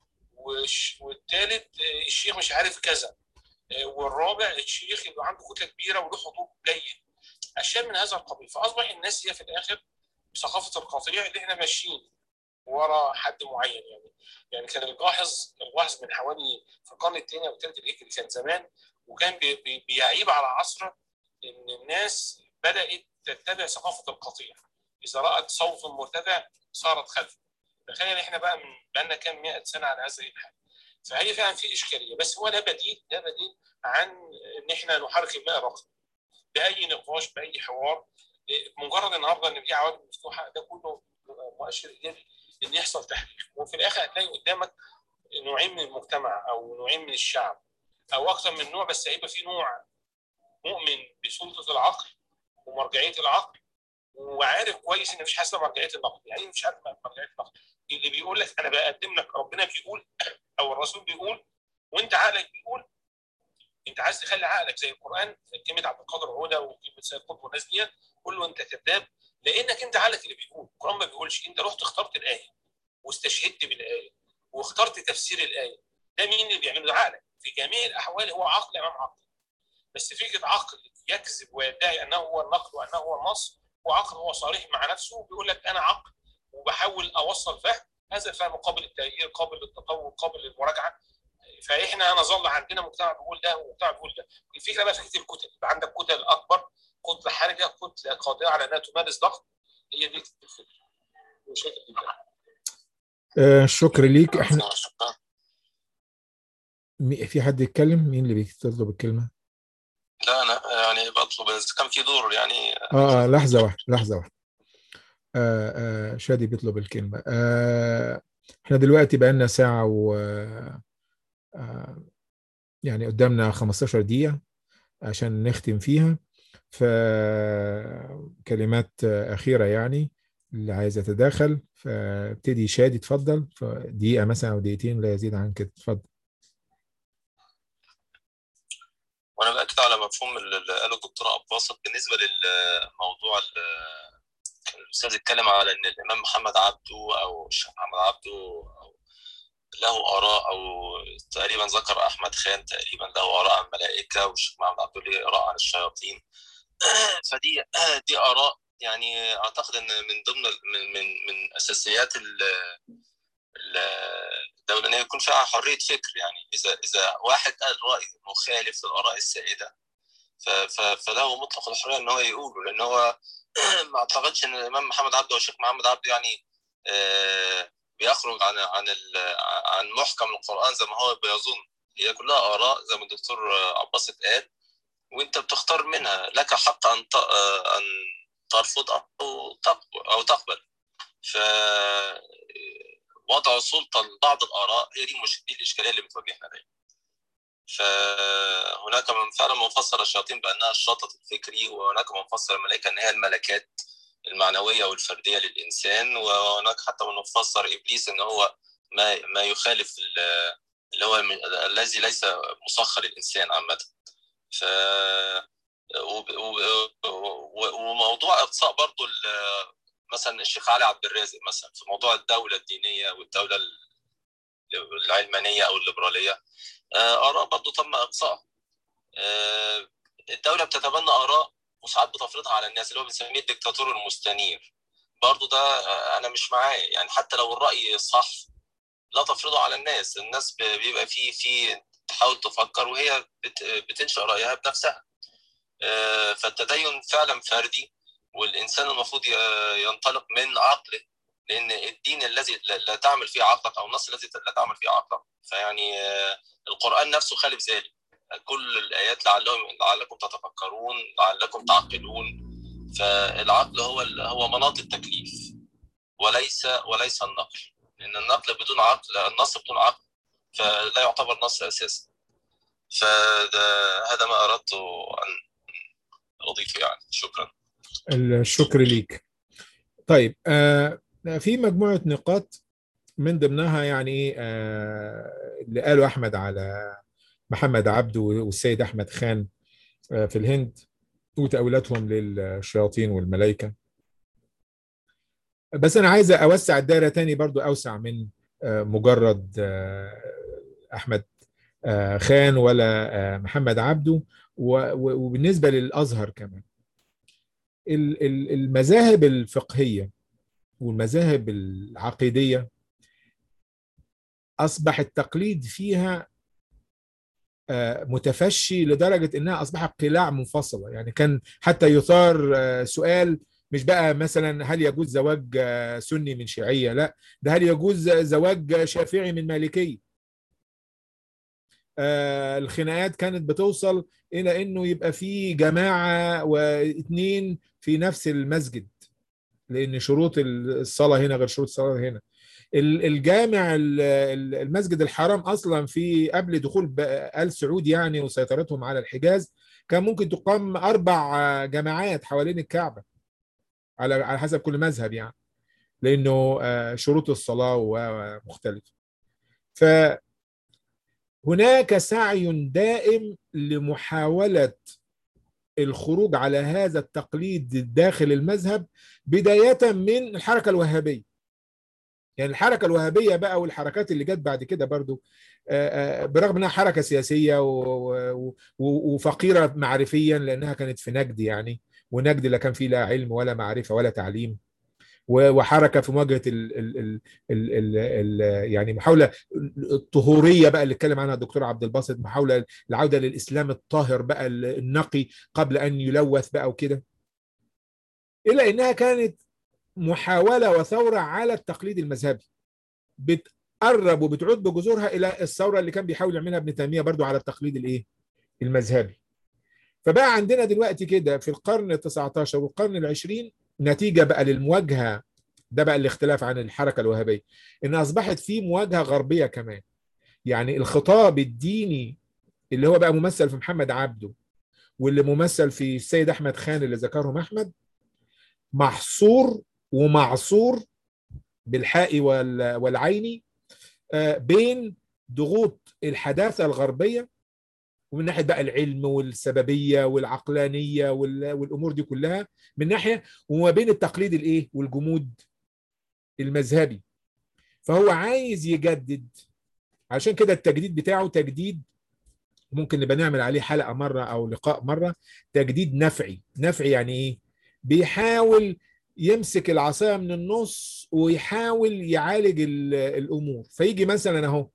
والش- والتالت آه، الشيخ مش عارف كذا آه، والرابع الشيخ اللي عنده كتله كبيره وله حضور جيد اشياء من هذا القبيل فاصبح الناس هي في الاخر ثقافه القطيع اللي احنا ماشيين ورا حد معين يعني يعني كان الجاحظ الجاحظ من حوالي في القرن الثاني او الثالث الهجري كان زمان وكان بي- بي- بيعيب على عصر ان الناس بدات تتبع ثقافه القطيع اذا رات صوت مرتفع صارت خلفه تخيل احنا بقى من بقالنا كام 100 سنه على هذه الحال فهي فعلا في اشكاليه بس هو لا بديل لا بديل عن ان احنا نحرك الماء الرقم باي نقاش باي حوار إيه، مجرد النهارده ان في عوامل مفتوحه ده كله مؤشر ايجابي ان يحصل تحريك وفي الاخر هتلاقي قدامك نوعين من المجتمع او نوعين من الشعب او اكثر من نوع بس هيبقى في نوع مؤمن بسلطه العقل ومرجعيه العقل وعارف كويس ان مفيش حاجه اسمها مرجعيه النقل يعني ايه مفيش حاجه اسمها مرجعيه النقل اللي بيقول لك انا بقدم لك ربنا بيقول او الرسول بيقول وانت عقلك بيقول انت عايز تخلي عقلك زي القران كلمه عبد القادر عوده وكلمه سيد قطب والناس دي قول له انت كذاب لانك انت عقلك اللي بيقول القران ما بيقولش انت رحت اخترت الايه واستشهدت بالايه واخترت تفسير الايه ده مين اللي بيعمله ده عقلك في جميع الاحوال هو عقل امام عقل بس فكره عقل يكذب ويدعي انه هو النقل وانه هو النص وعقل هو صريح مع نفسه بيقول لك انا عقل وبحاول اوصل فهم هذا الفهم قابل للتغيير قابل للتطور قابل للمراجعه فاحنا نظل عندنا مجتمع بيقول ده ومجتمع بيقول ده الفكره بقى في فكره الكتل يبقى عندك كتل اكبر كتله حرجه كتله قادره على انها تمارس ضغط هي دي الفكره وشايف دي آه شكر ليك احنا شكرا مي- في حد يتكلم مين اللي بيطلب الكلمه لا انا يعني بطلب اذا كان في دور يعني اه, آه لحظه واحده لحظه واحده آه آه شادي بيطلب الكلمه آه احنا دلوقتي بقالنا ساعه و آه يعني قدامنا 15 دقيقه عشان نختم فيها فكلمات أخيرة يعني اللي عايز يتداخل فابتدي شادي اتفضل دقيقة مثلا أو دقيقتين لا يزيد عن كده اتفضل وانا باكد على مفهوم اللي قاله الدكتور عباسط بالنسبه للموضوع ال- الاستاذ اتكلم على ان الامام محمد عبده او الشيخ محمد عبده أو له اراء او تقريبا ذكر احمد خان تقريبا له اراء عن الملائكه والشيخ محمد عبده له اراء عن الشياطين فدي دي اراء يعني اعتقد ان من ضمن من من, من اساسيات ال- ال- الدوله ان يكون فيها حريه فكر يعني اذا اذا واحد قال راي مخالف للاراء السائده ف- ف- فله مطلق الحريه ان هو يقوله لان هو ما اعتقدش ان الامام محمد عبده والشيخ محمد عبده يعني آه، بيخرج عن عن ال- عن محكم القران زي ما هو بيظن هي كلها اراء زي ما الدكتور عباس قال وانت بتختار منها لك حق ان ت- آه، ان ترفض او تقبل او تقبل ف وضع سلطه لبعض الاراء هي دي المش- دي الاشكاليه اللي بتواجهنا دايما فهناك من فعلا من فسر الشياطين بانها الشطط الفكري وهناك من فسر الملائكه ان هي الملكات المعنويه والفرديه للانسان وهناك حتى من فسر ابليس ان هو ما ما يخالف ال- اللي هو من- الذي ليس مسخر الانسان عامه ف وب- وب- و- وموضوع اقصاء برضو ال- مثلا الشيخ علي عبد الرازق مثلا في موضوع الدوله الدينيه والدوله العلمانيه او الليبراليه آه، اراء برضو تم اقصائها آه، الدوله بتتبنى اراء وساعات بتفرضها على الناس اللي هو بنسميه الدكتاتور المستنير برضو ده آه، انا مش معاه يعني حتى لو الراي صح لا تفرضه على الناس الناس ب- بيبقى في في تحاول تفكر وهي بت- بتنشئ رايها بنفسها آه، فالتدين فعلا فردي والانسان المفروض ي- ينطلق من عقله لان الدين الذي لا لا تعمل فيه عقلك او النص الذي لا تعمل فيه عقلك فيعني آه، القران نفسه خالف ذلك كل الايات لعلهم لعلكم تتفكرون لعلكم تعقلون فالعقل هو ال- هو مناط التكليف وليس وليس النقل لان النقل بدون عقل النص بدون عقل فلا يعتبر نص اساسا فهذا ما اردت ان اضيفه يعني شكرا الشكر ليك طيب آه في مجموعة نقاط من ضمنها يعني آه اللي قاله أحمد على محمد عبده والسيد أحمد خان آه في الهند وتأويلاتهم للشياطين والملائكة بس أنا عايز أوسع الدائرة تاني برضو أوسع من آه مجرد آه أحمد آه خان ولا آه محمد عبده و- و- وبالنسبة للأزهر كمان ال- ال- المذاهب الفقهية والمذاهب العقيدية أصبح التقليد فيها آه، متفشي لدرجة إنها أصبحت قلاع منفصلة يعني كان حتى يثار آه، سؤال مش بقى مثلا هل يجوز زواج آه، سني من شيعية لا ده هل يجوز زواج شافعي من مالكية آه، الخناقات كانت بتوصل إلى إنه يبقى في جماعة واثنين في نفس المسجد لان شروط الصلاه هنا غير شروط الصلاه هنا ال- الجامع ال- ال- المسجد الحرام اصلا في قبل دخول ب- ال سعود يعني وسيطرتهم على الحجاز كان ممكن تقام اربع جماعات حوالين الكعبه على على حسب كل مذهب يعني لانه آه، شروط الصلاه ومختلفه فهناك سعي دائم لمحاوله الخروج على هذا التقليد داخل المذهب بداية من الحركة الوهابية يعني الحركة الوهابية بقى والحركات اللي جت بعد كده برضو آه، آه، برغم انها حركة سياسية و- و- و- وفقيرة معرفيا لانها كانت في نجد يعني ونجد لا كان فيه لا علم ولا معرفة ولا تعليم و- وحركة في مواجهة ال ال ال ال ال ال يعني محاولة الطهورية بقى اللي اتكلم عنها الدكتور عبد الباسط محاولة العودة للإسلام الطاهر بقى النقي قبل أن يلوث بقى وكده إلا إنها كانت محاولة وثورة على التقليد المذهبي بتقرب وبتعود بجذورها إلى الثورة اللي كان بيحاول يعملها ابن تيمية برضو على التقليد الإيه المذهبي فبقى عندنا دلوقتي كده في القرن ال 19 والقرن العشرين نتيجة بقى للمواجهة ده بقى الاختلاف عن الحركة الوهابية إن أصبحت في مواجهة غربية كمان يعني الخطاب الديني اللي هو بقى ممثل في محمد عبده واللي ممثل في السيد أحمد خان اللي ذكرهم أحمد محصور ومعصور بالحاء وال- والعين آه، بين ضغوط الحداثه الغربيه ومن ناحيه بقى العلم والسببيه والعقلانيه وال- والامور دي كلها من ناحيه وما بين التقليد الايه والجمود المذهبي فهو عايز يجدد عشان كده التجديد بتاعه تجديد ممكن نبقى نعمل عليه حلقه مره او لقاء مره تجديد نفعي نفعي يعني ايه بيحاول يمسك العصايه من النص ويحاول يعالج ال- الامور فيجي مثلا اهو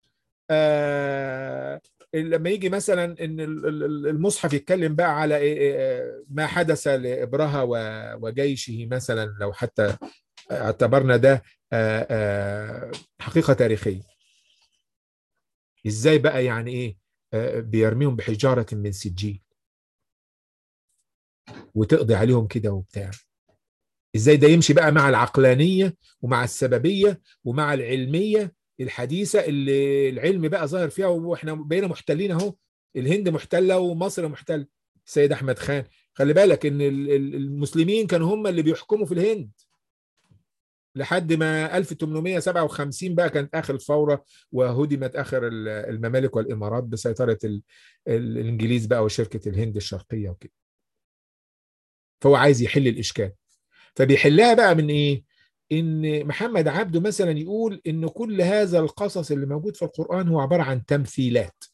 آه لما يجي مثلا ان ال- ال- المصحف يتكلم بقى على إيه- إيه- ما حدث لابرهه و- وجيشه مثلا لو حتى اعتبرنا ده آه، آه، حقيقه تاريخيه ازاي بقى يعني ايه آه، بيرميهم بحجاره من سجيل وتقضي عليهم كده وبتاع ازاي ده يمشي بقى مع العقلانيه ومع السببيه ومع العلميه الحديثه اللي العلم بقى ظاهر فيها واحنا بقينا محتلين اهو الهند محتله ومصر محتله السيد احمد خان خلي بالك ان ال- ال- المسلمين كانوا هم اللي بيحكموا في الهند لحد ما 1857 بقى كانت اخر الثوره وهدمت اخر ال- الممالك والامارات بسيطره ال- ال- الانجليز بقى وشركه الهند الشرقيه وكده فهو عايز يحل الاشكال فبيحلها بقى من ايه ان محمد عبده مثلا يقول ان كل هذا القصص اللي موجود في القران هو عباره عن تمثيلات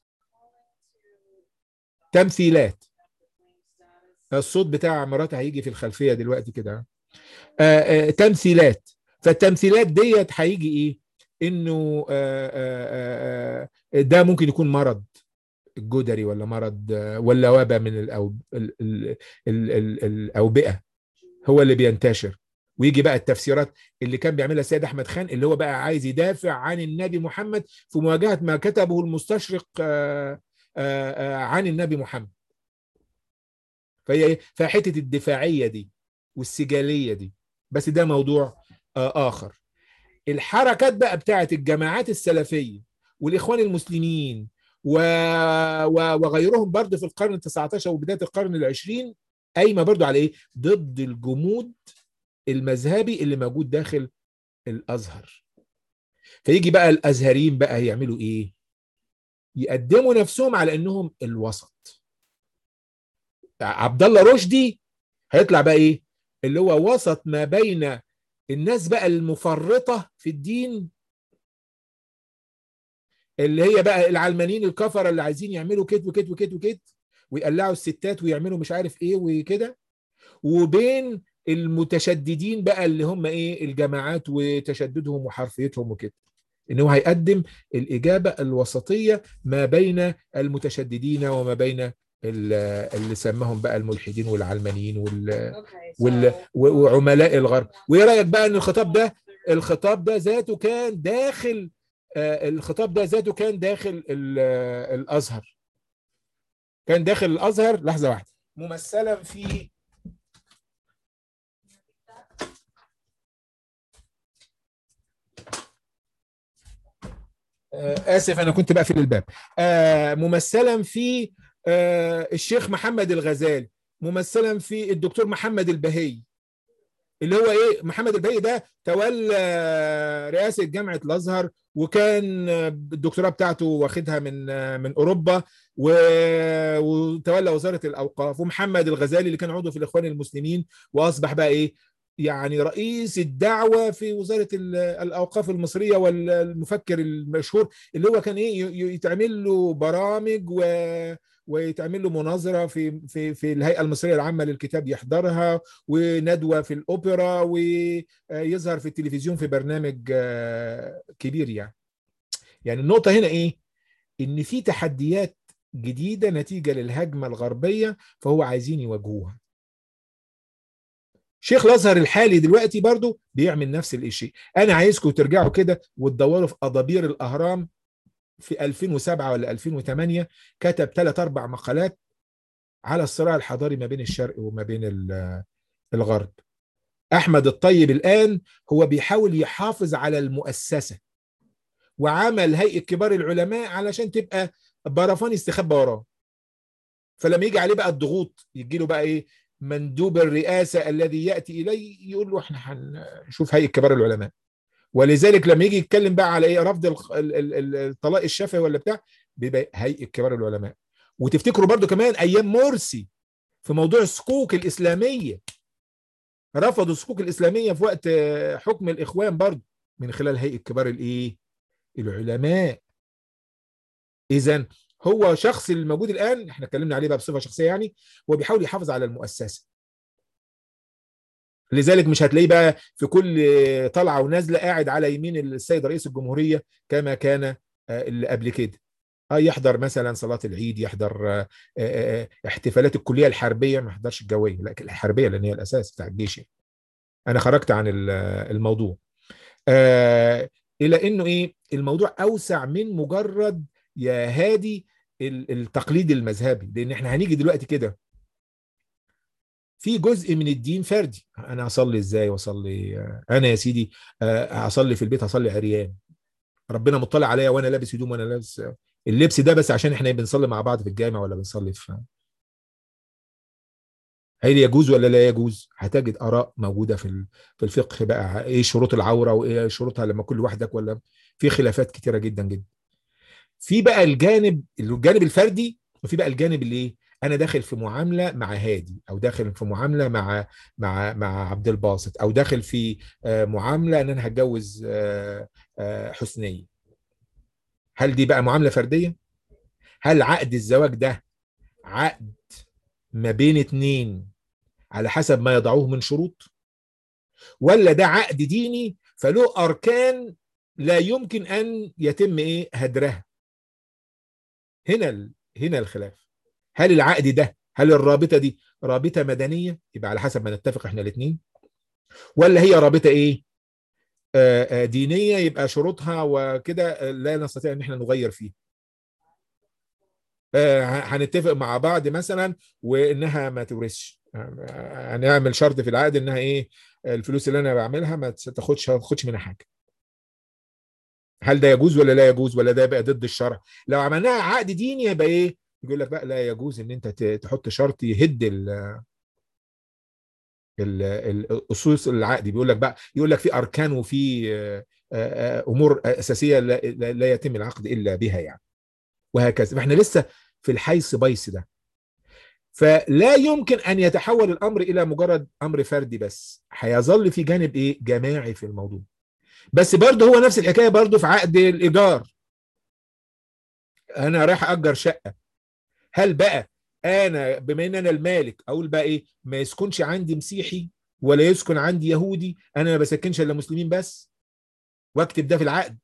تمثيلات الصوت بتاع مراتي هيجي في الخلفيه دلوقتي كده آه آه تمثيلات فالتمثيلات ديت هيجي ايه انه آه آه آه ده ممكن يكون مرض الجدري ولا مرض آه، ولا وباء من الأو... ال... ال... ال... ال... الاوبئه هو اللي بينتشر ويجي بقى التفسيرات اللي كان بيعملها السيد احمد خان اللي هو بقى عايز يدافع عن النبي محمد في مواجهه ما كتبه المستشرق آه، آه، آه، عن النبي محمد فهي ايه فحته الدفاعيه دي والسجاليه دي بس ده موضوع آه، اخر الحركات بقى بتاعت الجماعات السلفيه والاخوان المسلمين و... و... وغيرهم برضه في القرن ال 19 وبدايه القرن العشرين قايمه برضه على ايه؟ ضد الجمود المذهبي اللي موجود داخل الازهر. فيجي بقى الازهريين بقى يعملوا ايه؟ يقدموا نفسهم على انهم الوسط. عبد الله رشدي هيطلع بقى ايه؟ اللي هو وسط ما بين الناس بقى المفرطه في الدين اللي هي بقى العلمانيين الكفره اللي عايزين يعملوا كده وكده وكده وكده ويقلعوا الستات ويعملوا مش عارف ايه وكده وبين المتشددين بقى اللي هم ايه الجماعات وتشددهم وحرفيتهم وكده ان هو هيقدم الاجابه الوسطيه ما بين المتشددين وما بين ال- اللي سماهم بقى الملحدين والعلمانيين وال وال وعملاء الغرب وايه رايك بقى ان الخطاب ده الخطاب ده ذاته كان داخل آه، الخطاب ده ذاته كان داخل ال- آه، الازهر كان داخل الازهر لحظه واحده ممثلا في آه، اسف انا كنت بقفل الباب آه، ممثلا في آه، الشيخ محمد الغزالي ممثلا في الدكتور محمد البهي اللي هو ايه محمد البهي ده تولى رئاسه جامعه الازهر وكان الدكتوراه بتاعته واخدها من من اوروبا و- وتولى وزاره الاوقاف ومحمد الغزالي اللي كان عضو في الاخوان المسلمين واصبح بقى ايه يعني رئيس الدعوه في وزاره ال- الاوقاف المصريه والمفكر المشهور اللي هو كان ايه ي- ي- يتعمل له برامج و ويتعمل له مناظره في في في الهيئه المصريه العامه للكتاب يحضرها وندوه في الاوبرا ويظهر في التلفزيون في برنامج آه، كبير يعني يعني النقطه هنا ايه ان في تحديات جديده نتيجه للهجمه الغربيه فهو عايزين يواجهوها شيخ الازهر الحالي دلوقتي برضو بيعمل نفس الشيء انا عايزكم ترجعوا كده وتدوروا في ادابير الاهرام في 2007 ولا 2008 كتب ثلاث اربع مقالات على الصراع الحضاري ما بين الشرق وما بين ال- الغرب احمد الطيب الان هو بيحاول يحافظ على المؤسسه وعمل هيئه كبار العلماء علشان تبقى برفان يستخبى وراه فلما يجي عليه بقى الضغوط يجي له بقى ايه مندوب الرئاسه الذي ياتي اليه يقول له احنا هنشوف هيئه كبار العلماء ولذلك لما يجي يتكلم بقى على ايه رفض الخ- ال- ال- ال- الطلاق الشفهي ولا بتاع بيبقى هيئه كبار العلماء وتفتكروا برضو كمان ايام مرسي في موضوع الصكوك الاسلاميه رفضوا الصكوك الاسلاميه في وقت آه، حكم الاخوان برضو من خلال هيئه كبار الايه العلماء اذا هو شخص الموجود الان احنا اتكلمنا عليه بقى بصفه شخصيه يعني هو بيحاول يحافظ على المؤسسه لذلك مش هتلاقيه بقى في كل طلعه ونازله قاعد على يمين السيد رئيس الجمهوريه كما كان آه، اللي قبل كده اه يحضر مثلا صلاه العيد يحضر آه، آه، آه، احتفالات الكليه الحربيه ما يحضرش الجويه لكن الحربيه لان هي الاساس بتاع الجيش يعني. انا خرجت عن ال- الموضوع آه الى انه ايه الموضوع اوسع من مجرد يا هادي ال- التقليد المذهبي لان احنا هنيجي دلوقتي كده في جزء من الدين فردي انا اصلي ازاي واصلي آه، انا يا سيدي آه، هصلي في البيت هصلي عريان ربنا مطلع عليا وانا لابس هدوم وانا لابس اللبس ده بس عشان احنا بنصلي مع بعض في الجامع ولا بنصلي في هل يجوز ولا لا يجوز هتجد اراء موجوده في ال- في الفقه بقى ايه شروط العوره وايه شروطها لما كل وحدك ولا في خلافات كتيره جدا جدا في بقى الجانب الجانب الفردي وفي بقى الجانب اللي ايه انا داخل في معامله مع هادي او داخل في معامله مع مع مع عبد الباسط او داخل في آه، معامله ان انا هتجوز آه، آه، حسنيه هل دي بقى معامله فرديه هل عقد الزواج ده عقد ما بين اتنين على حسب ما يضعوه من شروط ولا ده عقد ديني فله اركان لا يمكن ان يتم ايه هدرها هنا ال... هنا الخلاف هل العقد ده هل الرابطه دي رابطه مدنيه يبقى على حسب ما نتفق احنا الاثنين ولا هي رابطه ايه آه آه دينيه يبقى شروطها وكده آه، لا نستطيع ان احنا نغير فيها آه، هنتفق مع بعض مثلا وانها ما تورثش آه، هنعمل شرط في العقد انها ايه الفلوس اللي انا بعملها ما تاخدش ما تاخدش منها حاجه هل ده يجوز ولا لا يجوز ولا ده يبقى ضد الشرع لو عملناها عقد ديني يبقى ايه يقول لك بقى لا يجوز ان انت ت- تحط شرط يهد ال ال- الاصول العقد بيقول لك بقى يقول لك في اركان وفي آه، آه، امور اساسيه لا, لا لا يتم العقد الا بها يعني وهكذا فاحنا لسه في الحيث بيس ده فلا يمكن ان يتحول الامر الى مجرد امر فردي بس هيظل في جانب ايه جماعي في الموضوع بس برضه هو نفس الحكايه برضه في عقد الايجار انا رايح اجر شقه هل بقى انا بما ان انا المالك اقول بقى ايه ما يسكنش عندي مسيحي ولا يسكن عندي يهودي انا ما بسكنش الا مسلمين بس واكتب ده في العقد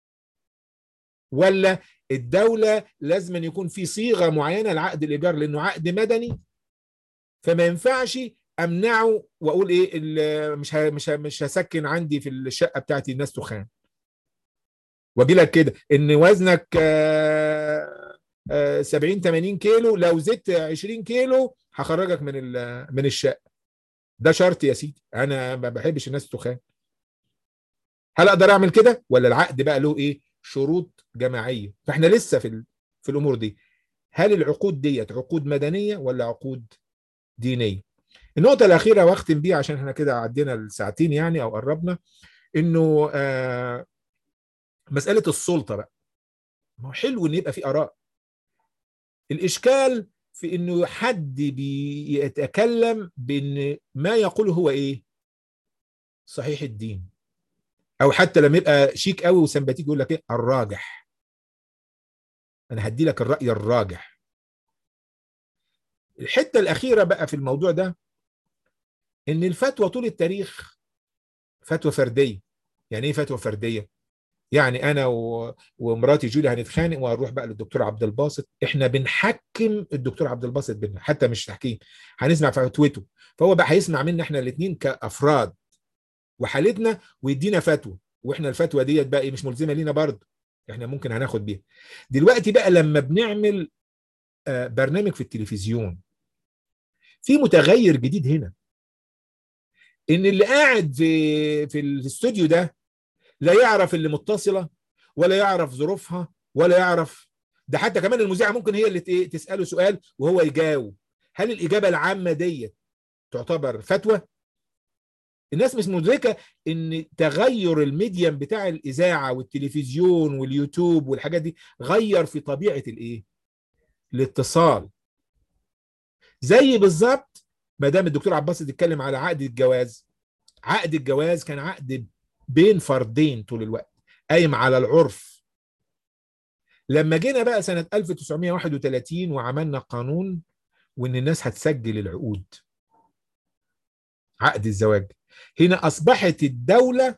ولا الدولة لازم أن يكون في صيغة معينة لعقد الإيجار لأنه عقد مدني فما ينفعش أمنعه وأقول إيه ال- مش ه- مش ه- مش هسكن عندي في الشقة بتاعتي الناس تخان واجي لك كده ان وزنك آه، آه، 70 80 كيلو لو زدت 20 كيلو هخرجك من ال- من الشقه ده شرط يا سيدي انا ما بحبش الناس تخان هل اقدر اعمل كده ولا العقد بقى له ايه شروط جماعيه فاحنا لسه في ال- في الامور دي هل العقود ديت عقود مدنيه ولا عقود دينيه النقطه الاخيره واختم بيها عشان احنا كده عدينا الساعتين يعني او قربنا انه آه مساله السلطه بقى ما هو حلو ان يبقى في اراء الاشكال في انه حد بيتكلم بان ما يقوله هو ايه صحيح الدين او حتى لما يبقى شيك قوي وسمباتيك يقول لك ايه الراجح انا هدي لك الراي الراجح الحته الاخيره بقى في الموضوع ده ان الفتوى طول التاريخ فتوى فرديه يعني ايه فتوى فرديه يعني انا و... ومراتي جولي هنتخانق وهنروح بقى للدكتور عبد الباسط احنا بنحكم الدكتور عبد الباسط بينا حتى مش تحكيم هنسمع فتوته فهو بقى هيسمع منا احنا الاثنين كافراد وحالتنا ويدينا فتوى واحنا الفتوى ديت بقى إيه مش ملزمه لينا برضه احنا ممكن هناخد بيها دلوقتي بقى لما بنعمل آه، برنامج في التلفزيون في متغير جديد هنا ان اللي قاعد في في الاستوديو ده لا يعرف اللي متصله ولا يعرف ظروفها ولا يعرف ده حتى كمان المذيعه ممكن هي اللي ت- إيه تساله سؤال وهو يجاوب هل الاجابه العامه ديت تعتبر فتوى الناس مش مدركه ان تغير الميديم بتاع الاذاعه والتلفزيون واليوتيوب والحاجات دي غير في طبيعه الايه الاتصال زي بالظبط ما دام الدكتور عباس اتكلم على عقد الجواز عقد الجواز كان عقد بين فردين طول الوقت قايم على العرف لما جينا بقى سنة 1931 وعملنا قانون وإن الناس هتسجل العقود عقد الزواج هنا أصبحت الدولة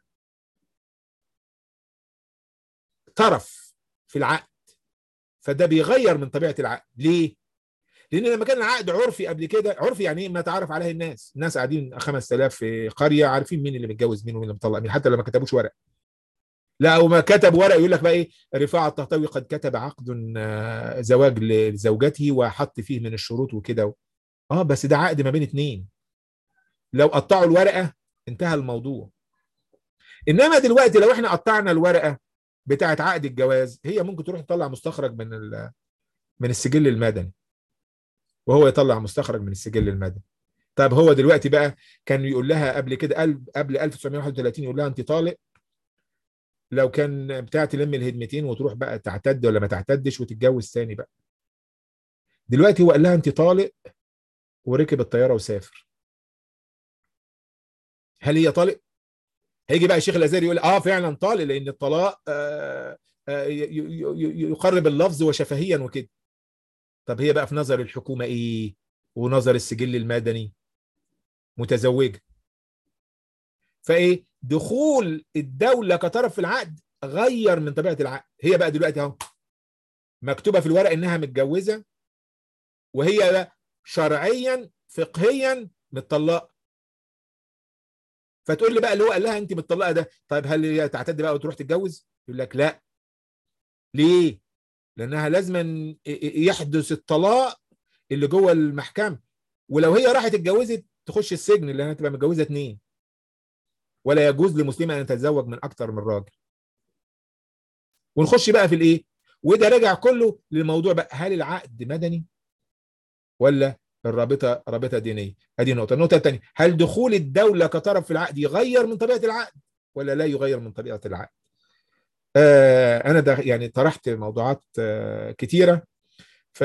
طرف في العقد فده بيغير من طبيعة العقد ليه؟ لأن لما كان العقد عرفي قبل كده عرفي يعني إيه ما تعرف عليه الناس الناس قاعدين 5000 في قرية عارفين مين اللي متجوز مين ومين اللي مطلق مين حتى لما كتبوش ورق لا او ما كتب ورق يقول لك بقى ايه رفاعة الطهطاوي قد كتب عقد آه، زواج لزوجته وحط فيه من الشروط وكده اه بس ده عقد ما بين اتنين لو قطعوا الورقه انتهى الموضوع انما دلوقتي لو احنا قطعنا الورقه بتاعه عقد الجواز هي ممكن تروح تطلع مستخرج من ال- من السجل المدني وهو يطلع مستخرج من السجل المدني طب هو دلوقتي بقى كان يقول لها قبل كده قبل قبل 1931 يقول لها انت طالق لو كان بتاع تلم الهدمتين وتروح بقى تعتد ولا ما تعتدش وتتجوز تاني بقى دلوقتي هو قال لها انت طالق وركب الطياره وسافر هل هي طالق هيجي بقى الشيخ الازهري يقول اه فعلا طالق لان الطلاق آه آه ي- ي- ي- يقرب اللفظ وشفهيا وكده طب هي بقى في نظر الحكومه ايه ونظر السجل المدني متزوجه فايه دخول الدوله كطرف في العقد غير من طبيعه العقد هي بقى دلوقتي اهو مكتوبه في الورق انها متجوزه وهي بقى شرعيا فقهيا متطلقه فتقول لي بقى اللي هو قال لها انت متطلقه ده طيب هل هي تعتد بقى وتروح تتجوز يقول لك لا ليه لانها لازم يحدث الطلاق اللي جوه المحكمه ولو هي راحت اتجوزت تخش السجن لانها تبقى متجوزه اتنين ولا يجوز لمسلمه ان تتزوج من اكتر من راجل ونخش بقى في الايه وده راجع كله للموضوع بقى هل العقد مدني ولا الرابطه رابطه دينيه ادي نقطه النقطه الثانيه هل دخول الدوله كطرف في العقد يغير من طبيعه العقد ولا لا يغير من طبيعه العقد آه انا ده يعني طرحت موضوعات آه كتيره ف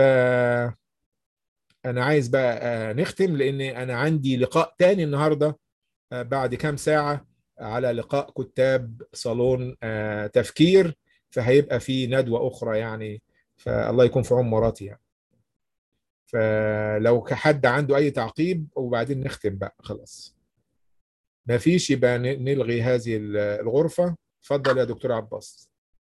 انا عايز بقى آه نختم لان انا عندي لقاء تاني النهارده آه بعد كام ساعه على لقاء كتاب صالون آه تفكير فهيبقى في ندوه اخرى يعني فالله يكون في عون مراتي يعني فلو حد عنده اي تعقيب وبعدين نختم بقى خلاص ما فيش يبقى ن- نلغي هذه الغرفة اتفضل يا دكتور عباس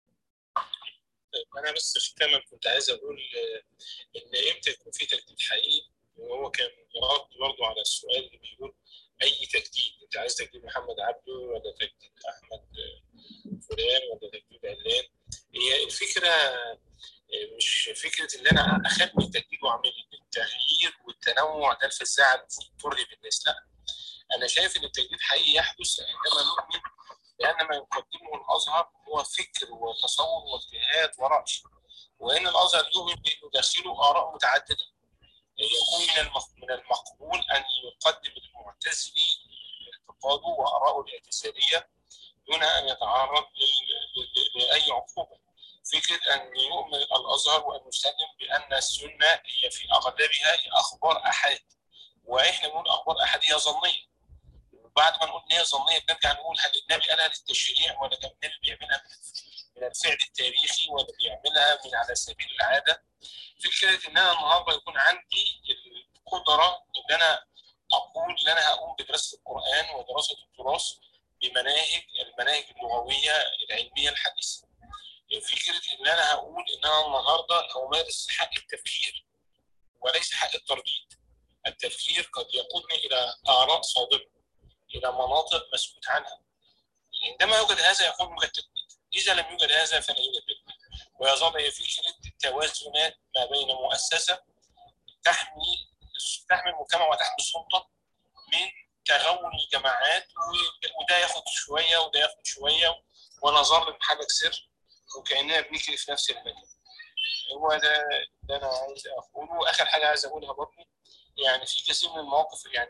انا بس في الثمن كنت عايز اقول آه، ان امتى يكون في تجديد حقيقي وهو كان رد برضه على السؤال اللي بيقول اي تجديد انت عايز تجديد محمد عبده ولا تجديد احمد آه، فلان ولا تجديد علان هي الفكره آه، مش فكره ان انا اخلي التجديد واعمل التغيير والتنوع ده الفزاعه المفروض ترغب الناس لا انا شايف ان التجديد حقيقي يحدث عندما نؤمن بان ما يقدمه الازهر هو فكر وتصور واجتهاد ورأي وان الازهر يؤمن بانه داخله اراء متعدده يكون من المق- من المقبول ان يقدم المعتزلي اعتقاده واراءه الاعتزاليه دون ان يتعرض لل- لل- لاي عقوبه. فكره ان يؤمن الازهر وان يسلم بان السنه هي في اغلبها هي اخبار احاد واحنا بنقول اخبار احاديه ظنيه وبعد ما نقول ان هي ظنيه بنرجع نقول هل النبي قالها للتشريع ولا كان النبي بيعملها من الفعل التاريخي ولا بيعملها من على سبيل العاده فكره ان انا النهارده يكون عندي القدره ان انا اقول ان انا هقوم بدراسه القران ودراسه التراث بمناهج المناهج اللغويه العلميه الحديثه. فكره ان انا هقول ان انا النهارده امارس حق التفكير وليس حق الترديد. التفكير قد يقودني الى اراء صادمه الى مناطق مسكوت عنها. عندما يوجد هذا يكون يوجد تجديد. اذا لم يوجد هذا فلا يوجد تجديد. ويظل هي فكره التوازنات ما بين مؤسسه تحمي تحمي المجتمع وتحمي السلطه من تغول الجماعات و- وده ياخد شويه وده ياخد شويه ونظل بحاجه سر وكاننا بنجري في نفس المكان. هو ده اللي انا عايز اقوله واخر حاجه عايز اقولها برضه يعني في كثير من المواقف يعني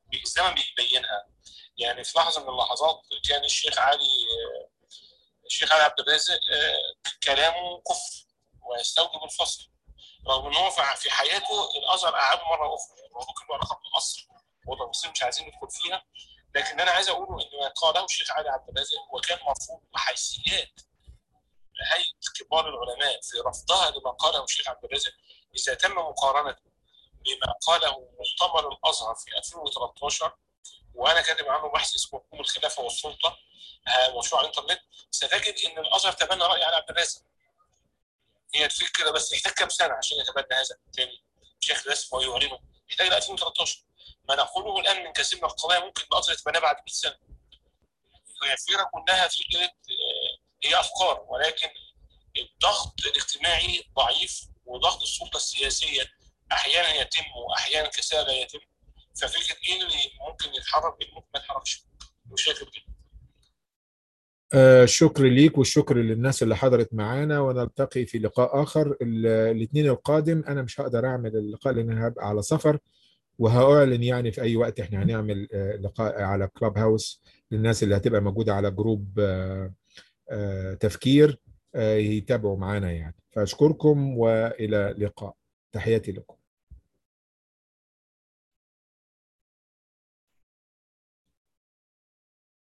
الزمن بيبينها يعني في لحظه من اللحظات كان الشيخ علي آه، الشيخ علي عبد الرازق آه، كلامه كفر ويستوجب الفصل رغم ان هو في- في حياته الازهر قعده مره اخرى يعني الموضوع كان له علاقه بالقصر وتفاصيل مش عايزين ندخل فيها لكن انا عايز اقوله ان ما قاله الشيخ علي عبد الرازق وكان مرفوض بحيثيات هيئه كبار العلماء في رفضها لما قاله الشيخ عبد الرازق اذا تم مقارنته بما قاله مؤتمر الازهر في 2013 وانا كاتب عنه بحث اسمه حكم الخلافه والسلطه آه، مشروع على الانترنت ستجد ان الازهر تبنى راي علي عبد الرازق هي الفكره بس يحتاج كام سنه عشان يتبنى هذا تاني بشكل رسمي ويعلنه يحتاج ل 2013 ما نقوله الان من كثير من القضايا ممكن الازهر يتبناها بعد 100 سنه هي الفكره كلها فكره آه، هي افكار ولكن الضغط الاجتماعي ضعيف وضغط السلطه السياسيه احيانا يتم واحيانا كثيرا لا يتم ففكره ايه اللي ممكن يتحرك ايه اللي ممكن ما يتحركش مش شايف كده آه، شكر ليك والشكر للناس اللي حضرت معانا ونلتقي في لقاء آخر ال- الاثنين القادم أنا مش هقدر أعمل اللقاء لأن أنا هبقى على سفر وهأعلن يعني في أي وقت إحنا هنعمل آه، لقاء على كلاب هاوس للناس اللي هتبقى موجودة على جروب آه، آه، تفكير آه، يتابعوا معانا يعني فأشكركم وإلى لقاء تحياتي لكم